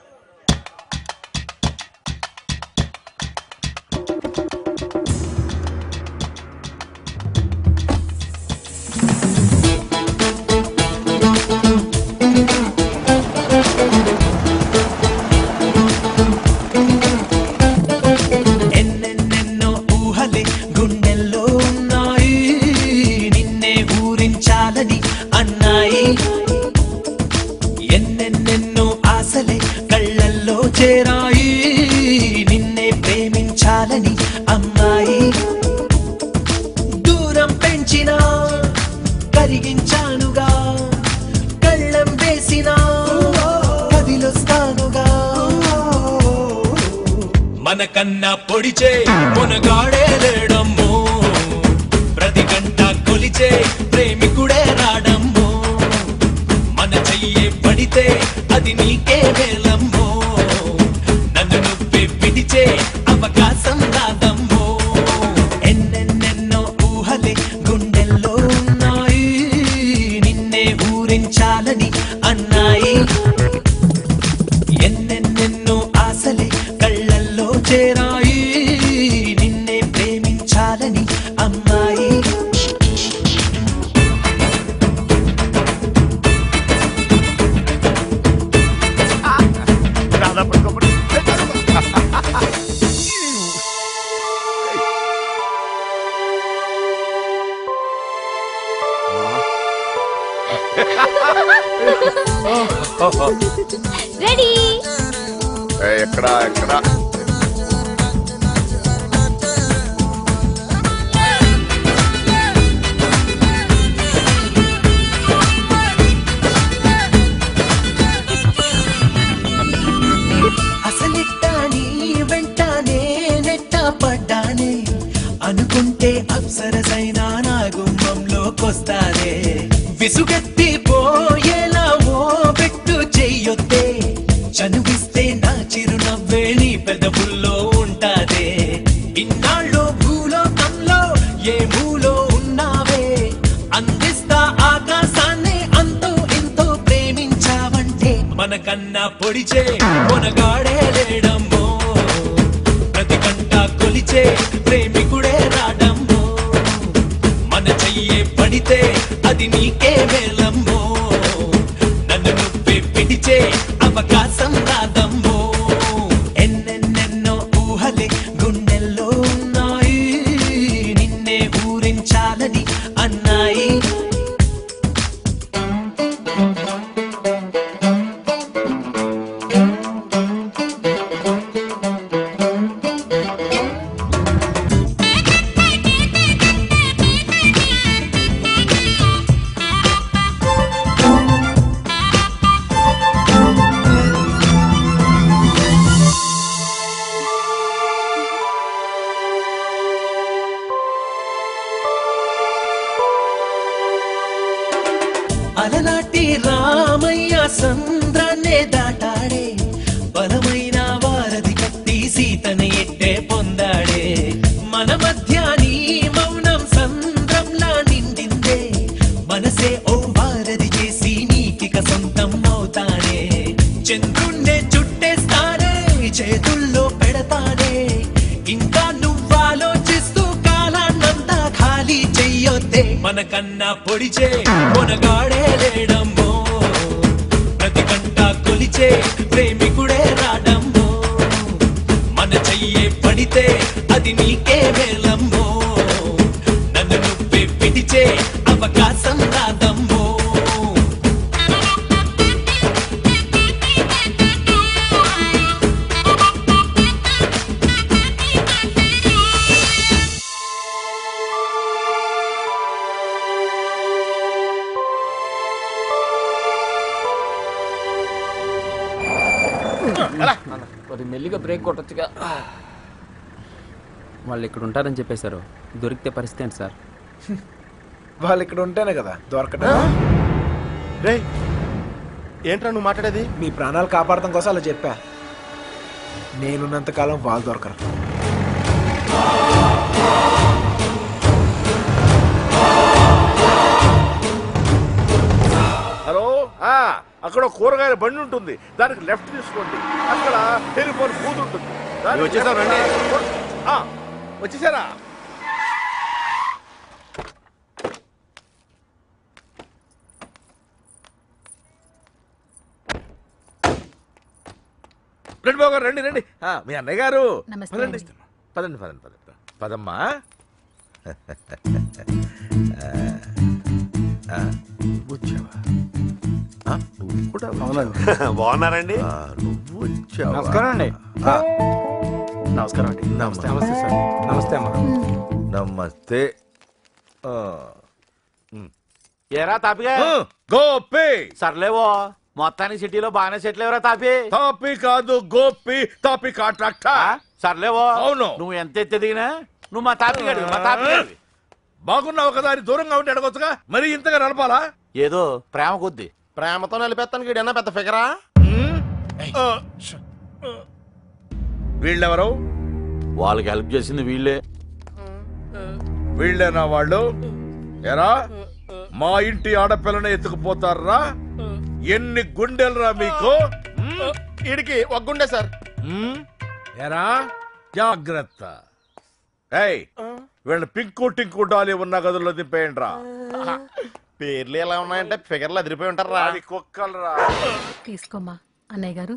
ఎన్నెన్నెన్నో ఊహలే గుండెల్లో ఉన్నాయి నిన్నే ఊరించాలని అన్నాయి ఎన్నెన్నెన్నో ఆశలే కళ్ళల్లో చేరాయి నిన్నే ప్రేమించాలని అమ్మాయి దూరం పెంచినా కరిగించానుగా కళ్ళం వేసినా కదిలొస్తానుగా మనకన్నా పొడిచే మునగాడే లేడమ్మో ప్రతి గంట కొలిచే ప్రేమికుడే రాడమ్మో మన చెయ్యే పడితే అది నీకే వేలమ్మో నన్ను నువ్వే పిడిచే అవకాశం రాదమ్మో ఎన్నెన్నెన్నో ఊహలే గుండెల్లో ఉన్నాయి నిన్నే ఊరించాలని అన్నాయి ఎన్నెన్నెన్నో ఆశలే కళ్ళల్లో చేరాయి నిన్నే ప్రేమించాలని అమ్మాయి రెడీ ఏ, ఎక్కడా ఎక్కడా అనుకుంటే అప్సరసైనా నా గుమ్మంలోకొస్తాదే విసుగెత్తి పోయేలా ఓ పెట్టు చెయ్యొద్దే చనువిస్తే నా చిరునవ్వే నీ పెదవుల్లో ఉంటాదే ఇన్నాళ్ళు భూలోకంలో ఏ మూలో ఉన్నావే అందిస్తా ఆకాశాన్ని అంతో ఎంతో ప్రేమించావంటే మనకన్నా పొడిచే కొనగాడే లేడమ్మో ప్రతి గంట కొలిచే ప్రేమికుడే రాడమ్మో మన చెయ్యే పడితే అది నీకే మేలమ్మో నన్ను నువ్వే పిడిచే అవకాశం రాదమ్మో ఎన్నెన్నెన్నో ఊహలే గుండెల్లో ఉన్నాయి నిన్నే ఊరించాలని అన్నాయి అలనాటి రామయ్య సంద్రాన్నే దాటాడే బలమైన వారధి కట్టి సీతని ఎట్టే పొందాడే మన మధ్య నీ మౌనం సంద్రంలా నిండిందే మనసే ఓ వారధి చేసి నీకిక సొంతం అవుతానే చంద్రుణ్ణే చుట్టేస్తానే చేతుల్లో పెడతానే ఇంకా నువ్వాలోచిస్తూ కాలాన్నంతా ఖాళీ చెయ్యొద్దే మనకన్నా పొడిచే కొనగాడే లేడమ్మో ప్రతి గంట కొలిచే ప్రేమికుడే రాడమ్మో మన చెయ్యే పడితే అది నీకే మేలమ్మో నన్ను నువ్వే పిడిచే అవకాశం రాదమ్మో కొద్ది మెల్లిగా బ్రేక్ కొట్టొచ్చుగా వాళ్ళు ఇక్కడ ఉంటారని చెప్పేశారు దొరికితే పరిస్థితి ఏంటి సార్ వాళ్ళు ఇక్కడ ఉంటేనే కదా దొరకటం రే ఏంట్రా నువ్వు మాట్లాడేది మీ ప్రాణాలు కాపాడటం కోసం అలా చెప్పా నేనున్నంత కాలం వాళ్ళు దొరకరు హలో ఆ, అక్కడ ఒక కూరగాయల బండి ఉంటుంది దానికి లెఫ్ట్ తీసుకోండి అక్కడ టెలిఫోన్ బూత్ ఉంటుంది దానికి మేము వచ్చేసాం, రండి. ఆ, వచ్చేసారా రండి బాబు గారు రండి రండి ఆ, మీ అన్నయ్య గారు నమస్తే పదండి అండి. పదండి పదండి పదండి పదమ్మా ఆ, వచ్చావా ఆ, నువ్వు కూడా వచ్చావా? బాగున్నారండి ఆ, నువ్వు వచ్చావా? నమస్కారం అండి. ఆ, నమస్కారం అండి నమస్తే నమస్తే సార్ నమస్తే అమ్మా నమస్తే ఆ, ఏరా తాపిగా గోపి సర్లేవో మొత్తానికి సిటీలో బాగానే సెటిల్ ఎవరా తాపి తాపి కాదు గోపి తాపి కాంట్రాక్టర్ సర్లేవో అవును నువ్వు ఎంత ఎత్తి దిగినా నువ్వు మా తాపి గడివి మా తాపి గడివి బాగున్నావు కదా అని దూరంగా ఉంటే అడగొచ్చుగా మరి ఇంతగా నడపాలా ఏదో ప్రేమ కొద్ది ప్రేమతో నిలిపేస్తానికి ఈడన్నా పెద్ద ఫిగరా ఆ, వీళ్ళెవరు వాళ్ళకి హెల్ప్ చేసింది వీళ్ళే వీళ్ళేనా వాళ్ళు ఎరా మా ఇంటి ఆడపిల్లని ఎత్తుకుపోతారా ఎన్ని గుండెలరా మీకు ఈడికి ఒక గుండె సార్ మ్మ్? ఎరా జాగ్రత్త ఏయ్ వీళ్ళ పింకు టింకు డాలి ఉన్న గదుల్లో దింపేయండి రా పేర్లు ఎలా ఉన్నాయంటే ఫిగర్లు అదిరిపోయి ఉంటారా అది కుక్కలరా తీసుకోమ్మా అన్నయ్య గారు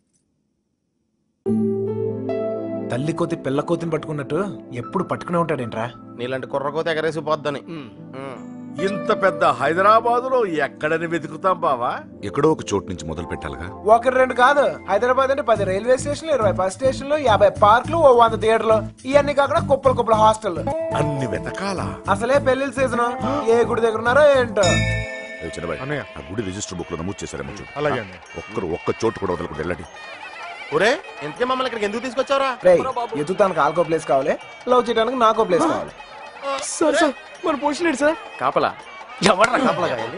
తల్లి కోతి పిల్ల కోతిని పట్టుకున్నట్టు ఎప్పుడు పట్టుకునే ఉంటాడేంట్రా నీలాంటి కుర్రకోత ఎగరేసి పోద్దని ఇంత పెద్ద హైదరాబాద్ లో ఎక్కడని వెతుకుతాం బావా ఎక్కడో ఒక చోటు నుంచి మొదలు పెట్టాలిగా ఒకటి రెండు కాదు హైదరాబాద్ అంటే పది రైల్వే స్టేషన్లు ఇరవై బస్ స్టేషన్లు యాభై పార్కులు ఓ వంద థియేటర్లు ఇవన్నీ కాకుండా కుప్పలు కుప్పల హాస్టల్ అన్ని వెతకాలా అసలే పెళ్లిళ్ళ సీజన్ ఏ గుడి దగ్గర ఉన్నారో ఏంటో చిన్నబాయ్ ఆ గుడి రిజిస్టర్ బుక్ లో నమోదు చేశారేమో చూడు అలాగే అండి. ఒక్కరు ఒక్క చోటు కూడా వదలకుండా వెళ్ళండి ఒరే ఇంతకీ మమ్మల్ని ఇక్కడికి ఎందుకు తీసుకొచ్చావురా రే ఎత్తుతానికి ఆల్కో ప్లేస్ కావాలి లవ్ చేయడానికి నాకో ప్లేస్ కావాలి సార్ సార్ మన పొజిషన్ ఏంటి సార్ కాపలా ఎవడరా కాపలా కాయండి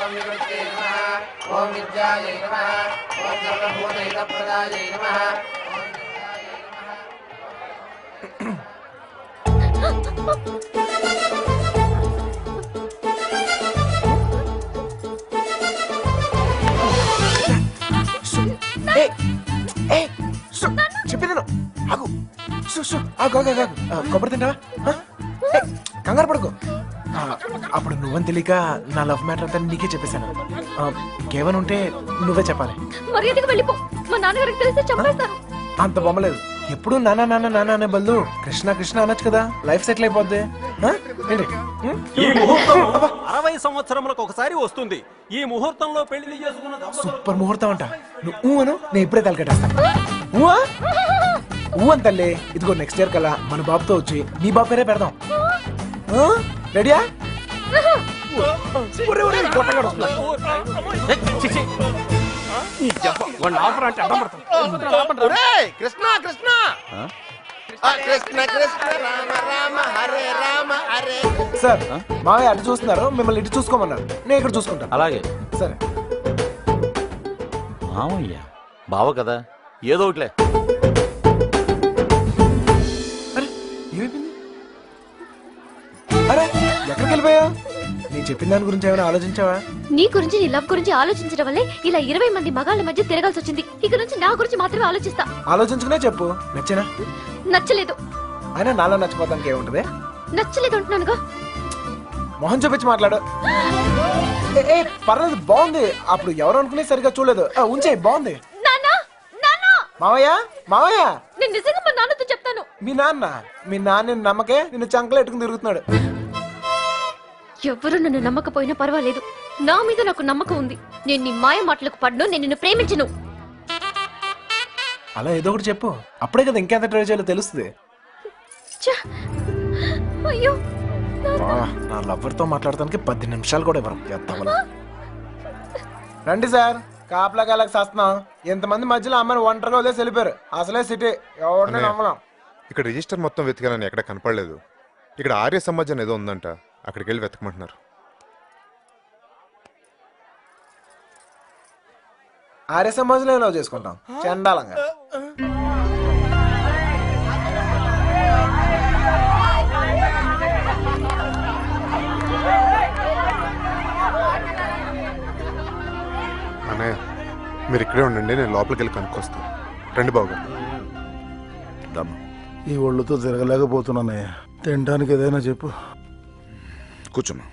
ఏయ్, ఏయ్, సు, చెప్పేది విను. ఆగు సు, సు, ఆగు, ఆగు, ఆగు, ఆగు. ఆ, కొబ్బరి తింటావా ఆ? ఏయ్, కంగారు పడుకో ఆ, అప్పుడు నువ్వని తెలియక నా లవ్ మ్యాటర్ అంతా నీకే చెప్పేశాను ఆ, ఇంకేమైనా ఉంటే నువ్వే చెప్పాలి మర్యాదగా వెళ్ళిపో మా నాన్నగారికి తెలిస్తే చంపేస్తాను అంత బొమ్మలేదు ఎప్పుడు నాన్న నాన్న నాన్న అనే బదులు కృష్ణ కృష్ణ అనొచ్చు కదా లైఫ్ సెటిల్ అయిపోద్ది ఆ? ఏంటి ఉం? ఈ ముహూర్తం అరవై సంవత్సరములకు ఒకసారి వస్తుంది ఈ ముహూర్తంలో పెళ్లి చేసుకున్న దంపతులు సూపర్ ముహూర్తం అంట నువ్వు ఊ అను నేను ఇప్పుడే తలకెట్టేస్తాను ఊవా ఊ అని తల్లి ఇదిగో నెక్స్ట్ ఇయర్ కల్లా మన బాబుతో వచ్చి నీ బాబు పేరే పెడదాం ఆ? రెడీయా ఒరే, ఒరే, గొట్టగాడు వస్తున్నాడు. ఒరేయ్, కృష్ణ కృష్ణ ఆ, కృష్ణ కృష్ణ రామ రామ హరే రామ హరే సార్ మావయ్య అటు చూస్తున్నారు మిమ్మల్ని ఇటు చూసుకోమన్నారు నేను ఇక్కడ చూసుకుంటాను అలాగే సరే మామయ్య బావ కదా ఏదో ఒకటిలే ఏమైపోయింది అరే ఎక్కడికి వెళ్ళిపోయా నేను చెప్పిన దాని గురించి ఏమైనా ఆలోచించావా నీ గురించి నీ లవ్ గురించి ఆలోచించడం వల్లే ఇలా ఇరవై మంది మగాళ్ళ మధ్య తిరగాల్సి వచ్చింది ఇక నుంచి నా గురించి మాత్రమే ఆలోచిస్తా ఆలోచించుకునే చెప్పు నచ్చేనా నచ్చలేదు అయినా నాలో నచ్చిపోతానికి ఏముంటది నచ్చలేదు అంటున్నానుగా మొహం చూపించి మాట్లాడు ఏ, ఏ పర్లేదు బాగుంది అప్పుడు ఎవరు అనుకునే సరిగా చూడలేదు ఆ, ఉంచే బాగుంది నాన్న నాన్న మావయ్య మావయ్య నేను నిజంగా మా నాన్నతో చెప్తాను మీ నాన్న మీ నాన్న నమ్మకే నిన్ను చంకలు ఎట్టుకుని తిరుగుతున్నాడు ఎవరు నన్ను నమ్మకపోయినా పర్వాలేదు నా మీద నాకు నమ్మకం ఉంది నేను నీ మాయ మాటలకు పడ్ను నేను నిన్ను ప్రేమించను అలా ఏదో ఒకటి చెప్పు అప్పుడే కదా ఇంకెంత ట్రై చేయాలో తెలుస్తుంది ఛ! అయ్యో వా, నా లవ్వర్ తో మాట్లాడటానికి పది నిమిషాలు కూడా ఇవ్వరు ఎత్తమని రండి సార్ కాపలా కాలకు సస్తున్నాం ఇంతమంది మధ్యలో అమ్మని ఒంటరిగా వదిలేసి వెళ్ళిపోయారు అసలే సిటీ ఎవరిని అన్నయ్య. నమ్మలేం ఇక్కడ రిజిస్టర్ మొత్తం వెతికానని ఎక్కడ కనపడలేదు ఇక్కడ ఆర్య సమాజం ఏదో ఉందంట అక్కడికి వెళ్ళి వెతకమంటున్నారు ఆర్య సమాజంలో లవ్ చేసుకుంటాం చండాలంగా అన్నయ్య మీరు ఇక్కడే ఉండండి నేను లోపలికి వెళ్ళి కనుక్కొస్తాను రండి బాబు గారు ఈ ఒళ్ళుతో తిరగలేకపోతున్నానయ్యా తినడానికి ఏదైనా చెప్పు కూర్చోమ్మా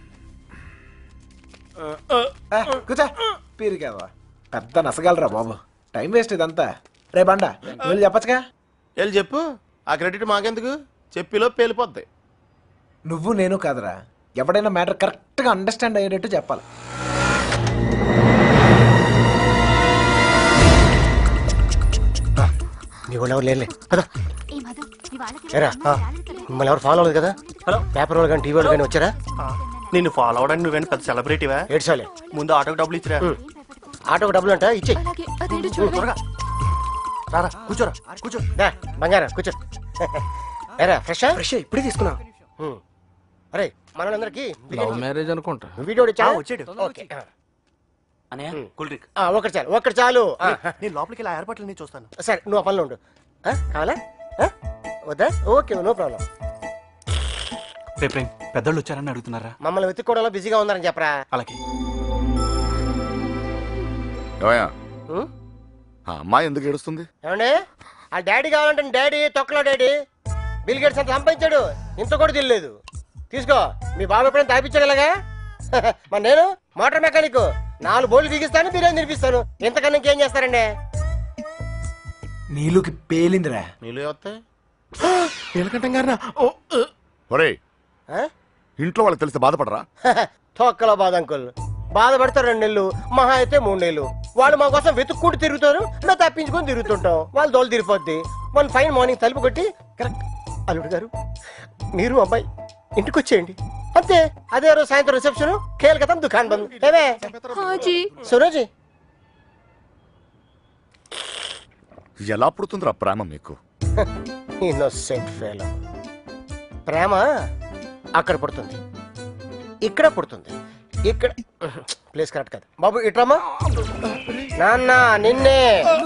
ఏ, కూర్చో పీరికేవా పెద్ద నసగలరా బాబు టైం వేస్ట్ ఇదంతా రే బండ నువ్వు వెళ్ళి చెప్పచ్చుగా వెళ్ళి చెప్పు ఆ క్రెడిట్ మాకెందుకు చెప్పిలో పేలిపోద్ది నువ్వు నేను కాదురా ఎవడైనా మ్యాటర్ కరెక్ట్గా అండర్స్టాండ్ అయ్యేటట్టు చెప్పాలి నీ వాళ్ళు ఎవరు లేరులే కదా ఏరా మిమ్మల్ని ఎవరు ఫాలో అవ్వలేదు కదా హలో పేపర్ వాళ్ళు కానీ టీవీ వాళ్ళు కానీ వచ్చారా నిన్ను ఫాలో అవడానికి నువ్వేంటి పెద్ద సెలబ్రిటీవా ఏడ్చాలే ముందు ఆటోకి డబ్బులు ఇచ్చిరా ఆటోకి డబ్బులు అంట ఇచ్చే త్వరగా రారా కూర్చోరా కూర్చో బంగారం కూర్చో ఏరా ఫ్రెష్ ఫ్రెష్ ఇప్పుడే తీసుకున్నా అరే మనందరికి లవ్ మ్యారేజ్ అనుకుంటా వీడియో వచ్చా ఆ, వచ్చాడు. ఓకే అనయ్య కూల్ డ్రింక్ ఆ, ఒకటి చాలు ఒకటి చాలు ఆ, నేను లోపలికి వెళ్ళి ఏర్పాట్లు నేను చూస్తాను సరే నువ్వు ఆ పనిలో ఉండు ఆ, కావాలా ఆ? వద్దా ఓకే నో ప్రాబ్లం రే ప్రేమ్ పెద్దోళ్ళు వచ్చారని అడుగుతున్నారా మమ్మల్ని వెతుక్కోవడంలో బిజీగా ఉన్నారని చెప్పరా అలాగే ఏమయ్యా ఉం? ఆ అమ్మాయి ఎందుకు ఏడుస్తుంది ఏమండి ఆ డాడీ కావాలంటే డాడీ తొక్కలో డాడీ బిల్ గేట్స్ అంత సంపాదించాడు ఇంత కూడా తెలియలేదు తీసుకో మీ బాబు ఎప్పుడైనా తాపించాడు మరి నేను మోటార్ మెకానిక్ నాలుగు బోర్లు బిగిస్తాను బిర్యానీ తినిపిస్తాను ఇంతకన్నా ఇంకేం చేస్తారండి నీళ్ళకి పేలిందిరా నీళ్ళు వస్తాయి నీలకంఠం గారా ఒరే ఇంట్లో వాళ్ళకి తెలిస్తే బాధపడరా తొక్కలో బాధ అంకుల్ బాధపడతారు రెండు నెలలు మహా అయితే మూడు నెలలు వాళ్ళు మా కోసం వెతుక్కుంటూ తిరుగుతారు మేము తప్పించుకొని తిరుగుతుంటాం వాళ్ళు దోలు తిరిగిపోద్ది వన్ ఫైన్ మార్నింగ్ తలుపు కొట్టి కరెక్ట్ అల్లుడు గారు మీరు అబ్బాయి ఇంటికి వచ్చేయండి అంతే అదే రోజు సాయంత్రం రిసెప్షన్ కేల్కతం దుకాన్ బంద్ ఏమే హాజీ సురోజీ ఎలా పుడుతుందిరా ప్రేమ మీకు ఇన్నోసెంట్ ఫెలో ప్రేమ అక్కడ పుడుతుంది ఇక్కడ పుడుతుంది ఇక్కడ ప్లేస్ కరెక్ట్ కాదు బాబు ఇట్రమ్మా నాన్న నిన్నే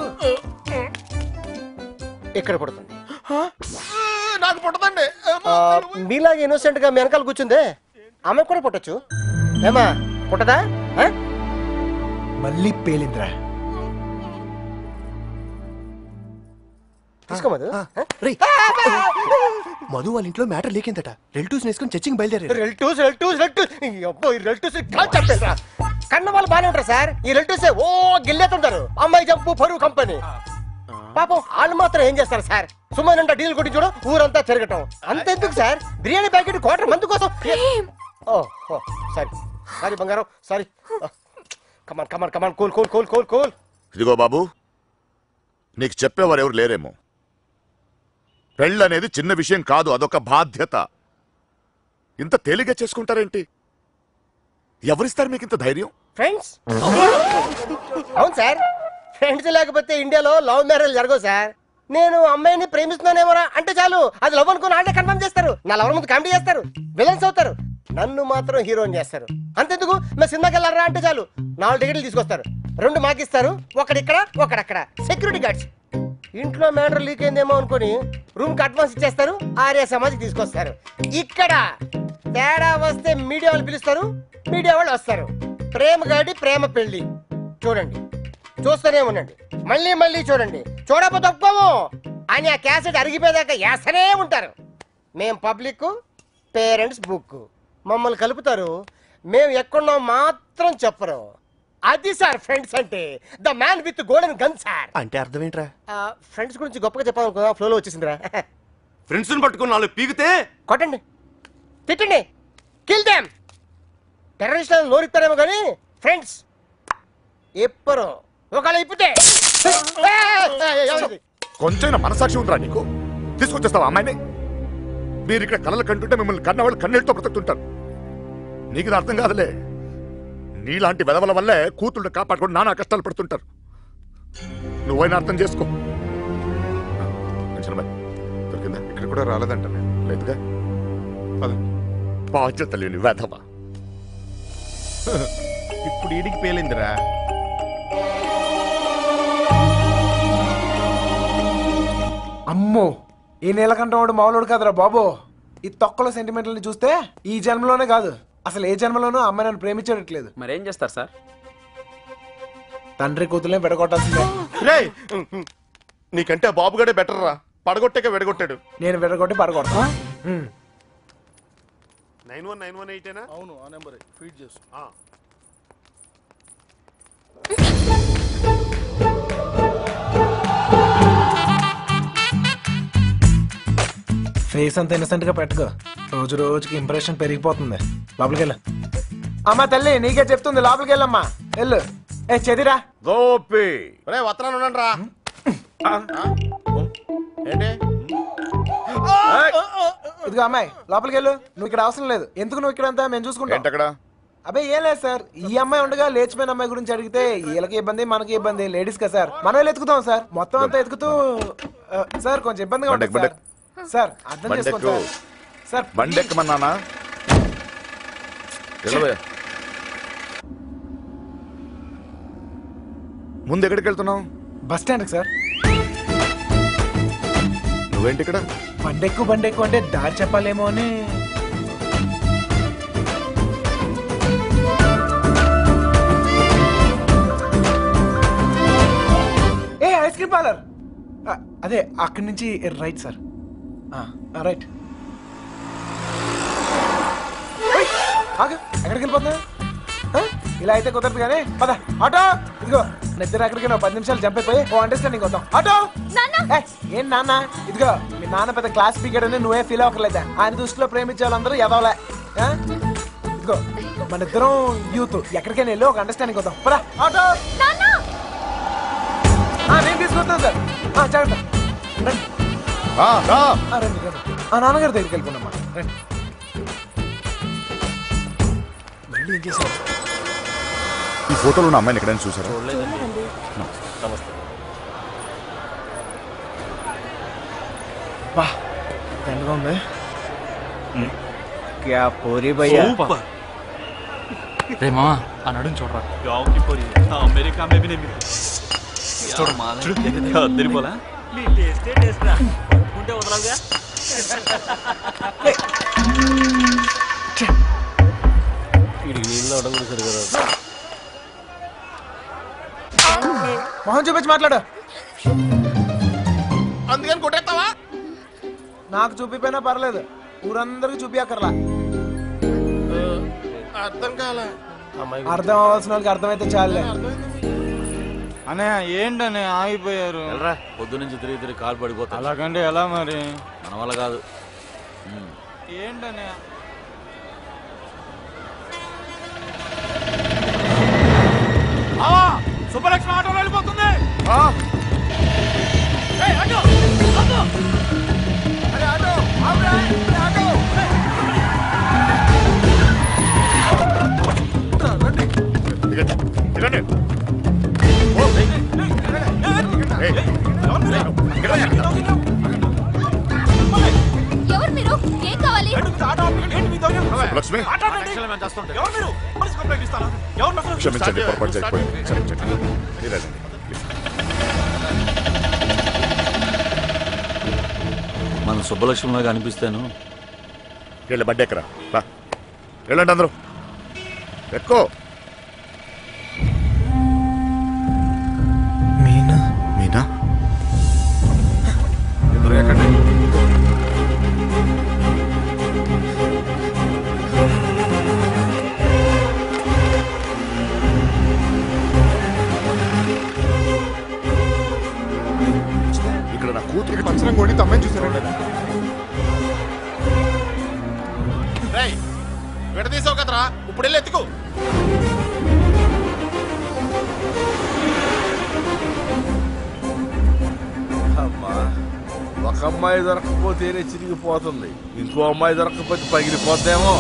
ఇక్కడ పుడుతుంది నాకు పుట్టదండి ఆ, మీలాగా ఇన్నోసెంట్ గా మీ వెనకాల కూర్చుందే ఆమె కూడా పుట్టొచ్చు ఏమా పుట్టదా ఆ? మళ్ళీ పేలిందిరా తీసుకో మధు మధు వాళ్ళ ఇంట్లో మ్యాటర్ లేకిందట రిలేటివ్స్ వేసుకొని చర్చింగ్ బయలుదేరారు రిలేటివ్స్ రిలేటివ్స్ రిలేటివ్స్ అబ్బో ఈ రిలేటివ్స్ కాల్ చెప్పేసా కన్న వాళ్ళు బాగానే ఉంటారు సార్ ఈ రిలేటివ్స్ ఓ గిల్లేతుంటారు అమ్మాయి జంపు పరువు కంపెనీ పాపం వాళ్ళు మాత్రం ఏం చేస్తారు సార్ సుమన్ డీల్ కొట్టి చూడు ఊరంతా తిరగటం అంతెందుకు సార్ బిర్యానీ ప్యాకెట్ క్వార్టర్ మందు కోసం ఓ ఓ సారీ సారీ బంగారం sorry come on come on come on cool cool cool cool cool ఇదిగో బాబు నీకు చెప్పేవారు ఎవరు లేరేమో పెళ్ళి అనేది చిన్న విషయం కాదు అదొక బాధ్యత ఇంత తేలిగ్గా చేసుకుంటారేంటి ఎవరిస్తారు మీకు ఇంత ధైర్యం ఫ్రెండ్స్ అవును సార్ ఫ్రెండ్స్ లేకపోతే ఇండియాలో లవ్ మ్యారేజ్ జరగవు సార్ నేను అమ్మాయిని ప్రేమిస్తున్నానేమోరా అంటే చాలు అది లవ్ అనుకుని ఆడే కన్ఫర్మ్ చేస్తారు నా లవర్ ముందు కామెడీ చేస్తారు విలన్స్ అవుతారు నన్ను మాత్రం హీరోని చేస్తారు అంతెందుకు మేము సినిమాకి వెళ్ళారా అంటే చాలు నాలుగు టికెట్లు తీసుకొస్తారు రెండు మాకిస్తారు ఒకడిక్కడ ఒకడక్కడ సెక్యూరిటీ గార్డ్స్ ఇంట్లో మ్యాటర్ లీక్ అయిందేమో అనుకుని రూమ్ కి అడ్వాన్స్ ఇచ్చేస్తారు ఆర్య సమాజ్కి తీసుకొస్తారు ఇక్కడ తేడా వస్తే మీడియా వాళ్ళు పిలుస్తారు మీడియా వాళ్ళు వస్తారు ప్రేమ గాడి ప్రేమ పెళ్లి చూడండి చూస్తూనే ఉండండి మళ్ళీ మళ్ళీ చూడండి చూడకపోతే ఒప్పుకోము అని ఆ క్యాసెట్ అరిగిపోయేదాకా వేస్తూనే ఉంటారు మేం పబ్లిక్ పేరెంట్స్ బుక్ మమ్మల్ని కలుపుతారు మేము ఎక్కడున్నాం మాత్రం చెప్పరు అది సార్ ఫ్రెండ్స్ అంటే the man with golden gun sir అంటే అర్థం ఏంట్రా ఫ్రెండ్స్ గురించి గొప్పగా చెప్పాలనుకున్నా ఫ్లోలో వచ్చేసిందిరా ఫ్రెండ్స్ పట్టుకుని నాలుగు పీకితే కొట్టండి తిట్టండి కిల్ దెమ్ టెర్రరిస్ట్ నోరిస్తారేమో కానీ ఫ్రెండ్స్ ఎప్పరు ఒకవేళ ఇప్పితే కొంచెం మనసాక్షి ఉందిరా నీకు తీసుకొచ్చేస్తావా అమ్మాయిని మీరు ఇక్కడ కలలు కంటుంటే మిమ్మల్ని కన్నవాళ్ళు కన్నీళ్ళతో బ్రతుకుతుంటారు నీకు ఇది అర్థం కాదులే నీలాంటి వెదవల వల్లే కూతుళ్ళు కాపాడుకొని నానా కష్టాలు పడుతుంటారు నువ్వైనా అర్థం చేసుకో చిన్నబాయ్ దొరికిందా ఇక్కడ కూడా రాలేదంట లేదుగా బాధ్యత లేని వెధవ ఇప్పుడు ఈడికి పేలిందిరా అమ్మో ఈ నీలకంఠ వాడు మామూలుడు కాదురా బాబు ఈ తొక్కల సెంటిమెంట్లని చూస్తే ఈ జన్మలోనే కాదు అసలు ఏ జన్మలోనూ అమ్మాయి నన్ను ప్రేమించట్లేదు మరేం చేస్తారు సార్ తండ్రి కూతులే విడగొట్టాల్సిందే రే నీకంటే ఆ బాబుగాడే బెటర్ రా పడగొట్టాక విడగొట్టాడు నేను విడగొట్టి పడగొడతా nine one nine one eight అవును ఆ నెంబర్ ఫీడ్ చేసు ఫేస్ అంత ఇన్నసెంట్ గా పెట్టుకో రోజు రోజుకి ఇంప్రెషన్ పెరిగిపోతుంది లోపలికి వెళ్ళు అమ్మా తల్లి నీకే చెప్తుంది లోపలికి వెళ్ళమ్మా వెళ్ళు ఏ చెదిరా గోపి రే వత్తనాను ఉండండి రా ఏంటి ఇదిగో అమ్మాయి లోపలికి వెళ్ళు నువ్వు ఇక్కడ అవసరం లేదు ఎందుకు నువ్వు ఇక్కడ అంతా మేము చూసుకుంటాం ఏంటక్కడ అబ్బాయి ఏం లేదు సార్ ఈ అమ్మాయి ఉండగా లేచిపోయిన అమ్మాయి గురించి అడిగితే వీళ్ళకి ఇబ్బంది మనకి ఇబ్బంది లేడీస్ కదా సార్ మనం వెళ్ళి ఎత్తుకుతాం సార్ మొత్తం అంతా ఎత్తుకుతూ ఆ, సార్ కొంచెం ఇబ్బందిగా ఉంటుంది బండెక్కు, సార్ సార్ అర్థం చేసుకోండి బండెక్కు సార్ సార్ బండెక్కమన్నానా వెళ్ళవే ముందు ఎక్కడికి వెళ్తున్నావు బస్ స్టాండ్ సార్ నువ్వేంటి ఇక్కడ బండెక్కు బండెక్కు అంటే దారి చెప్పాలేమో అని ఏ ఐస్ క్రీమ్ పార్లర్ అదే అక్కడి నుంచి రైట్ సార్ రైట్ ఆగు ఎక్కడికి వెళ్ళిపోతున్నా ఆ? ఇలా అయితే కుదరదు కానీ పద ఆటో ఇదిగో నిద్ర ఎక్కడికి వెళ్ళావు పది నిమిషాలు జంప్ అయిపోయి ఓ అండర్స్టాండింగ్ వద్దాం ఆటో ఏయ్, ఏం నాన్న ఇదిగో మీ నాన్న పెద్ద క్లాస్ స్పీకర్ అని నువ్వే ఫీల్ అవ్వకలేదా ఆయన దృష్టిలో ప్రేమించే వాళ్ళందరూ ఎదవలే ఆ? ఇదిగో మన ఇద్దరం యూత్ ఎక్కడికైనా వెళ్ళి ఒక అండర్స్టాండింగ్ వద్దాం పదా ఆటో ఆ, నేను తీసుకొస్తాను సార్ ఆ, జాగ్రత్త రండి ఆ, రా. ఆ, రండి రండి ఆ నాన్నగారి దగ్గరికి వెళ్ళిపోండమ్మా రండి మళ్ళీ ఏం చేశారు ఈ ఫోటోలో ఉన్న అమ్మాయిని ఎక్కడైనా చూసారా నమస్తే ఎండగా ఉంది క్యా పూరి భయ్యా సూపర్ రే మామా ఆ నడుం చూడరా గావుకి పోరి అమెరికా మే भी नहीं मिलती చూడు చూడు అద్దరిపోలా ఉంటే వదలవుగా వీడికి నీళ్ళు అవడం కూడా సరిగా రాదు మొహం చూపించి మాట్లాడు అందుకని కొట్టేస్తావా నాకు చూపిపోయినా పర్లేదు ఊరందరికి చూపియక్కర్లా అర్థం కాలే అర్థం అవ్వాల్సిన వాళ్ళకి అర్థమైతే చాలే అనే ఏంటనే ఆగిపోయారు వెళ్ళరా పొద్దు నుంచి తిరిగి తిరిగి కాలు పడిపోతా అలాగంటే ఎలా మరి మన వల్ల కాదు ఉమ్. ఏంటనే సుబ్బలక్ష్మి ఆటోలో వెళ్ళిపోతుంది ఎవరు మీరు ఏం కావాలి లక్ష్మి క్షమించండి పొరపాటు జరిగిపోయింది క్షమించండి మీరండి. మన సుబ్బలక్ష్మిలాగా అనిపిస్తాను వీళ్ళ బడ్డ ఎక్కరా రా వెళ్ళండి అందరూ ఎక్కువ మీనా మీనా ఇద్దరు ఎక్కండి ఇక్కడ నా కూతురికి పంచరం కొడి తమ్మని చూసారండి రేయ్ విడదీసావు కదరా ఇప్పుడు వెళ్ళి ఎత్తుకో అమ్మా ఒక అమ్మాయి దొరకకపోతేనే చిరిగిపోతుంది ఇంకో అమ్మాయి దొరకకపోతే పగిలిపోద్దేమో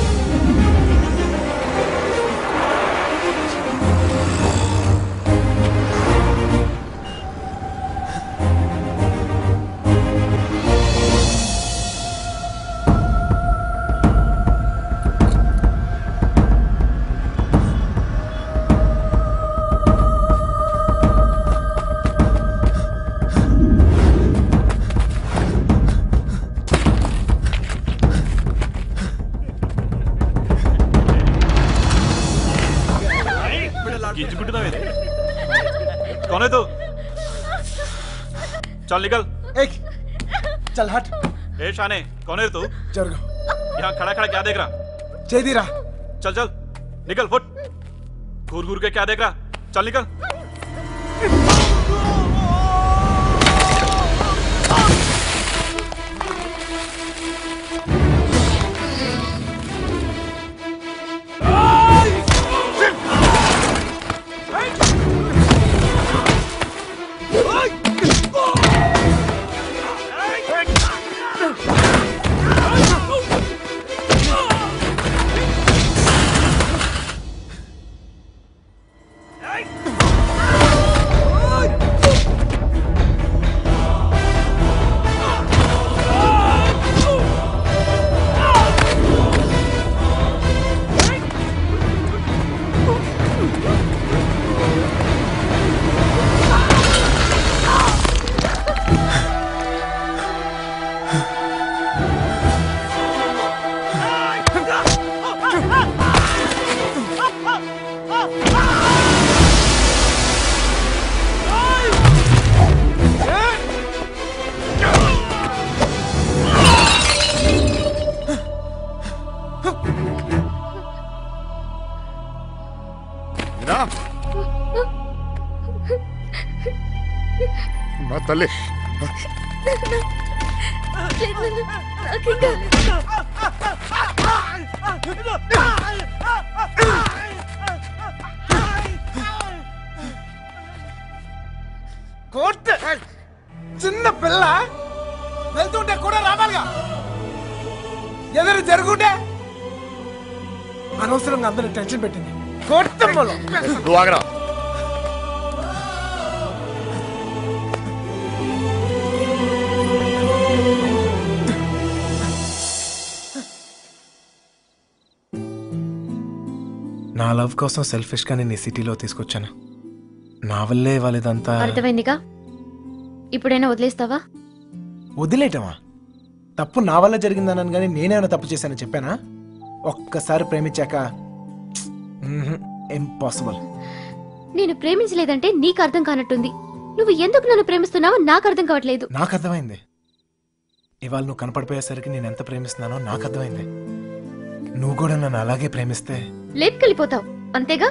गिंजकुटना है कौन है तू चल निकल चल हट ए शाने कौन है तू जरगो यहाँ खड़ा खड़ा क्या देख रहा చేదిరా चल चल निकल फुट घूर घूर के क्या देख रहा चल निकल మీనా నా తల్లి కోర్టు చిన్న పిల్ల వెళ్తుంటే కూడా రావాలిగా ఎదురు జరుగుంటే అనవసరంగా అందరూ టెన్షన్ పెట్టింది కోర్టు నువ్వు ఆగరా నా లవ్ కోసం సెల్ఫిష్ గా నేను ఈ సిటీలో తీసుకొచ్చాను నా వల్లే వాళ్ళదంతా అర్థమైందిగా ఇప్పుడైనా వదిలేస్తావా వదిలేయటమా తప్పు నా వల్ల జరిగిందన్నాను కానీ నేనేమైనా తప్పు చేశానని చెప్పానా ఒక్కసారి ప్రేమించాక ఇంపాసిబుల్ నేను ప్రేమించలేదంటే నీకు అర్థం కానట్టుంది నువ్వు ఎందుకు నన్ను ప్రేమిస్తున్నావో నాకు అర్థం కావట్లేదు నాకు అర్థమైంది ఇవాళ నువ్వు కనపడిపోయేసరికి నేను ఎంత ప్రేమిస్తున్నానో నాకు అర్థమైంది నువ్వు కూడా నన్ను అలాగే ప్రేమిస్తే లేపుకెళ్ళిపోతావు అంతేగా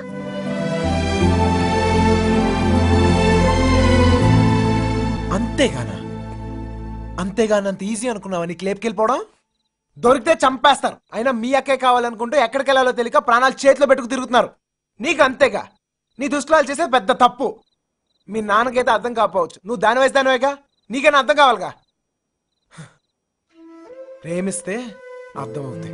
అంతేగానా అంతేగానంత ఈజీ అనుకున్నావా నీకు లేపుకెళ్ళిపోవడం దొరికితే చంపేస్తారు అయినా మీ అక్కే కావాలనుకుంటూ ఎక్కడికి వెళ్ళాలో తెలియక ప్రాణాలు చేతిలో పెట్టుకు తిరుగుతున్నారు నీకు అంతేగా నీ దుష్టులాలు చేసేది పెద్ద తప్పు మీ నాన్నకైతే అర్థం కాకపోవచ్చు నువ్వు దాని వయసు దానివేగా నీకైనా అర్థం కావాలిగా ప్రేమిస్తే అర్థం అవుతుంది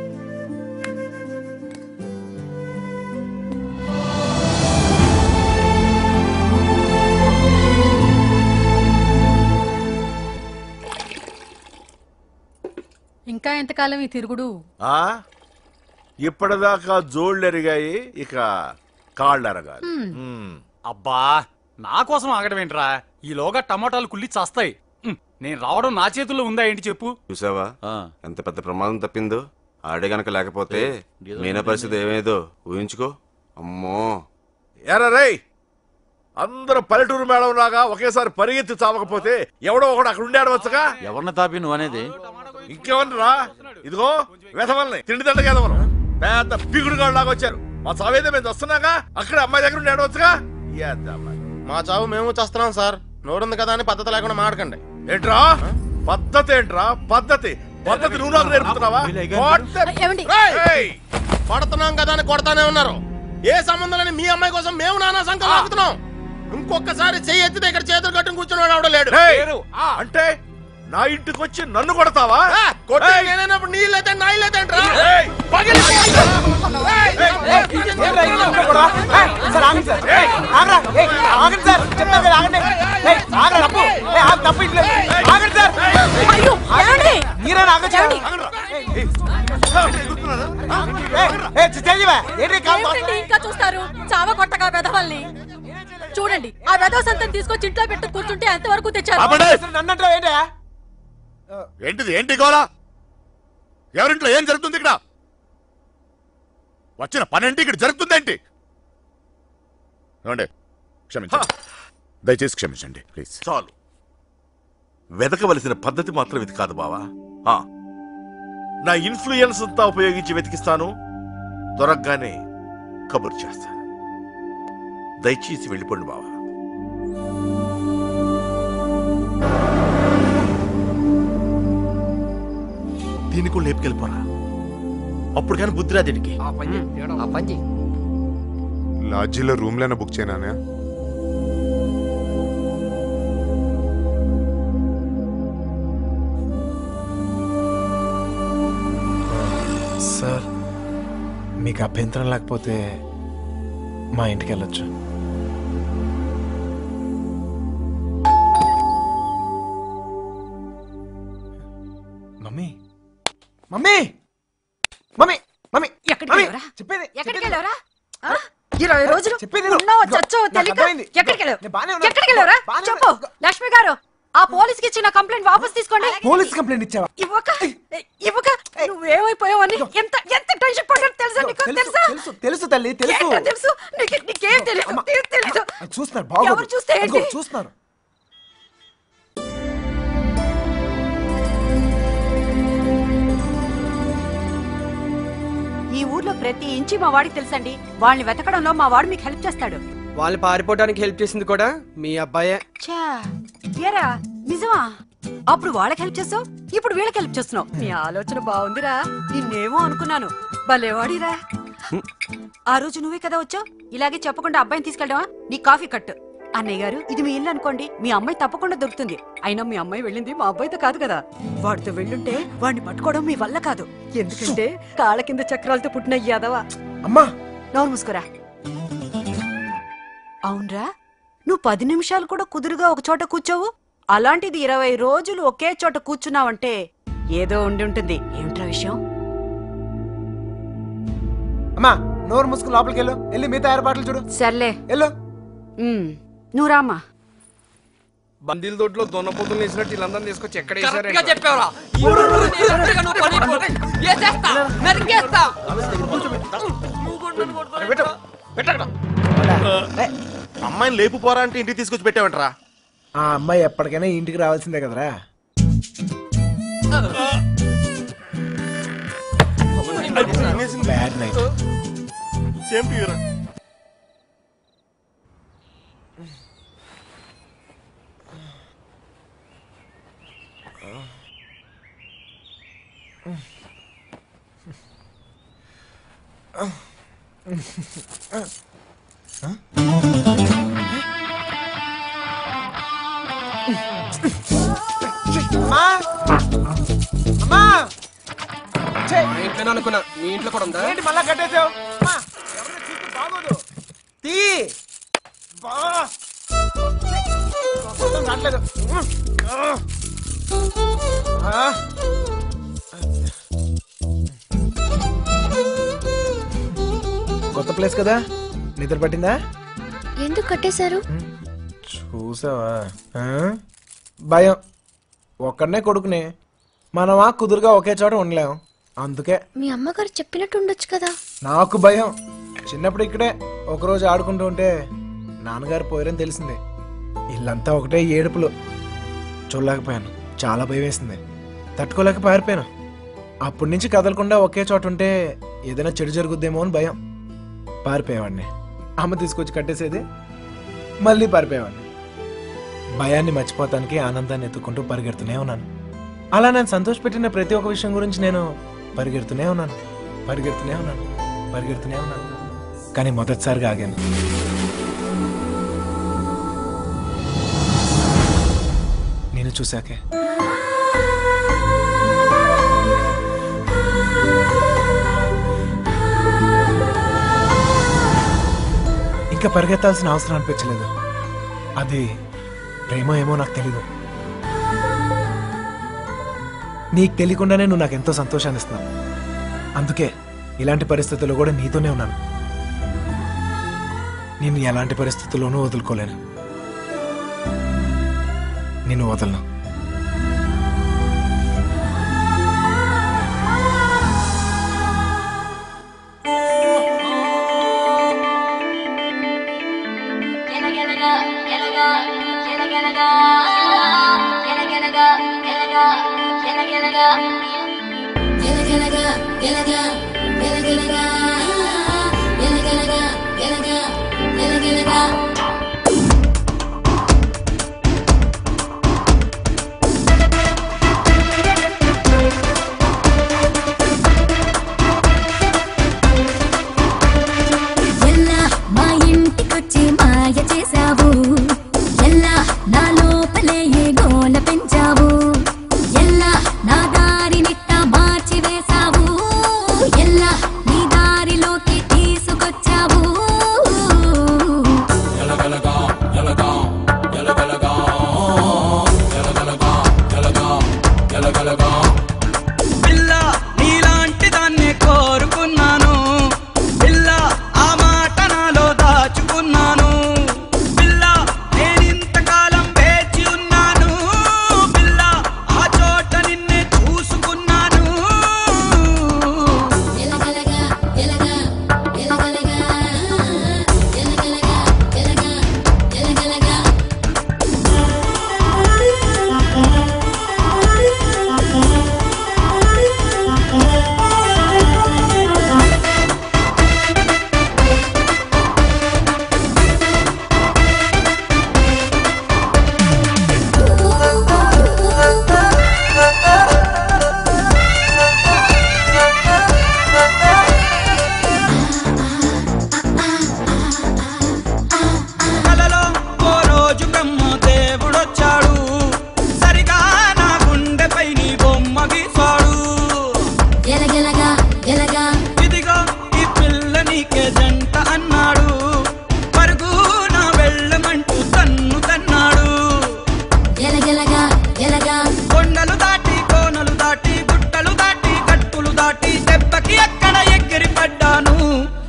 ఇంకా ఎంతకాలం ఈ తిరుగుడు ఆ ఇప్పటిదాకా జోళ్ళు ఎరిగాయి ఇక కాళ్ళు ఎరగాలి మ్మ్. అబ్బా నా కోసం ఆగడం ఏంట్రా ఈలోగా టమాటాలు కుళ్ళి చస్తాయి ఉమ్, నేను రావడం నా చేతుల్లో ఉందా ఏంటి చెప్పు చూసావా ఎంత పెద్ద ప్రమాదం తప్పిందో ఆడే గనక లేకపోతే మీనా పరిస్థితి ఏమేదో ఊహించుకో అమ్మో ఎరా రేయ్ అందరూ పల్లెటూరు మేడం లాగా ఒకేసారి పరిగెత్తి చావకపోతే ఎవడో ఒకడు అక్కడ ఉండి ఆడవచ్చుగా ఎవరిని తాపి నువ్వు అనేది ఇంకేమన్నరా ఇదిగో వెధవల్ని తిండి దండగా ఎదవను పెద్ద పిగుడు లాగా వచ్చారు మా చావేదో మేము వస్తున్నాగా అక్కడ అమ్మాయి దగ్గర ఉండి ఆడవచ్చుగా మా చావు మేము చేస్తున్నాం సార్ నోరుంది కదా అని పద్ధతి లేకుండా మాడకండి ఏంట్రా పద్ధతి ఏంట్రా పద్ధతి పద్ధతి నువ్వు నాకు నేర్పుతున్నావా ఏమండి? ఏయ్! కొడుతున్నాం కదా అని కొడతానే ఉన్నారు ఏ సంబంధం లేని మీ అమ్మాయి కోసం మేము నానా సంఖ్య లాగుతున్నాం ఇంకొకసారి చెయ్యి ఎత్తితే ఇక్కడ చేతులు కట్టుకుని కూర్చుని ఆవిడ లేడు ఏయ్! అంటే నా ఇంటికి వచ్చి నన్ను కొడతావా కొట్టే ఏయ్! నేనైనప్పుడు నీళ్ళైతే నాయిలైతే ఏంట్రా? ఏయ్! పగిలి- ఏయ్! సార్ ఆగండి సార్ ఏయ్, ఆగరా ఏయ్, ఆగండి సార్ చెప్పాను కదా ఆగండి ఏయ్, ఆగరా తప్పు ఏయ్, ఆగు, తప్పు ఇంట్లో ఆగండి సార్ అయ్యో ఏమండి మీరే ఆగచ్చు ఏంటండి ఇంకా చూస్తారు చావ కొట్టగా వెధవల్ని చూడండి ఆ వెధవ సంతని తీసుకొచ్చి ఇంట్లో పెట్టు కూర్చుంటే ఎంతవరకు తెచ్చారు నన్నంటే ఏంటా ఏంటిది ఏంటి గోలా ఎవరింట్లో ఏం జరుగుతుంది ఇక్కడ వచ్చిన పనేంటి ఇక్కడ జరుగుతుందేంటి ఏమండి క్షమించండి దయచేసి క్షమించండి ప్లీజ్ చాలు వెతకవలసిన పద్ధతి మాత్రం ఇది కాదు బావా ఆ, నా ఇన్ఫ్లుయెన్స్ అంతా ఉపయోగించి వెతికిస్తాను దొరకగానే కబురు చేస్తాను దయచేసి వెళ్ళిపోండి బావా దీన్ని కూడా లేపుకెళ్ళిపోరా అప్పుడు కానీ బుద్ధి రాదు వీడికి. ఆ పంచి లాడ్జీలో రూమ్లైనా బుక్ చేయనా సార్ మీకు అభ్యంతరం లేకపోతే మా ఇంటికి వెళ్ళొచ్చు మమ్మీ మమ్మీ మమ్మీ మమ్మీ ఎక్కడికి మమ్మీ, వెళ్ళావురా? చెప్పేది ఎక్కడికి వెళ్ళావరా ఇరవై రోజులు చెప్పేది విను. ఉన్నావో ఇదిగో, చచ్చావో నాకు తెలియక అర్థమైంది. ఎక్కడికి వెళ్ళావు నేను బానే ఉన్నా. ఎక్కడికి వెళ్ళావురా బానే చెప్పు లక్ష్మి గారు ఆ పోలీస్కి ఇచ్చిన కంప్లైంట్ వాపస్ తీసుకోండి పోలీస్ కంప్లైంట్ ఇచ్చావా ఇవ్వక ఇవ్వక నువ్వేమైపోయావని ఎంత ఎంత టెన్షన్ పడ్డాను తెలుసా నీకు తెలుసా తెలుసు తెలుసు తల్లి తెలుసు ఏంటో తెలుసు నీకు నీకేం తెలియదు నీకు తెలుసు అది చూస్తున్నారు బాగోదు ఎవరు చూస్తే ఏంటి? అదిగో, చూస్తున్నారు ఈ ఊర్లో ప్రతి ఇంచి మా వాడికి తెలుసండి వాళ్ళని వెతకడంలో మా వాడు మీకు హెల్ప్ చేస్తాడు వాళ్ళు పారిపోవడానికి హెల్ప్ చేసింది కూడా మీ అబ్బాయే ఛా, ఏరా నిజమా అప్పుడు వాళ్ళకి హెల్ప్ చేస్తావు ఇప్పుడు వీళ్ళకి హెల్ప్ చేస్తున్నావు నీ ఆలోచన బాగుందిరా నిన్నేమో అనుకున్నాను భలేవాడిరా ఆ రోజు నువ్వే కదా వచ్చావు ఇలాగే చెప్పకుండా అబ్బాయిని తీసుకెళ్ళడమా నీ కాఫీ కట్టు అన్నయ్య గారు ఇది మీ ఇల్లు అనుకోండి మీ అమ్మాయి తప్పకుండా దొరుకుతుంది అయినా మీ అమ్మాయి వెళ్ళింది మా అబ్బాయితో కాదు కదా వాడితో వెళ్ళుంటే వాడిని పట్టుకోవడం మీ వల్ల కాదు ఎందుకంటే కాళ్ళ కింద చక్రాలతో పుట్టిన యాదవా అమ్మా నోరు మూసుకోరా అవునరా నువ్వు పది నిమిషాలు కూడా కుదురుగా ఒక చోట కూర్చోవు అలాంటిది ఇరవై రోజులు ఒకే చోట కూర్చున్నావంటే ఏదో ఉండి ఉంటుంది ఏమిట్రా విషయం అమ్మా నోరు మూసుకుని లోపలికి వెళ్ళు వెళ్ళి మిగతా ఏర్పాట్లు చూడు సర్లే వెళ్ళు నువ్వు రామ్మా బందీల దొడ్లో దొన్నపోతులు వేసినట్టు వీళ్ళందరినీ తీసుకొచ్చి ఎక్కడ కరెక్ట్ గా చెప్పావురా ఈ ఊరు నీదంతగా నువ్వు పని అయిపోతే ఏసేస్తా నరికేస్తా అమ్మాయిని లేపు పోరా అంటే ఇంటికి తీసుకొచ్చి పెట్టావంటరా ఆ అమ్మాయి ఎప్పటికైనా ఈ ఇంటికి రావాల్సిందే కదరా బ్యాడ్ నైట్ సేమ్ టు అమ్మా అమ్మా మా ఇంట్లోనే అనుకున్నా మీ ఇంట్లో కూడా ఉందా ఏంటి మళ్ళా కట్టేసావు అమ్మా, ఎవరిని చూస్తే బాగోదు తీ బా మొత్తం రావట్లేదు ఆ. కొత్త ప్లేస్ కదా నిద్ర పట్టిందా ఎందుకు కట్టేశారు చూసావా ఆ? భయం ఒక్కడనే కొడుకునే మనమా కుదురుగా ఒకే చోట ఉండలేం అందుకే మీ అమ్మగారు చెప్పినట్టు ఉండొచ్చు కదా నాకు భయం చిన్నప్పుడు ఇక్కడే ఒకరోజు ఆడుకుంటూ ఉంటే నాన్నగారు పోయారని తెలిసింది ఇల్లంతా ఒకటే ఏడుపులు చూడలేకపోయాను చాలా భయం వేసింది తట్టుకోలేక పారిపోయాను అప్పటి నుంచి కదలకుండా ఒకే చోట ఉంటే ఏదైనా చెడు జరుగుద్దేమో అని భయం పారిపోయేవాడిని అమ్మ తీసుకొచ్చి కట్టేసేది మళ్ళీ పారిపోయేవాడిని భయాన్ని మర్చిపోతానికి ఆనందాన్ని ఎత్తుకుంటూ పరిగెడుతూనే ఉన్నాను అలా నేను సంతోషపెట్టిన ప్రతి ఒక్క విషయం గురించి నేను పరిగెడుతూనే ఉన్నాను పరిగెడుతూనే ఉన్నాను పరిగెడుతూనే ఉన్నాను కానీ మొదటిసారిగా ఆగాను నేను చూశాకే ఇంకా పరిగెత్తాల్సిన అవసరం అనిపించలేదు అది ప్రేమ ఏమో నాకు తెలీదు నీకు తెలియకుండానే నువ్వు నాకు ఎంతో సంతోషాన్ని ఇస్తున్నావు అందుకే ఇలాంటి పరిస్థితుల్లో కూడా నీతోనే ఉన్నాను నేను ఎలాంటి పరిస్థితుల్లోనూ వదులుకోలేను నిన్ను వదలను ఎల్లా మా ఇంటికొచ్చి మాయ చేశావు ఎల్లా నా లోపలే ఏ గోల పెంచావు ఎల్లా నా దారినిట్ట మార్చి వేశావు ఎల్లా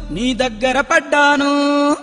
నీ దగ్గర పడ్డాను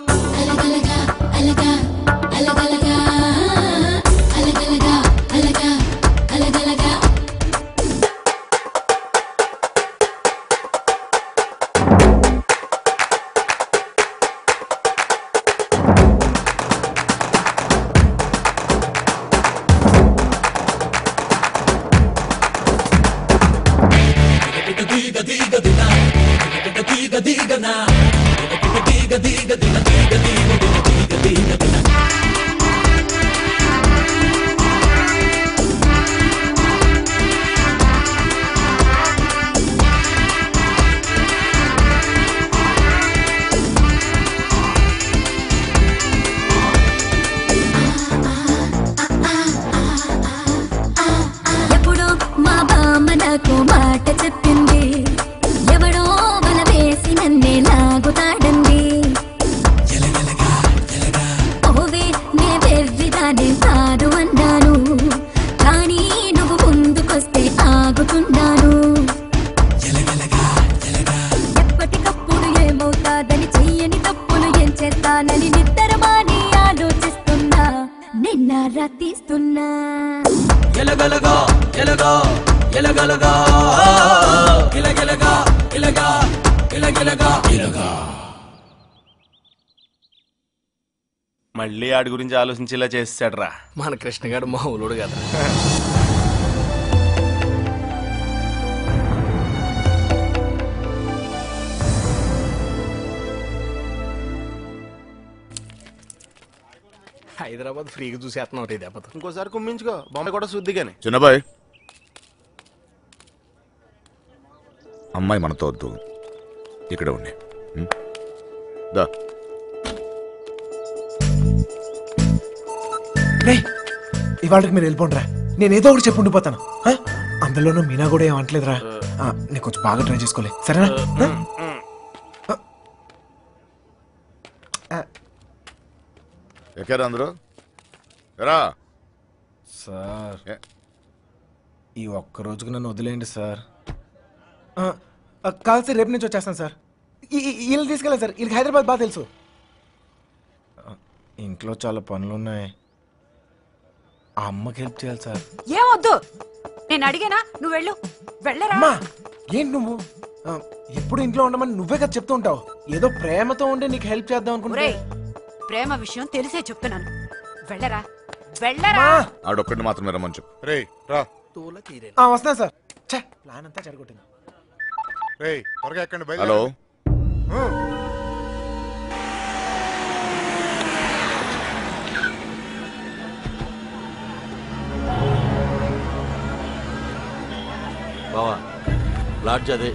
ఎప్పుడో మా బామ్మ నాకు మాట చెప్పింది ఎవడో వల వేసి నన్నే లాగుతాడండి ఓవే నే వెర్రిదానే కాదు అన్నాను కానీ నువ్వు ముందుకొస్తే ఆగుతున్నాను ఎప్పటికప్పుడు ఏమవుతాదని చెయ్యని తప్పులు ఏం చేస్తానని నిద్రమాని ఆలోచిస్తున్నా నిన్న రతీస్తున్నా ఎలగలగా ఎలగా ఎలగలగా ఇలగలగా ఇలగా ఇలగలగా ఇలగా మళ్ళీ ఆడి గురించి ఆలోచించేలా చేసాడు రా మన కృష్ణగాడు మామూలుడు కదా హైదరాబాద్ ఫ్రీగా చూసేస్తున్నాం రే దెబ్బతో ఇంకోసారి కుమ్మించుకో బొమ్మ కూడా శుద్ధి కానీ చిన్నబాయ్ అమ్మాయి మనతో వద్దు ఇక్కడ ఉండి ఉం? దా రే ఇవాళకి మీరు వెళ్ళిపోండిరా నేను ఏదో ఒకటి చెప్పి ఉండిపోతాను ఆ? అందులోనూ మీనా కూడా ఏమంటలేదురా ఆ, నేను కొంచెం బాగా ట్రై చేసుకోలే సరేనా ఆ? ఎక్కారా అందరూ ఎరా సార్ ఈ ఒక్క రోజుకు నన్ను వదిలేయండి సార్ ఆ, ఆ, కాదు సార్ రేపు నుంచి వచ్చేస్తాను సార్ ఈ- ఈ- వీళ్ళని తీసుకెళ్ళాను సార్ వీళ్ళకి హైదరాబాద్ బాగా తెలుసు ఆ, ఇంట్లో చాలా పనులు ఉన్నాయి ఆ అమ్మకి హెల్ప్ చేయాలి సార్ ఏమొద్దు నేను అడిగానా నువ్వు వెళ్ళు వెళ్ళరా అమ్మా ఏంటి నువ్వు ఆ, ఎప్పుడు ఇంట్లో ఉండమని నువ్వే కదా చెప్తూ ఉంటావు ఏదో ప్రేమతో ఉండి నీకు హెల్ప్ చేద్దాం అనుకుంటే ఒరేయ్ ప్రేమ విషయం తెలిసే చెప్తున్నాను వెళ్ళరా వెళ్ళరా ఆడొక్కడిని మాత్రమే రమ్మని చెప్పు రే రా ఆ, వస్తాను సార్ ఛే ప్లాన్ అంతా చెడగొట్టింది రే త్వరగా ఎక్కండి హలో బావా లాడ్జ్ అదే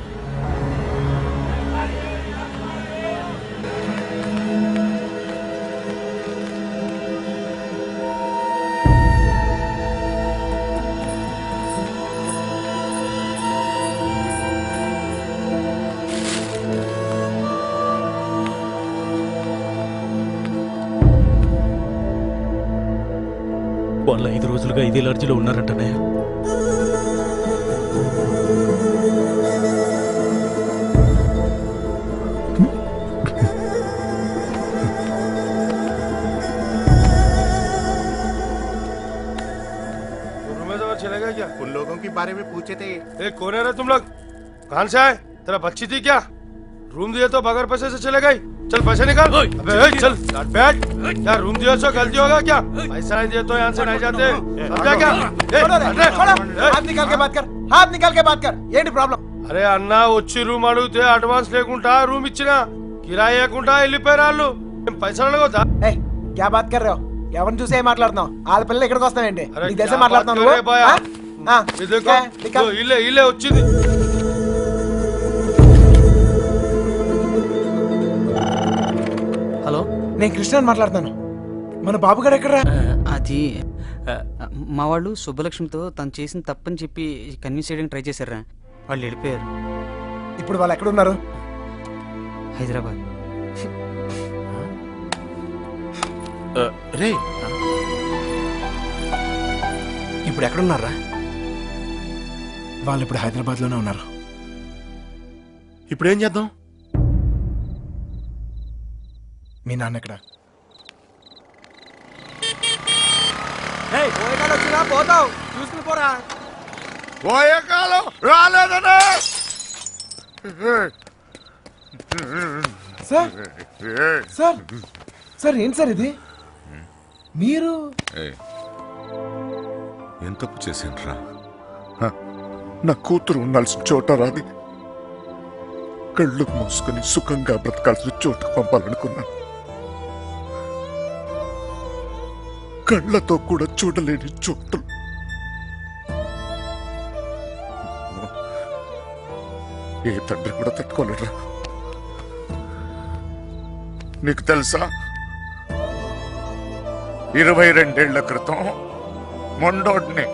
వాళ్ళు ఐదు రోజులుగా ఇదే లాడ్జిలో ఉన్నారంటనే रूम में तो वो चलेगा क्या उन लोगों के बारे में पूछे थे ए कौन है रे तुम लोग कहाँ से आए तेरा बच्ची थी क्या रूम दिए तो बगैर पैसे से चले गई चल पैसे निकाल अबे ए, चल बैठ क्या रूम दिया सो गलती होगा क्या पैसा नहीं दिए तो यहाँ से नहीं जाते समझा क्या ए, छोड़ो रे, हट रे। छोड़ो। हाथ निकाल के बात कर हाथ निकाल के बात कर ఏంటి ప్రాబ్లం అరే అన్న వచ్చి రూమ్ అడిగితే అడ్వాన్స్ లేకుండా రూమ్ ఇచ్చిన కిరాయి లేకుండా వెళ్ళిపోయారు వాళ్ళు ఏం పైసలు అడగొద్దా ఏ క్యా బాత్ కర్ రहे हो ఎవరిని చూసి ఏం మాట్లాడుతున్నావు వాళ్ళ పిల్లలు ఇక్కడికి వస్తావేంటి అరే నీకు తెలిసే క్యా మాట్లాడుతున్నావు బాత్ కర్ రే నువ్వు బాయ్? ఆ? ఆ, ఇది देखो, ఏ, నికాల్. ఇదో ఇల్లే ఇల్లే వచ్చింది హలో నేను కృష్ణని మాట్లాడుతాను మన బాబు గారు ఎక్కడ అది ఆ, మా వాళ్ళు సుబ్బలక్ష్మితో తను చేసిన తప్పని చెప్పి కన్విన్స్ చేయడానికి ట్రై చేశారా వాళ్ళు వెళ్ళిపోయారు ఇప్పుడు వాళ్ళు ఎక్కడ ఉన్నారు హైదరాబాద్ రే ఇప్పుడు ఎక్కడ ఉన్నారా వాళ్ళు ఇప్పుడు హైదరాబాద్ లోనే ఉన్నారు ఇప్పుడు ఏం చేద్దాం మీ నాన్న ఎక్కడ పోయేకాలు వచ్చినా పోతావు చూసుకుని పోరా పోయే కాలం రాలేదనే సార్ సార్ సార్ ఏం సార్ ఇది మీరు ఏయ్, ఏం తప్పు చేసిండ్రా నా కూతురు ఉండాల్సిన చోట రాది కళ్ళు మూసుకుని సుఖంగా బ్రతకాల్సిన చోటుకు పంపాలనుకున్నాను కళ్ళతో కూడా చూడలేని చోటు ఏ తండ్రి కూడా తట్టుకోలేరా నీకు తెలుసా ఇరవై రెండేళ్ల క్రితం మొండోడ్ని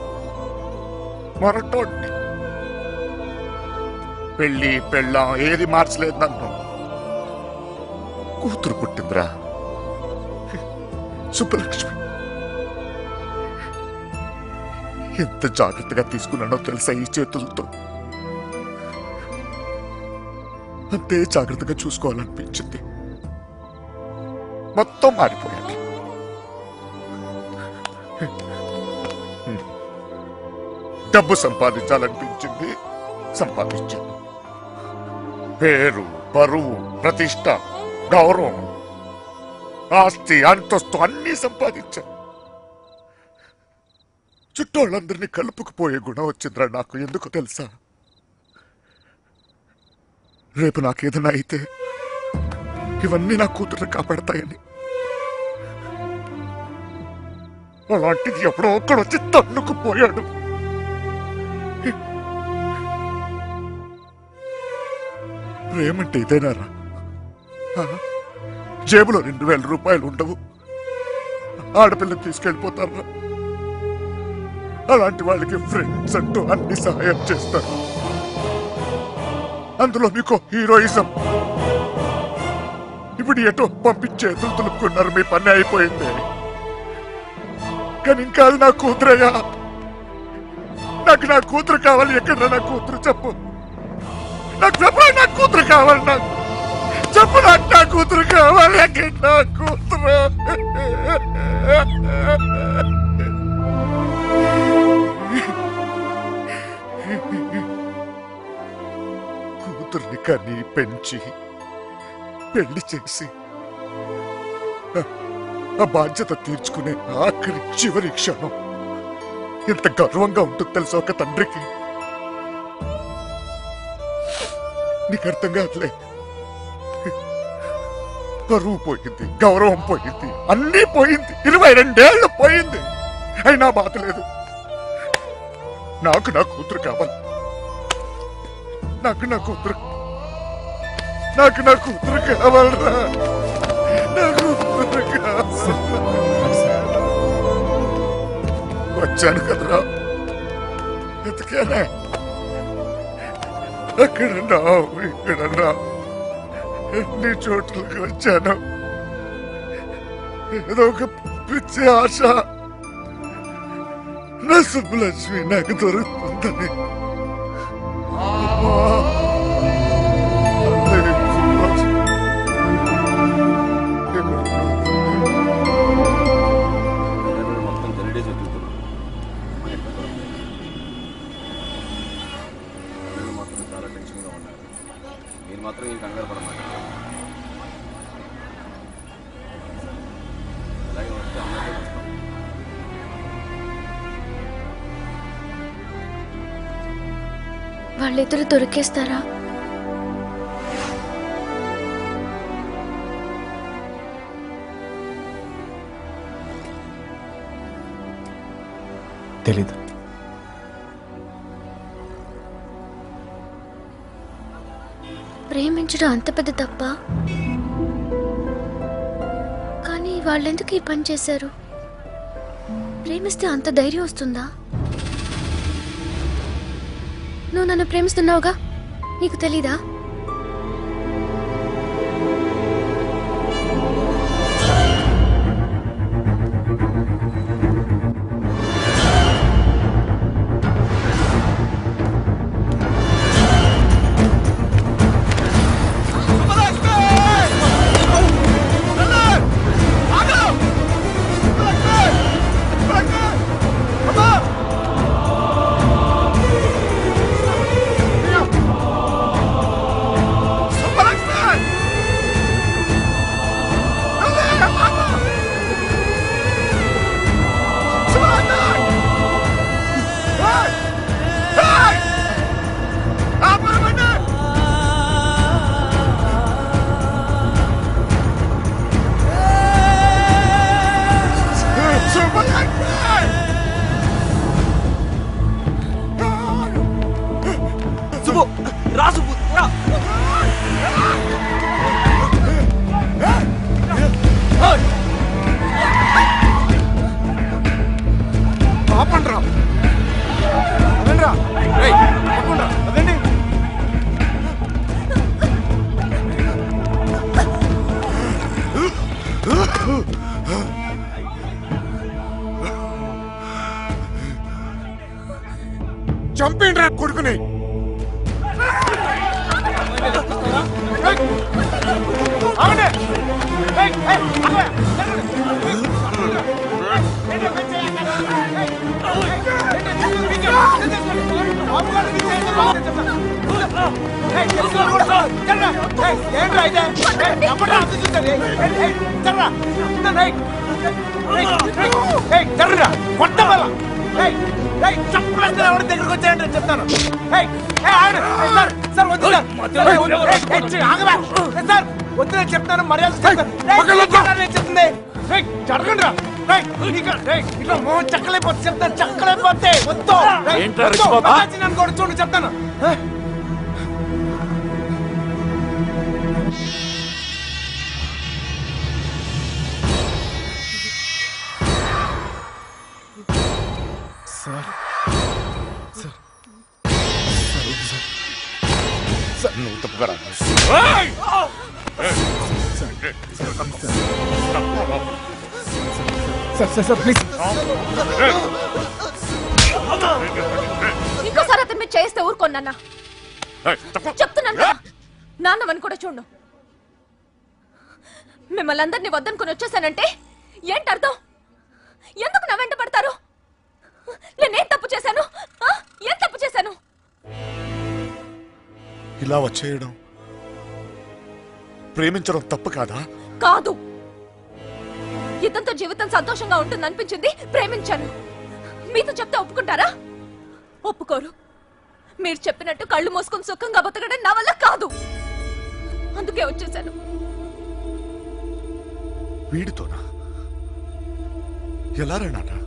మొరటోడ్ని పెళ్ళి పెళ్ళాం ఏది మార్చలేదు నన్ను కూతురు పుట్టిందిరా సుబ్బలక్ష్మి ఎంత జాగ్రత్తగా తీసుకున్నానో తెలుసా ఈ చేతులతో అంతే జాగ్రత్తగా చూసుకోవాలనిపించింది మొత్తం మారిపోయాను డబ్బు సంపాదించాలనిపించింది సంపాదించాను పేరు బరువు ప్రతిష్ట గౌరవం ఆస్తి అంతస్తు అన్నీ సంపాదించాను చుట్టోళ్ళందరినీ కలుపుకుపోయే గుణం వచ్చిందిరా నాకు ఎందుకు తెలుసా రేపు నాకేదైనా అయితే ఇవన్నీ నా కూతురు కాపాడతాయని అలాంటిది ఎప్పుడో ఒక్కడొచ్చి తన్నుకుపోయాడు ప్రేమంటే ఇదేనారా ఆ? జేబులో రెండు వేల రూపాయలు ఉండవు ఆడపిల్లని తీసుకెళ్ళిపోతారా అలాంటి వాళ్ళకి ఫ్రెండ్స్ అంటూ అన్ని సహాయం చేస్తారు అందులో మీకు హీరోయిజం ఇప్పుడు ఎటో పంపించే చేతులు తులుపుకున్నారు మీ పని అయిపోయింది కానీ ఇంకా అది నా కూతురయ్యా నాకు నా కూతురు కావాలి ఎక్కడ నా కూతురు చెప్పు నాకు చెప్పు నా కూతురు కావాలి నాకు చెప్పు నాకు నా కూతురు కావాలి ఎక్కడ నా కూతురు కూతుర్ని కని పెంచి పెళ్లి చేసి ఆ- ఆ బాధ్యత తీర్చుకునే ఆఖరి చివరి క్షణం ఎంత గర్వంగా ఉంటుంది తెలుసా ఒక తండ్రికి నీకు అర్థం కాదులే పరువు పోయింది గౌరవం పోయింది అన్నీ పోయింది ఇరవై రెండేళ్లు పోయింది అయినా బాధ లేదు నాకు నా కూతురు కావాలి నాకు నా కూతురు నాకు నా కూతురు కావాలరా నా కూతురు కావాలి వచ్చాను కదరా ఎతికానే అక్కడన్నా ఇక్కడన్నా ఎన్ని చోట్లకి వచ్చాను ఏదో ఒక పిచ్చి ఆశ నా సుబ్బలక్ష్మి నాకు దొరుకుతుందని అమ్మా. అదే సుబ్బలక్ష్మి. మొత్తం తెలిడే చదువుతున్నాం పిల్లలు మాత్రం చాలా టెన్షన్గా ఉన్నారు మీరు మాత్రం ఈ కంగారు పడమాట అలాగే వస్తే అందరికీ వస్తాం వాళ్ళిద్దరు దొరికేస్తారా తెలీదు ప్రేమించడం అంత పెద్ద తప్ప కానీ వాళ్ళెందుకు ఈ పని చేశారు ప్రేమిస్తే అంత ధైర్యం వస్తుందా నువ్వు నన్ను ప్రేమిస్తున్నావుగా నీకు తెలీదా ఆపండ్రా అదండ్రా ఏయ్ ఆపండ్రా అదండి చంపేండ్రా కొడుకుని ఆగండి ఏయ్, ఏయ్, ఆగండి. ఏయ్, తెలుసుకోవాలి కూడా సార్. జరగరా. ఏయ్, ఏంట్రా అయితే? ఏయ్, ఎవడ్రా అంత చూస్తాడు? ఏయ్, ఏయ్, ఏయ్, జరగరా. చెప్తాను, ఏయ్. ఏయ్, ఏయ్, ఏయ్, జరగరా. కొట్ట వల్ల. ఏయ్, ఏయ్, చప్పుడేస్తే ఎవరి దగ్గరికి వచ్చాయంటే చెప్తాను ఏయ్, ఏయ్, ఆగండి. ఏయ్, సార్, సార్, వద్దు సార్. ఏయ్, వద్దు. ఏయ్, ఏయ్, ఛీ, ఆగవా. ఏయ్, సార్, వద్దు నేను చెప్తాను మర్యాద చెప్తాను. ఏయ్, ఏంట్రా నేను చెప్తుంది ఏయ్, జరగండి రా. ఏయ్, ఇక- ఏయ్, ఇట్లా మోహన్ చక్కలైపోతే చెప్తాను చక్కలైపోతే వద్దు ఏయ్, ఏంట్రా వద్దు. రిషి బాబు? మగాచి నన్ను కూడా చూడు చెప్తాను ఏయ్. సార్ సార్ సార్ నువ్వు తప్పుగా రా సార్ సార్ సార్ ప్లీజ్ ఇంకోసారి అతను మీరు చేస్తే ఊరుకోనన్నా చెప్తున్నాను కదా. నాన్నమని కూడా చూడు మిమ్మల్ని అందరినీ వద్దనుకుని వచ్చేసానంటే ఏంటి అర్థం ఎందుకు నా వెంట పడతారు నేనేం తప్పు చేశాను ఆ? ఏం తప్పు చేశాను ఇలా వచ్చేయడం ప్రేమించడం తప్పు కాదా కాదు ఇతనితో జీవితం సంతోషంగా ఉంటుంది అనిపించింది ప్రేమించాను మీతో చెప్తే ఒప్పుకుంటారా ఒప్పుకోరు మీరు చెప్పినట్టు కళ్ళు మూసుకొని సుఖంగా బతకడం నా వల్ల కాదు అందుకే వచ్చేసాను వీడితోనా ఎలా రా నాన్న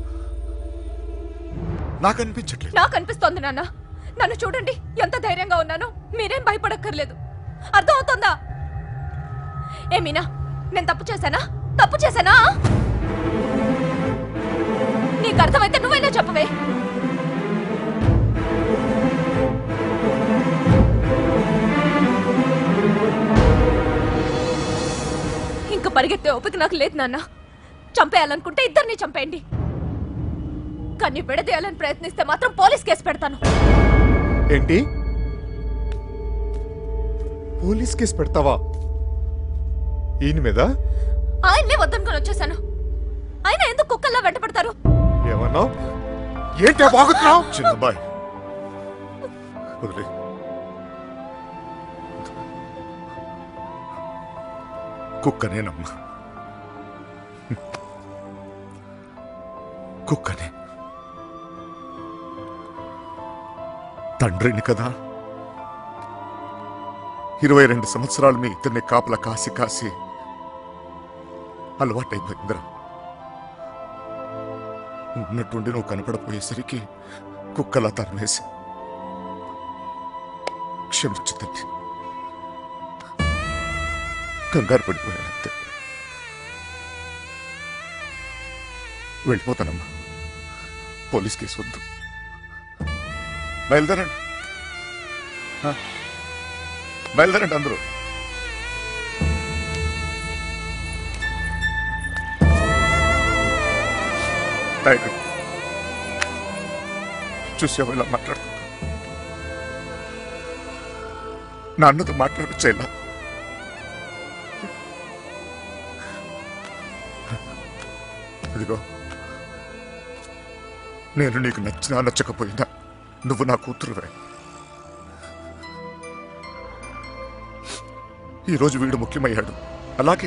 నాకు అనిపించట్లేదు నాకు అనిపిస్తోంది నాన్న నన్ను చూడండి ఎంత ధైర్యంగా ఉన్నానో మీరేం భయపడక్కర్లేదు అర్థమవుతోందా ఏ మీనా నేను తప్పు చేశానా తప్పు చేశానా నీకు అర్థమైతే నువ్వైనా చెప్పవే ఇంక పరిగెత్తే ఓపిక నాకు లేదు నాన్న చంపేయాలనుకుంటే ఇద్దరిని చంపేయండి కానీ విడదీయాలని ప్రయత్నిస్తే మాత్రం పోలీస్ కేసు పెడతాను ఏంటి పోలీస్ కేసు పెడతావా ఈయన మీద ఆయన్నే వద్దనుకొని వచ్చేసాను ఆయన ఎందుకు కుక్కల్లా వెంటపడతారు ఏమన్నావు ఏంటి బాగుతున్నావు చిన్నబాయ్ వదిలే కుక్కనేనమ్మా కుక్కనే తండ్రిని కదా ఇరవై రెండు సంవత్సరాలు మీ ఇద్దరిని కాపలా కాసి కాసి అలవాటైపోయిందిరా ఉన్నట్టుండి నువ్వు కనపడపోయేసరికి కుక్కలా తరిమేసి క్షమించు తల్లి కంగారు పడిపోయానంతే వెళ్ళిపోతానమ్మా పోలీస్ కేసు వద్దు బయలుదేరండి ఆ, బయలుదేరండి అందరూ టైగర్ చూసావు ఇలా మాట్లాడుతున్నా నాన్నతో మాట్లాడొచ్చేలా ఇదిగో నేను నీకు నచ్చినా నచ్చకపోయినా నువ్వు నా కూతురువే ఈరోజు వీడు ముఖ్యమయ్యాడు అలాగే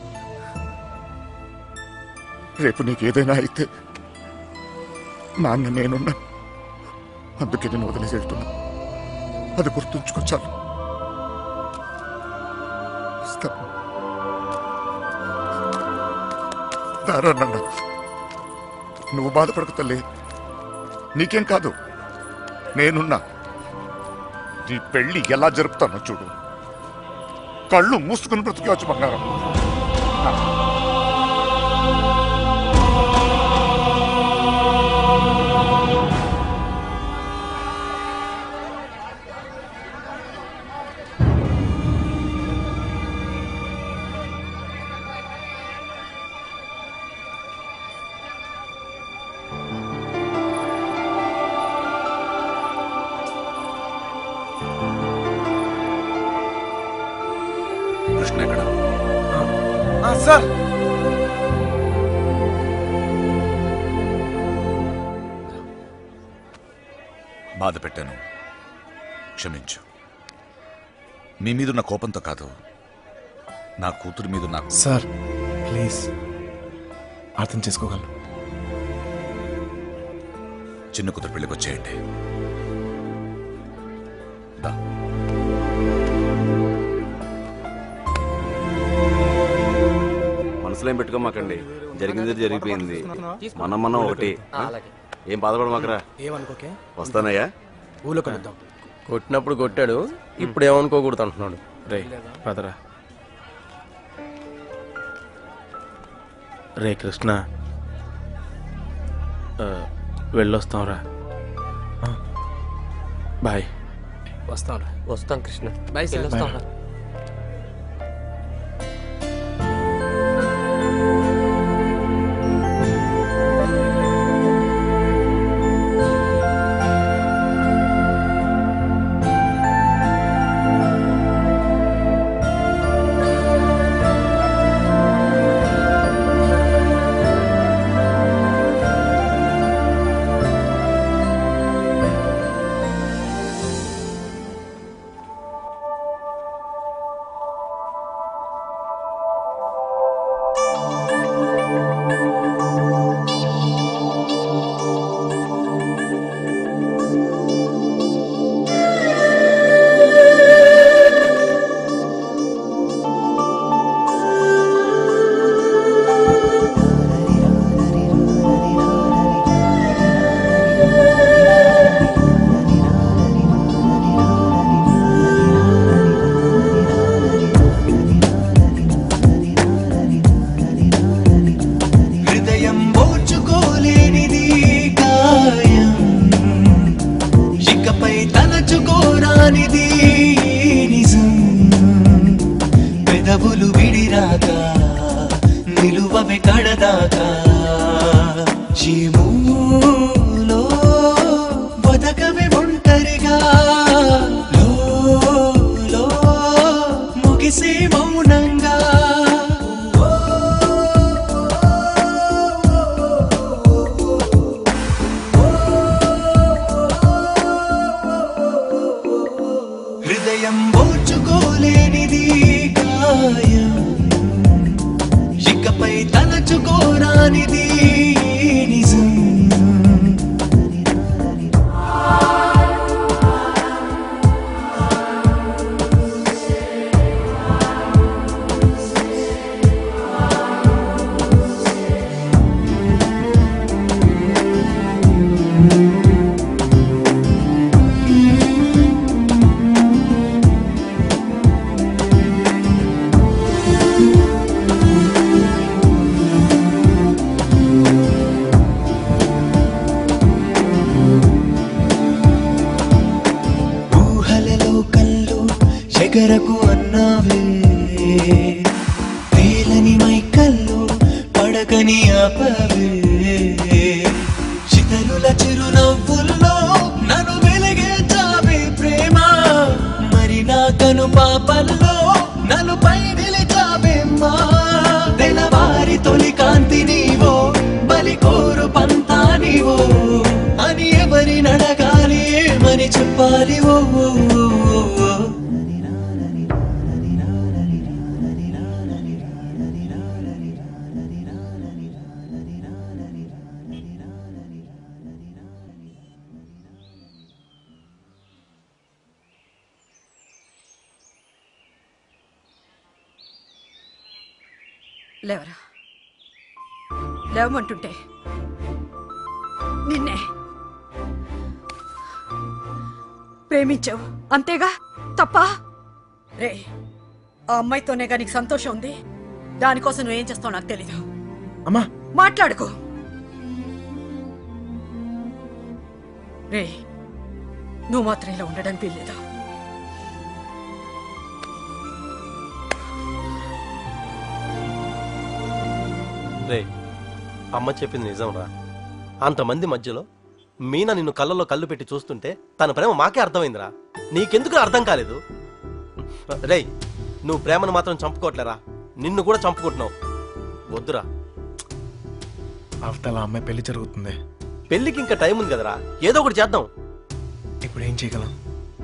రేపు నీకు ఏదైనా అయితే నాన్న నేనున్నా అందుకే నేను వదిలేసి వెళ్తున్నా అది గుర్తుంచుకో చాలు వస్తాను దారా నాన్న నువ్వు బాధపడకు తల్లి నీకేం కాదు నేనున్నా నీ పెళ్లి ఎలా జరుపుతానో చూడు కళ్ళు మూసుకుని బ్రతికొచ్చు బంగారం కృష్ణ ఎక్కడ సార్ బాధ పెట్టాను క్షమించు మీ మీదున్న కోపంతో కాదు నా కూతురు మీద నాకు సార్ ప్లీజ్ అర్థం చేసుకోగలను చిన్న కూతురు పెళ్ళికి వచ్చేయండి మనసులో ఏం పెట్టుకోమాకండి జరిగింది జరిగిపోయింది మనం మనం ఒకటి ఆ? ఏం బాధపడమాకరా ఏమనుకోకే వస్తానయ్యా ఊళ్ళో కలుద్దాం కొట్టినప్పుడు కొట్టాడు ఇప్పుడు ఏమనుకోకూడదు అంటున్నాడు రే పదరా రే కృష్ణ ఆ, వెళ్ళొస్తాంరా ఆ, బాయ్ వస్తాం వస్తాం కృష్ణ బాయ్ సార్. వెళ్ళొస్తాం బాయ్. హృదయం ఓర్చుకోలేనిది గాయం ఇకపై తలచుకోరానిది నిజం పెదవులు విడిరాక నిలువమే కడదాకా జీవులో బతకమే ఒంటరిగా లో ముగిసే మౌనంగా హృదయం ఓర్చుకోలేనిది గాయం ఇకపై తలచుకోరానిది నిజం ఊహలలో కళ్ళు ఎగరకు అన్నావే తేలని మైకల్లో పడకని ఆపవే చితరుల చిరునవ్వుల్లో నన్ను వెలిగించావే ప్రేమ మరి నా కను పాపల్లో నన్ను పై నిలిచావేమ్మా తెల్లవారి తొలి కాంతి నీవో బలి కోరు పంతా నీవో అని ఎవరి నడగాలి ఏమని చెప్పాలి ఓ ఓ, ఓ, ఓ, ఓ. లేవరా లేవమంటుంటే నిన్నే ప్రేమించావు అంతేగా తప్ప రే ఆ అమ్మాయితోనే నీకు సంతోషం ఉంది దానికోసం నువ్వేం చేస్తావు నాకు తెలీదు అమ్మా మాట్లాడుకో రే నువ్వు మాత్రం ఇలా ఉండడానికి వీల్లేదు రే అమ్మ చెప్పింది నిజంరా అంతమంది మధ్యలో మీనా నిన్ను కళ్ళలో కళ్ళు పెట్టి చూస్తుంటే తన ప్రేమ మాకే అర్థమైందిరా నీకెందుకు అర్థం కాలేదు రేయ్ నువ్వు ప్రేమను మాత్రం చంపుకోవట్లేరా నిన్ను కూడా చంపుకుంటున్నావు వద్దురా అవతల అమ్మాయి పెళ్లి జరుగుతుంది పెళ్ళికి ఇంకా టైం ఉంది కదరా ఏదో ఒకటి చేద్దాం ఇప్పుడు ఏం చేయగలం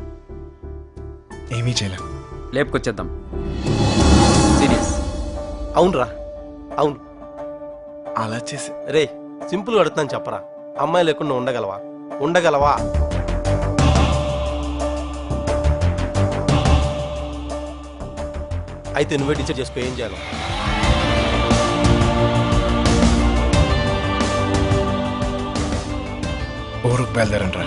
ఏమీ చేయలేం లేపుకొచ్చేద్దాం సీరియస్ అవునరా అవును అలా చేసి రే సింపుల్ అడుగుతాను చెప్పరా అమ్మాయి లేకుండా ఉండగలవా ఉండగలవా అయితే నువ్వే డిసైడ్ చేసుకో ఏం చేయాలో ఊరుకు బయలుదేరండి రా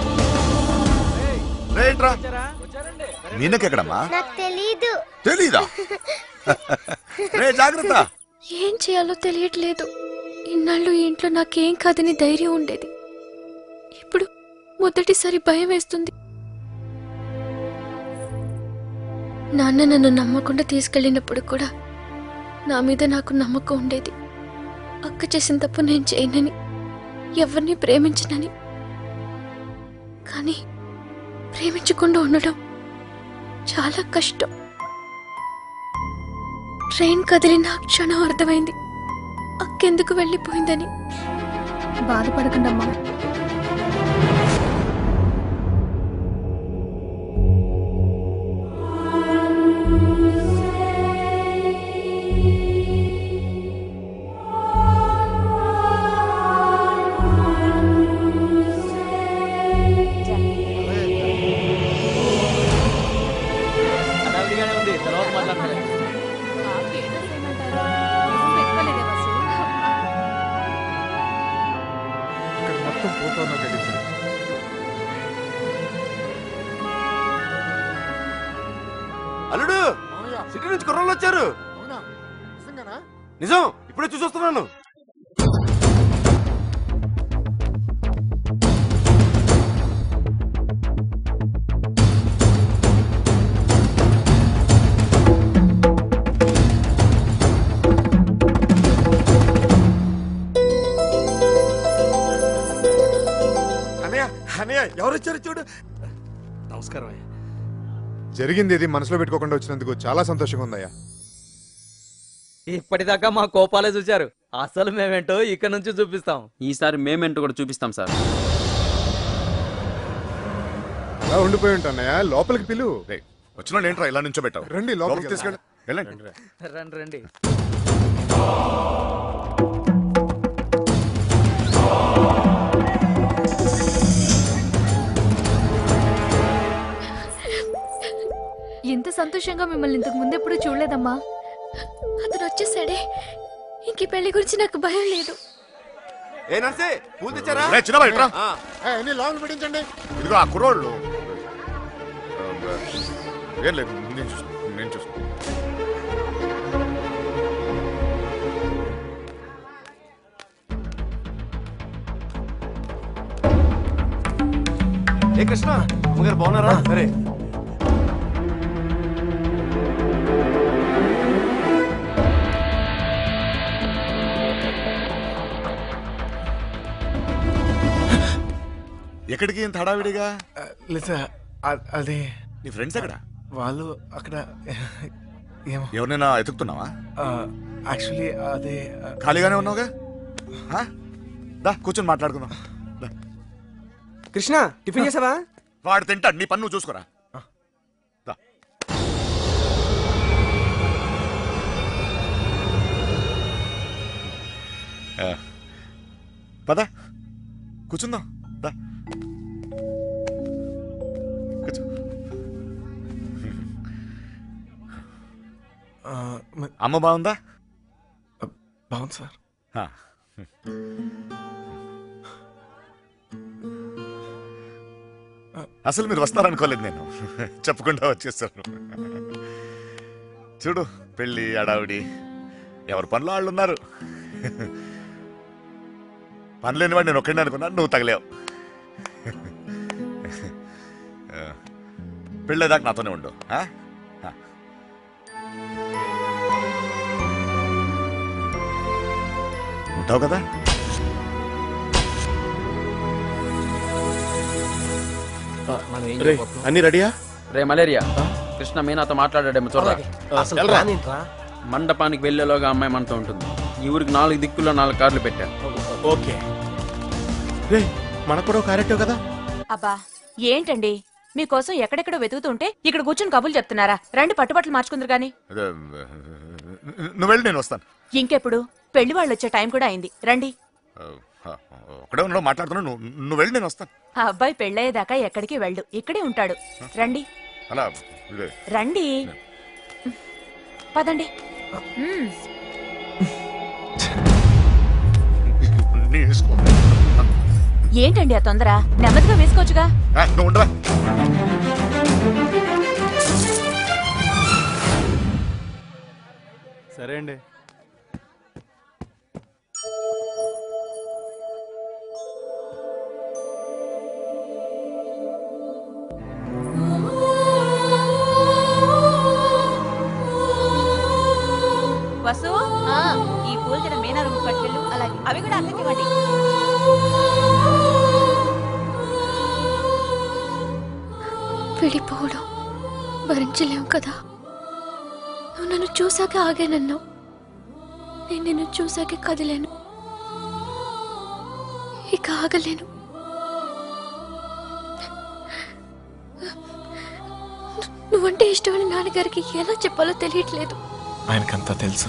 రేట్రా మీనకెక్కడమ్మా నాకు తెలీదు తెలీదా రే జాగ్రత్త ఏం చేయాలో తెలియట్లేదు ఇన్నాళ్ళు ఈ ఇంట్లో నాకేం కాదని ధైర్యం ఉండేది ఇప్పుడు మొదటిసారి భయం వేస్తుంది నాన్న నన్ను నమ్మకుండా తీసుకెళ్ళినప్పుడు కూడా నా మీద నాకు నమ్మకం ఉండేది అక్క చేసిన తప్పు నేను చేయనని ఎవరిని ప్రేమించనని కానీ ప్రేమించకుండా ఉండడం చాలా కష్టం ట్రైన్ కదిలిన ఆ క్షణం అర్థమైంది అక్కెందుకు వెళ్ళిపోయిందని బాధపడకండమ్మా హడావిడిగానే ఉంది తర్వాత మాట్లాడతాను ఇక్కడ మొత్తం పోతానో తెలియదు అల్లుడు సిటీ నుంచి కుర్రోళ్ళు వచ్చారు నిజం ఇప్పుడే చూసొస్తున్నాను అనయ్య అనయ్య ఎవరు వచ్చారు చూడు నమస్కారం అయ్యా జరిగింది ఇది మనసులో పెట్టుకోకుండా వచ్చినందుకు చాలా సంతోషంగా ఉందయ్యా ఇప్పటిదాకా మా కోపాలే చూచారు అసలు మేమేంటో ఇక్కడ నుంచి చూపిస్తాం ఈసారి మేమేంటో కూడా చూపిస్తాం సార్ అలా ఉండిపోయి ఉంటానయ్యా లోపలికి పిలువు వచ్చిన వాళ్ళు ఏంట్రా ఇలా నుంచోబెట్టావు రండి లోపలికి లోపలికి తీసుకెళ్ళి వెళ్ళండి రండి రండి ఎంత సంతోషంగా మిమ్మల్ని ఇంతకు ముందు ఎప్పుడు చూడలేదమ్మా అతను వచ్చేసాడే ఇంక ఈ పెళ్లి గురించి నాకు భయం లేదు ఏ నర్సే పూలు తెచ్చారా రే, చిన్నబాయ్, ఇట్రా. ఆ. ఎన్ని లాంగ్ పెట్టించండి ఇదిగో ఆ కుర్రోళ్ళు ఏం లేదు నేను చూసుకో నేను చూసుకో ఏ కృష్ణ అమ్మగారు బాగున్నారా సరే ఎక్కడికి ఇంత హడావిడిగా లేదా అది నీ ఫ్రెండ్స్ ఎక్కడ వాళ్ళు అక్కడ ఏమో ఎవరినైనా ఎతుకుతున్నావా యాక్చువల్లీ అదే ఖాళీగానే ఉన్నావుగా ఆ? దా కూర్చొని మాట్లాడుకుందాం దా. కృష్ణ టిఫిన్ చేసావా వాడు తింటాడు నీ పన్ను చూసుకోరా దా. ఆ. పద కూర్చుందాం దా కూర్చో అమ్మ బాగుందా బాగుంది సార్ ఆ. అసలు మీరు వస్తారనుకోలేదు నేను చెప్పకుండా వచ్చేసారు చూడు పెళ్ళి అడావిడి ఎవరి పనిలో వాళ్ళు ఉన్నారు పని లేనివాడు నేను ఒక్కడిని అనుకున్నాను నువ్వు తగలేవు పెళ్ళేదాకా నాతోనే ఉండు ఆ? ఆ. ఉంటావు కదా రే, అన్ని రెడీయా రే మలేరియా కృష్ణ మీనాతో మాట్లాడాడేమో చూడరా అసలు ప్లాన్ ఏంట్రా? మండపానికి వెళ్ళేలోగా అమ్మాయి మనతో ఉంటుంది ఈ ఊరికి నాలుగు దిక్కుల్లో నాలుగు కార్లు పెట్టాను ఓకే రే మనకు కూడా క్యారెక్టర్ కదా అబ్బా ఏంటండి మీకోసం ఎక్కడెక్కడో వెతుకుతుంటే ఇక్కడ కూర్చుని కబుర్లు చెప్తున్నారా రండి పట్టుబట్టలు మార్చుకుందరు గాని అదే, నువ్వు వెళ్ళి నేను వస్తాను ఇంకెప్పుడు పెళ్లి వాళ్ళు వచ్చే టైం కూడా అయింది రండి ఆ, ఒకడే ఉన్నావు మాట్లాడుతున్నావు నువ్వు నువ్వు వెళ్ళి నేను వస్తాను ఆ అబ్బాయి పెళ్ళయ్యేదాకా ఎక్కడికి వెళ్ళు ఇక్కడే ఉంటాడు రండి అలా ఇదే. రండి పదండి మ్మ్. నీ ఇష్టం. ఏంటండి ఆ తొందర నెమ్మదిగా వేసుకోవచ్చుగా ఆ, నువ్వు ఉండరా సరే అండి వసు ఈ పూల జడ మీనా రూమ్ పట్టుకెళ్ళు అలాగే అవి కూడా అక్కడికి ఇవ్వండి విడిపోవడం భరించలేం కదా నువ్వు నన్ను చూశాక ఆగానన్నావు నేను నిన్ను చూశాక కదిలేను ఇక ఆగలేను నువ్వంటే ఇష్టమని నాన్నగారికి ఎలా చెప్పాలో తెలియట్లేదు ఆయనకంతా తెలుసు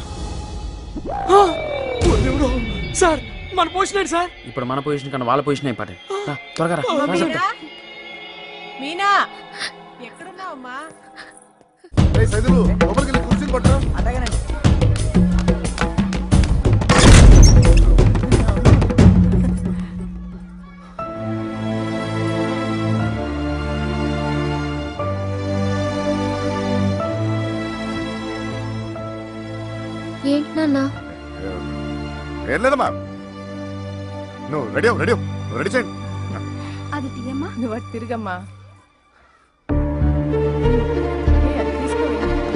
సార్ మన పోషన్ సార్ ఇప్పుడు మన పొజిషన్ కన్నా వాళ్ళ పొజిషన్ అయిపోయాడు రా, త్వరగా రా, రా చెప్తా. మీనా ఎక్కడున్నావమ్మా సైదులు లోపలికి వెళ్ళి కుర్చీలు పట్టరా అలాగేనండి ఏంటి నాన్న ఏం లేదమ్మా నువ్వు రెడీ అవ్వు, రెడీ అవ్వు. నువ్వు రెడీ చేయండి అది తీయమ్మా నువ్వు అటు తిరిగమ్మా ఏ, అది తీసుకోవే.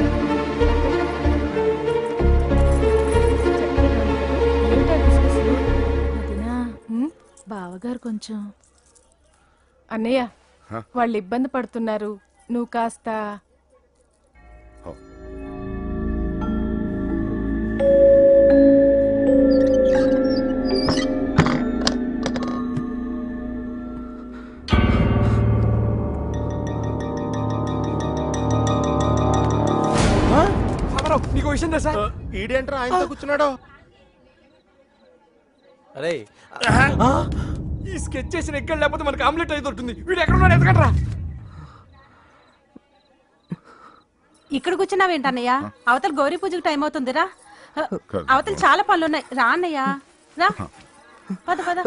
ఏంటా డిస్కషన్? వదినా బావగారు కొంచెం అన్నయ్య హ? వాళ్ళు ఇబ్బంది పడుతున్నారు నువ్వు కాస్త రామారావు, నీకు విషయం తెలుసా ఈడేంట్రా ఆయనతో కూర్చున్నాడు అరే ఈ స్కెచ్ చేసిన ఎక్కడ లేకపోతే మనకి ఆమ్లెట్ అయితే ఉంటుంది వీడు ఎక్కడ ఉన్నాడు ఎతకండ్రా ఇక్కడ కూర్చున్నావేంటన్నయ్య అవతల గౌరీ పూజకు టైం అవుతుందిరా అవతల చాలా పనులు ఉన్నాయి రా అన్నయ్య రా పద పద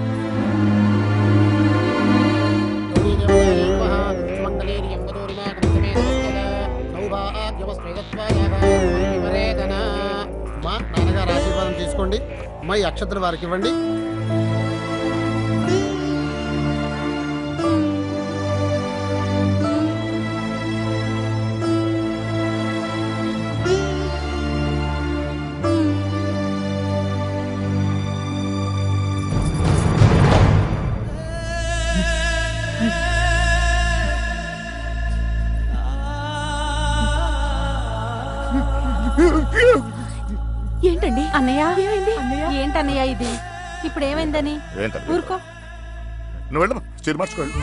మా నాన్నగారు ఆశీర్వాదం తీసుకోండి అమ్మాయి అక్షతలు వారికి ఇవ్వండి ఏంటండి అన్నయ్య ఏమైంది ఏంటన్నయ్య ఇది ఇప్పుడు ఏమైందని ఏంటది? ఊరుకో నువ్వు వెళ్ళమ్మా చీర మార్చుకోండి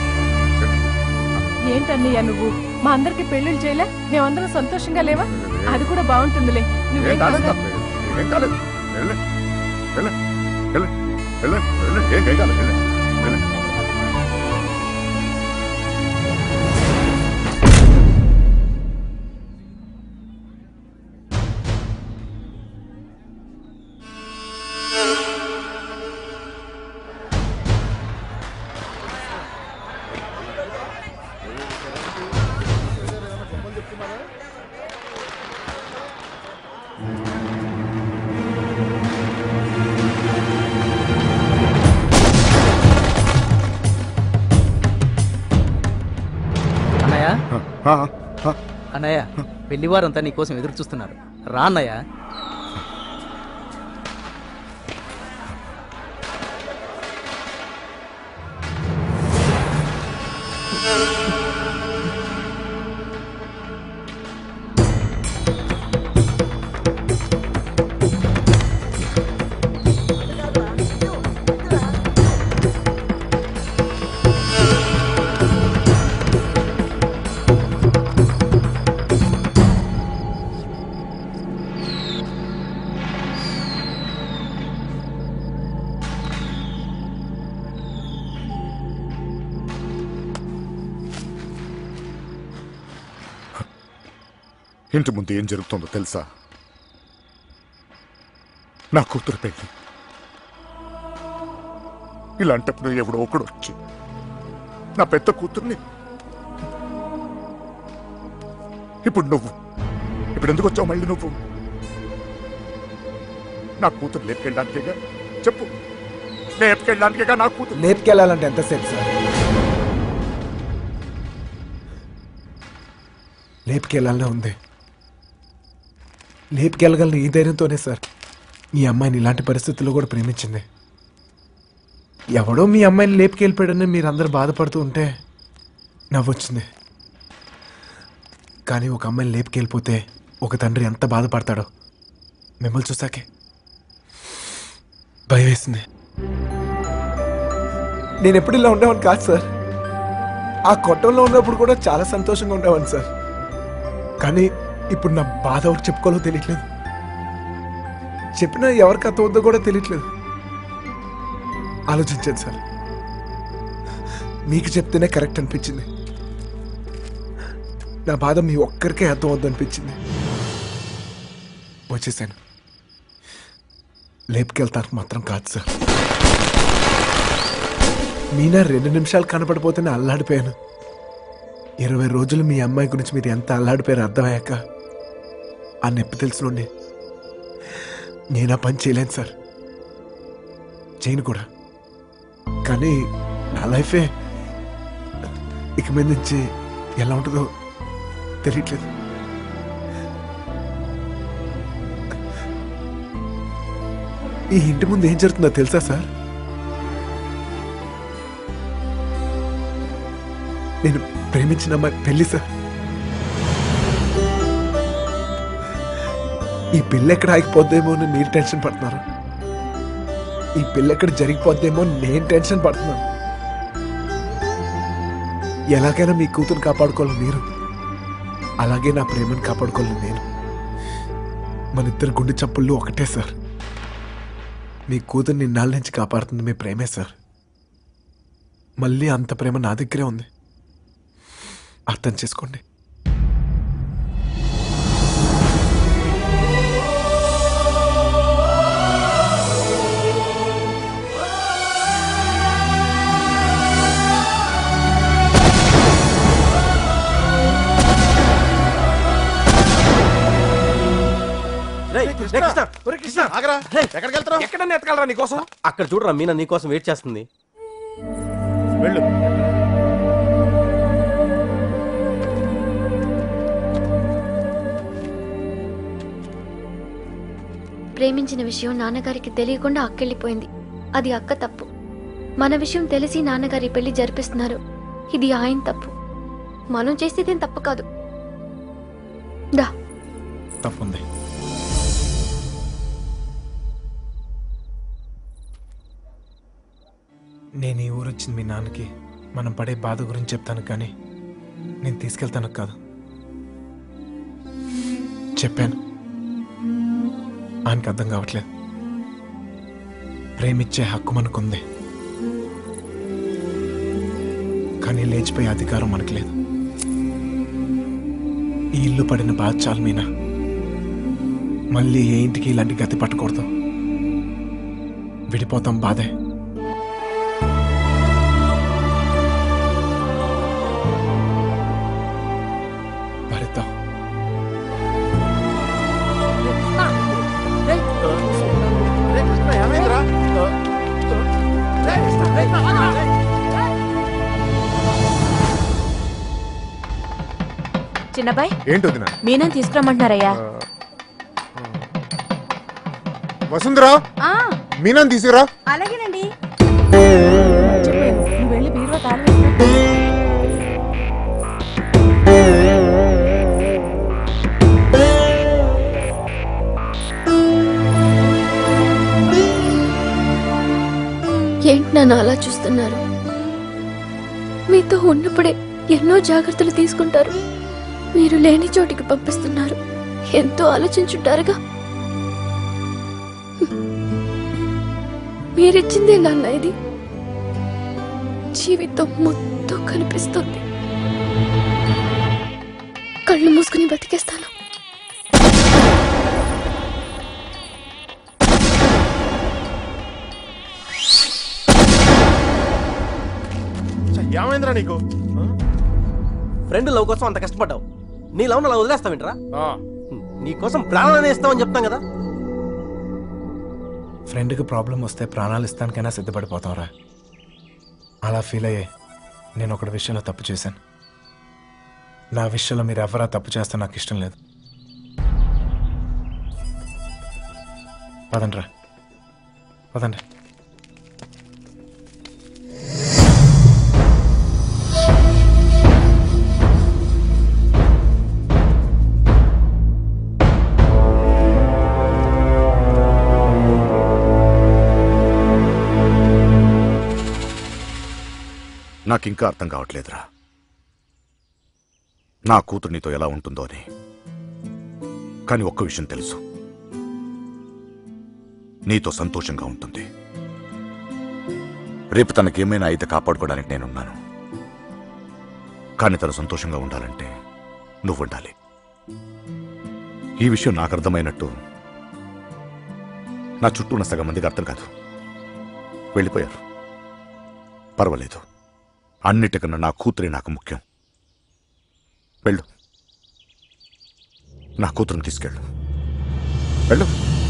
ఏంటన్నయ్య నువ్వు మా అందరికి పెళ్లిళ్ళు చేయలే మేమందరం సంతోషంగా లేవా అది కూడా బాగుంటుందిలే నువ్వేం ఏం కాలేదు కంగారు- ఏం కాలేదు వెళ్ళు వెళ్ళు వెళ్ళు వెళ్ళు వెళ్ళు ఏం ఏం కాలేదు వెళ్ళు వెళ్ళు అన్నయ్య అన్నయ్య పెళ్లివారంతా నీకోసం ఎదురు చూస్తున్నారు రా అన్నయ్య ఇంటి ముందు ఏం జరుగుతుందో తెలుసా నా కూతురు పెళ్లి ఇలాంటప్పుడు ఎవడో ఒకడు వచ్చి నా పెద్ద కూతుర్ని ఇప్పుడు నువ్వు ఇప్పుడు ఎందుకు వచ్చావు మళ్ళీ నువ్వు నా కూతురు లేపుకెళ్ళడానికేగా చెప్పు లేపుకెళ్ళడానికేగా నా కూతురు లేపుకెళ్ళాలంటే ఎంతసేపు సార్ లేపుకెళ్ళాలనే ఉంది లేపుకెళ్ళగలను ఈ ధైర్యంతోనే సార్ మీ అమ్మాయిని ఇలాంటి పరిస్థితుల్లో కూడా ప్రేమించింది ఎవడో మీ అమ్మాయిని లేపుకెళ్ళిపోయాడని మీరందరూ బాధపడుతూ ఉంటే నవ్వొచ్చింది కానీ ఒక అమ్మాయిని లేపుకెళ్ళిపోతే ఒక తండ్రి ఎంత బాధపడతాడో మిమ్మల్ని చూసాకే భయం వేసింది నేను ఎప్పుడు ఇలా ఉండేవాడిని కాదు సార్ ఆ కొట్టంలో ఉన్నప్పుడు కూడా చాలా సంతోషంగా ఉండేవాడిని సార్ కానీ ఇప్పుడు నా బాధ ఎవరికి చెప్పుకోవాలో తెలియట్లేదు చెప్పినా ఎవరికి అర్థమవుతుందో కూడా తెలియట్లేదు ఆలోచించాను సార్ మీకు చెప్తేనే కరెక్ట్ అనిపించింది నా బాధ మీ ఒక్కరికే అర్థం అవుద్దు అనిపించింది వచ్చేసాను లేపుకెళ్తానికి మాత్రం కాదు సార్ మీనా రెండు నిమిషాలు కనపడిపోతేనే అల్లాడిపోయాను ఇరవై రోజులు మీ అమ్మాయి గురించి మీరు ఎంత అల్లాడిపోయారు అర్థమయ్యాక ఆ నొప్పి తెలుసునండి నేను ఆ పని చేయలేను సార్ చేయను కూడా కానీ నా లైఫే ఇక మీద నుంచి ఎలా ఉంటుందో తెలియట్లేదు ఈ ఇంటి ముందు ఏం జరుగుతుందో తెలుసా సార్ నేను ప్రేమించిన అమ్మాయి పెళ్లి సార్ ఈ పెళ్ళి ఎక్కడ ఆగిపోద్దేమో అని మీరు టెన్షన్ పడుతున్నారు ఈ పెళ్ళి ఎక్కడ జరిగిపోద్దేమో అని నేను టెన్షన్ పడుతున్నాను ఎలాగైనా మీ కూతురు కాపాడుకోవాలి మీరు అలాగే నా ప్రేమను కాపాడుకోవాలి నేను మన ఇద్దరు గుండె చప్పుళ్ళు ఒకటే సార్ మీ కూతుర్ని ఇన్నాళ్ళ నుంచి కాపాడుతుంది మీ ప్రేమే సార్ మళ్ళీ అంత ప్రేమ నా దగ్గరే ఉంది అర్థం చేసుకోండి ఎక్కడికి వెళ్తావు ఎక్కడ ఎత్తగలరా నీకోసం అక్కడ చూడరా మీనా నీకోసం వెయిట్ చేస్తుంది వెళ్ళు ప్రేమించిన విషయం నాన్నగారికి తెలియకుండా అక్కెళ్ళిపోయింది అది అక్క తప్పు మన విషయం తెలిసి నాన్నగారి పెళ్లి జరిపిస్తున్నారు ఇది ఆయన తప్పు మనం చేసేదేం తప్పు కాదు దా తప్పుంది నేను ఈ ఊరు వచ్చింది మీ నాన్నకి మనం పడే బాధ గురించి చెప్తాను కానీ నేను తీసుకెళ్తాను కాదు చెప్పాను ఆయనకి అర్థం కావట్లేదు ప్రేమిచ్చే హక్కు మనకుంది కానీ లేచిపోయే అధికారం మనకు లేదు ఈ ఇల్లు పడిన బాధ చాలు మీనా మళ్ళీ ఏ ఇంటికి ఇలాంటి గతి పట్టకూడదు విడిపోతాం బాధే భరిద్దాం నాన్నబాయ్ ఏంటి వదిన మీనని తీసుకురమ్మంటున్నారయ్యా వసుంధరా మీనాన్ని తీసుకురా అలాగేనండి నువ్వు వెళ్ళి బీరువా తాళం వేసుకో. ఏంటి నన్ను అలా చూస్తున్నారు మీతో ఉన్నప్పుడే ఎన్నో జాగ్రత్తలు తీసుకుంటారు మీరు లేని చోటికి పంపిస్తున్నారు ఎంతో ఆలోచించుంటారుగా మీరిచ్చిందే నాన్న ఇది జీవితం మొత్తం కనిపిస్తుంది కళ్ళు మూసుకుని బతికేస్తాను ఏమైందిరా నీకు ఫ్రెండ్ లవ్ కోసం అంత కష్టపడ్డావు నీ లవ్ అలా వదిలేస్తావేంట్రా నీ కోసం ప్రాణాన్ని ఇస్తామని చెప్తాం కదా ఫ్రెండ్కి ప్రాబ్లం వస్తే ప్రాణాలు ఇస్తానికైనా సిద్ధపడిపోతాంరా అలా ఫీల్ అయ్యే నేను ఒకటి విషయంలో తప్పు చేశాను నా విషయంలో మీరు ఎవరా తప్పు చేస్తే నాకు ఇష్టం లేదు పదండ్రా పదండి నాకింకా అర్థం కావట్లేదురా నా కూతురు నీతో ఎలా ఉంటుందో అని కానీ ఒక్క విషయం తెలుసు నీతో సంతోషంగా ఉంటుంది రేపు తనకేమైనా అయితే కాపాడుకోవడానికి నేనున్నాను కానీ తను సంతోషంగా ఉండాలంటే నువ్వు ఉండాలి ఈ విషయం నాకు అర్థమైనట్టు నా చుట్టూ ఉన్న సగం మందికి అర్థం కాదు వెళ్ళిపోయారు పర్వాలేదు అన్నిటికన్నా నా కూతురే నాకు ముఖ్యం వెళ్ళు నా కూతురుని తీసుకెళ్ళు వెళ్ళు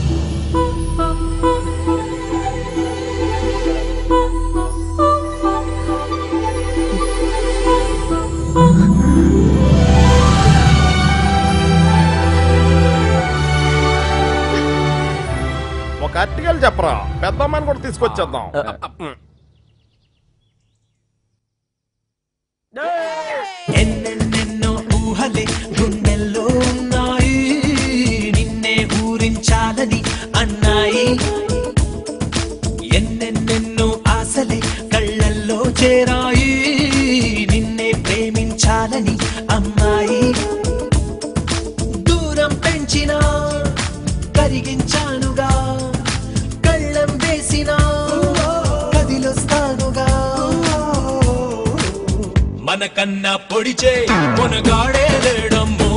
ఒక అట్టికలు చెప్పరా పెద్దమ్మని కూడా తీసుకొచ్చేద్దాం ఎన్నెన్నెన్నో ఊహలే గుండెల్లో ఉన్నాయి నిన్నే ఊరించాలని అన్నాయి ఎన్నెన్నెన్నో ఆశలే కళ్ళల్లో చేరాయి నిన్నే ప్రేమించాలని అమ్మాయి దూరం పెంచినా కరిగించానుగా కళ్ళం వేసినా కదిలొస్తానుగా మనకన్నా పొడిచే మునగాడే లేడమ్ము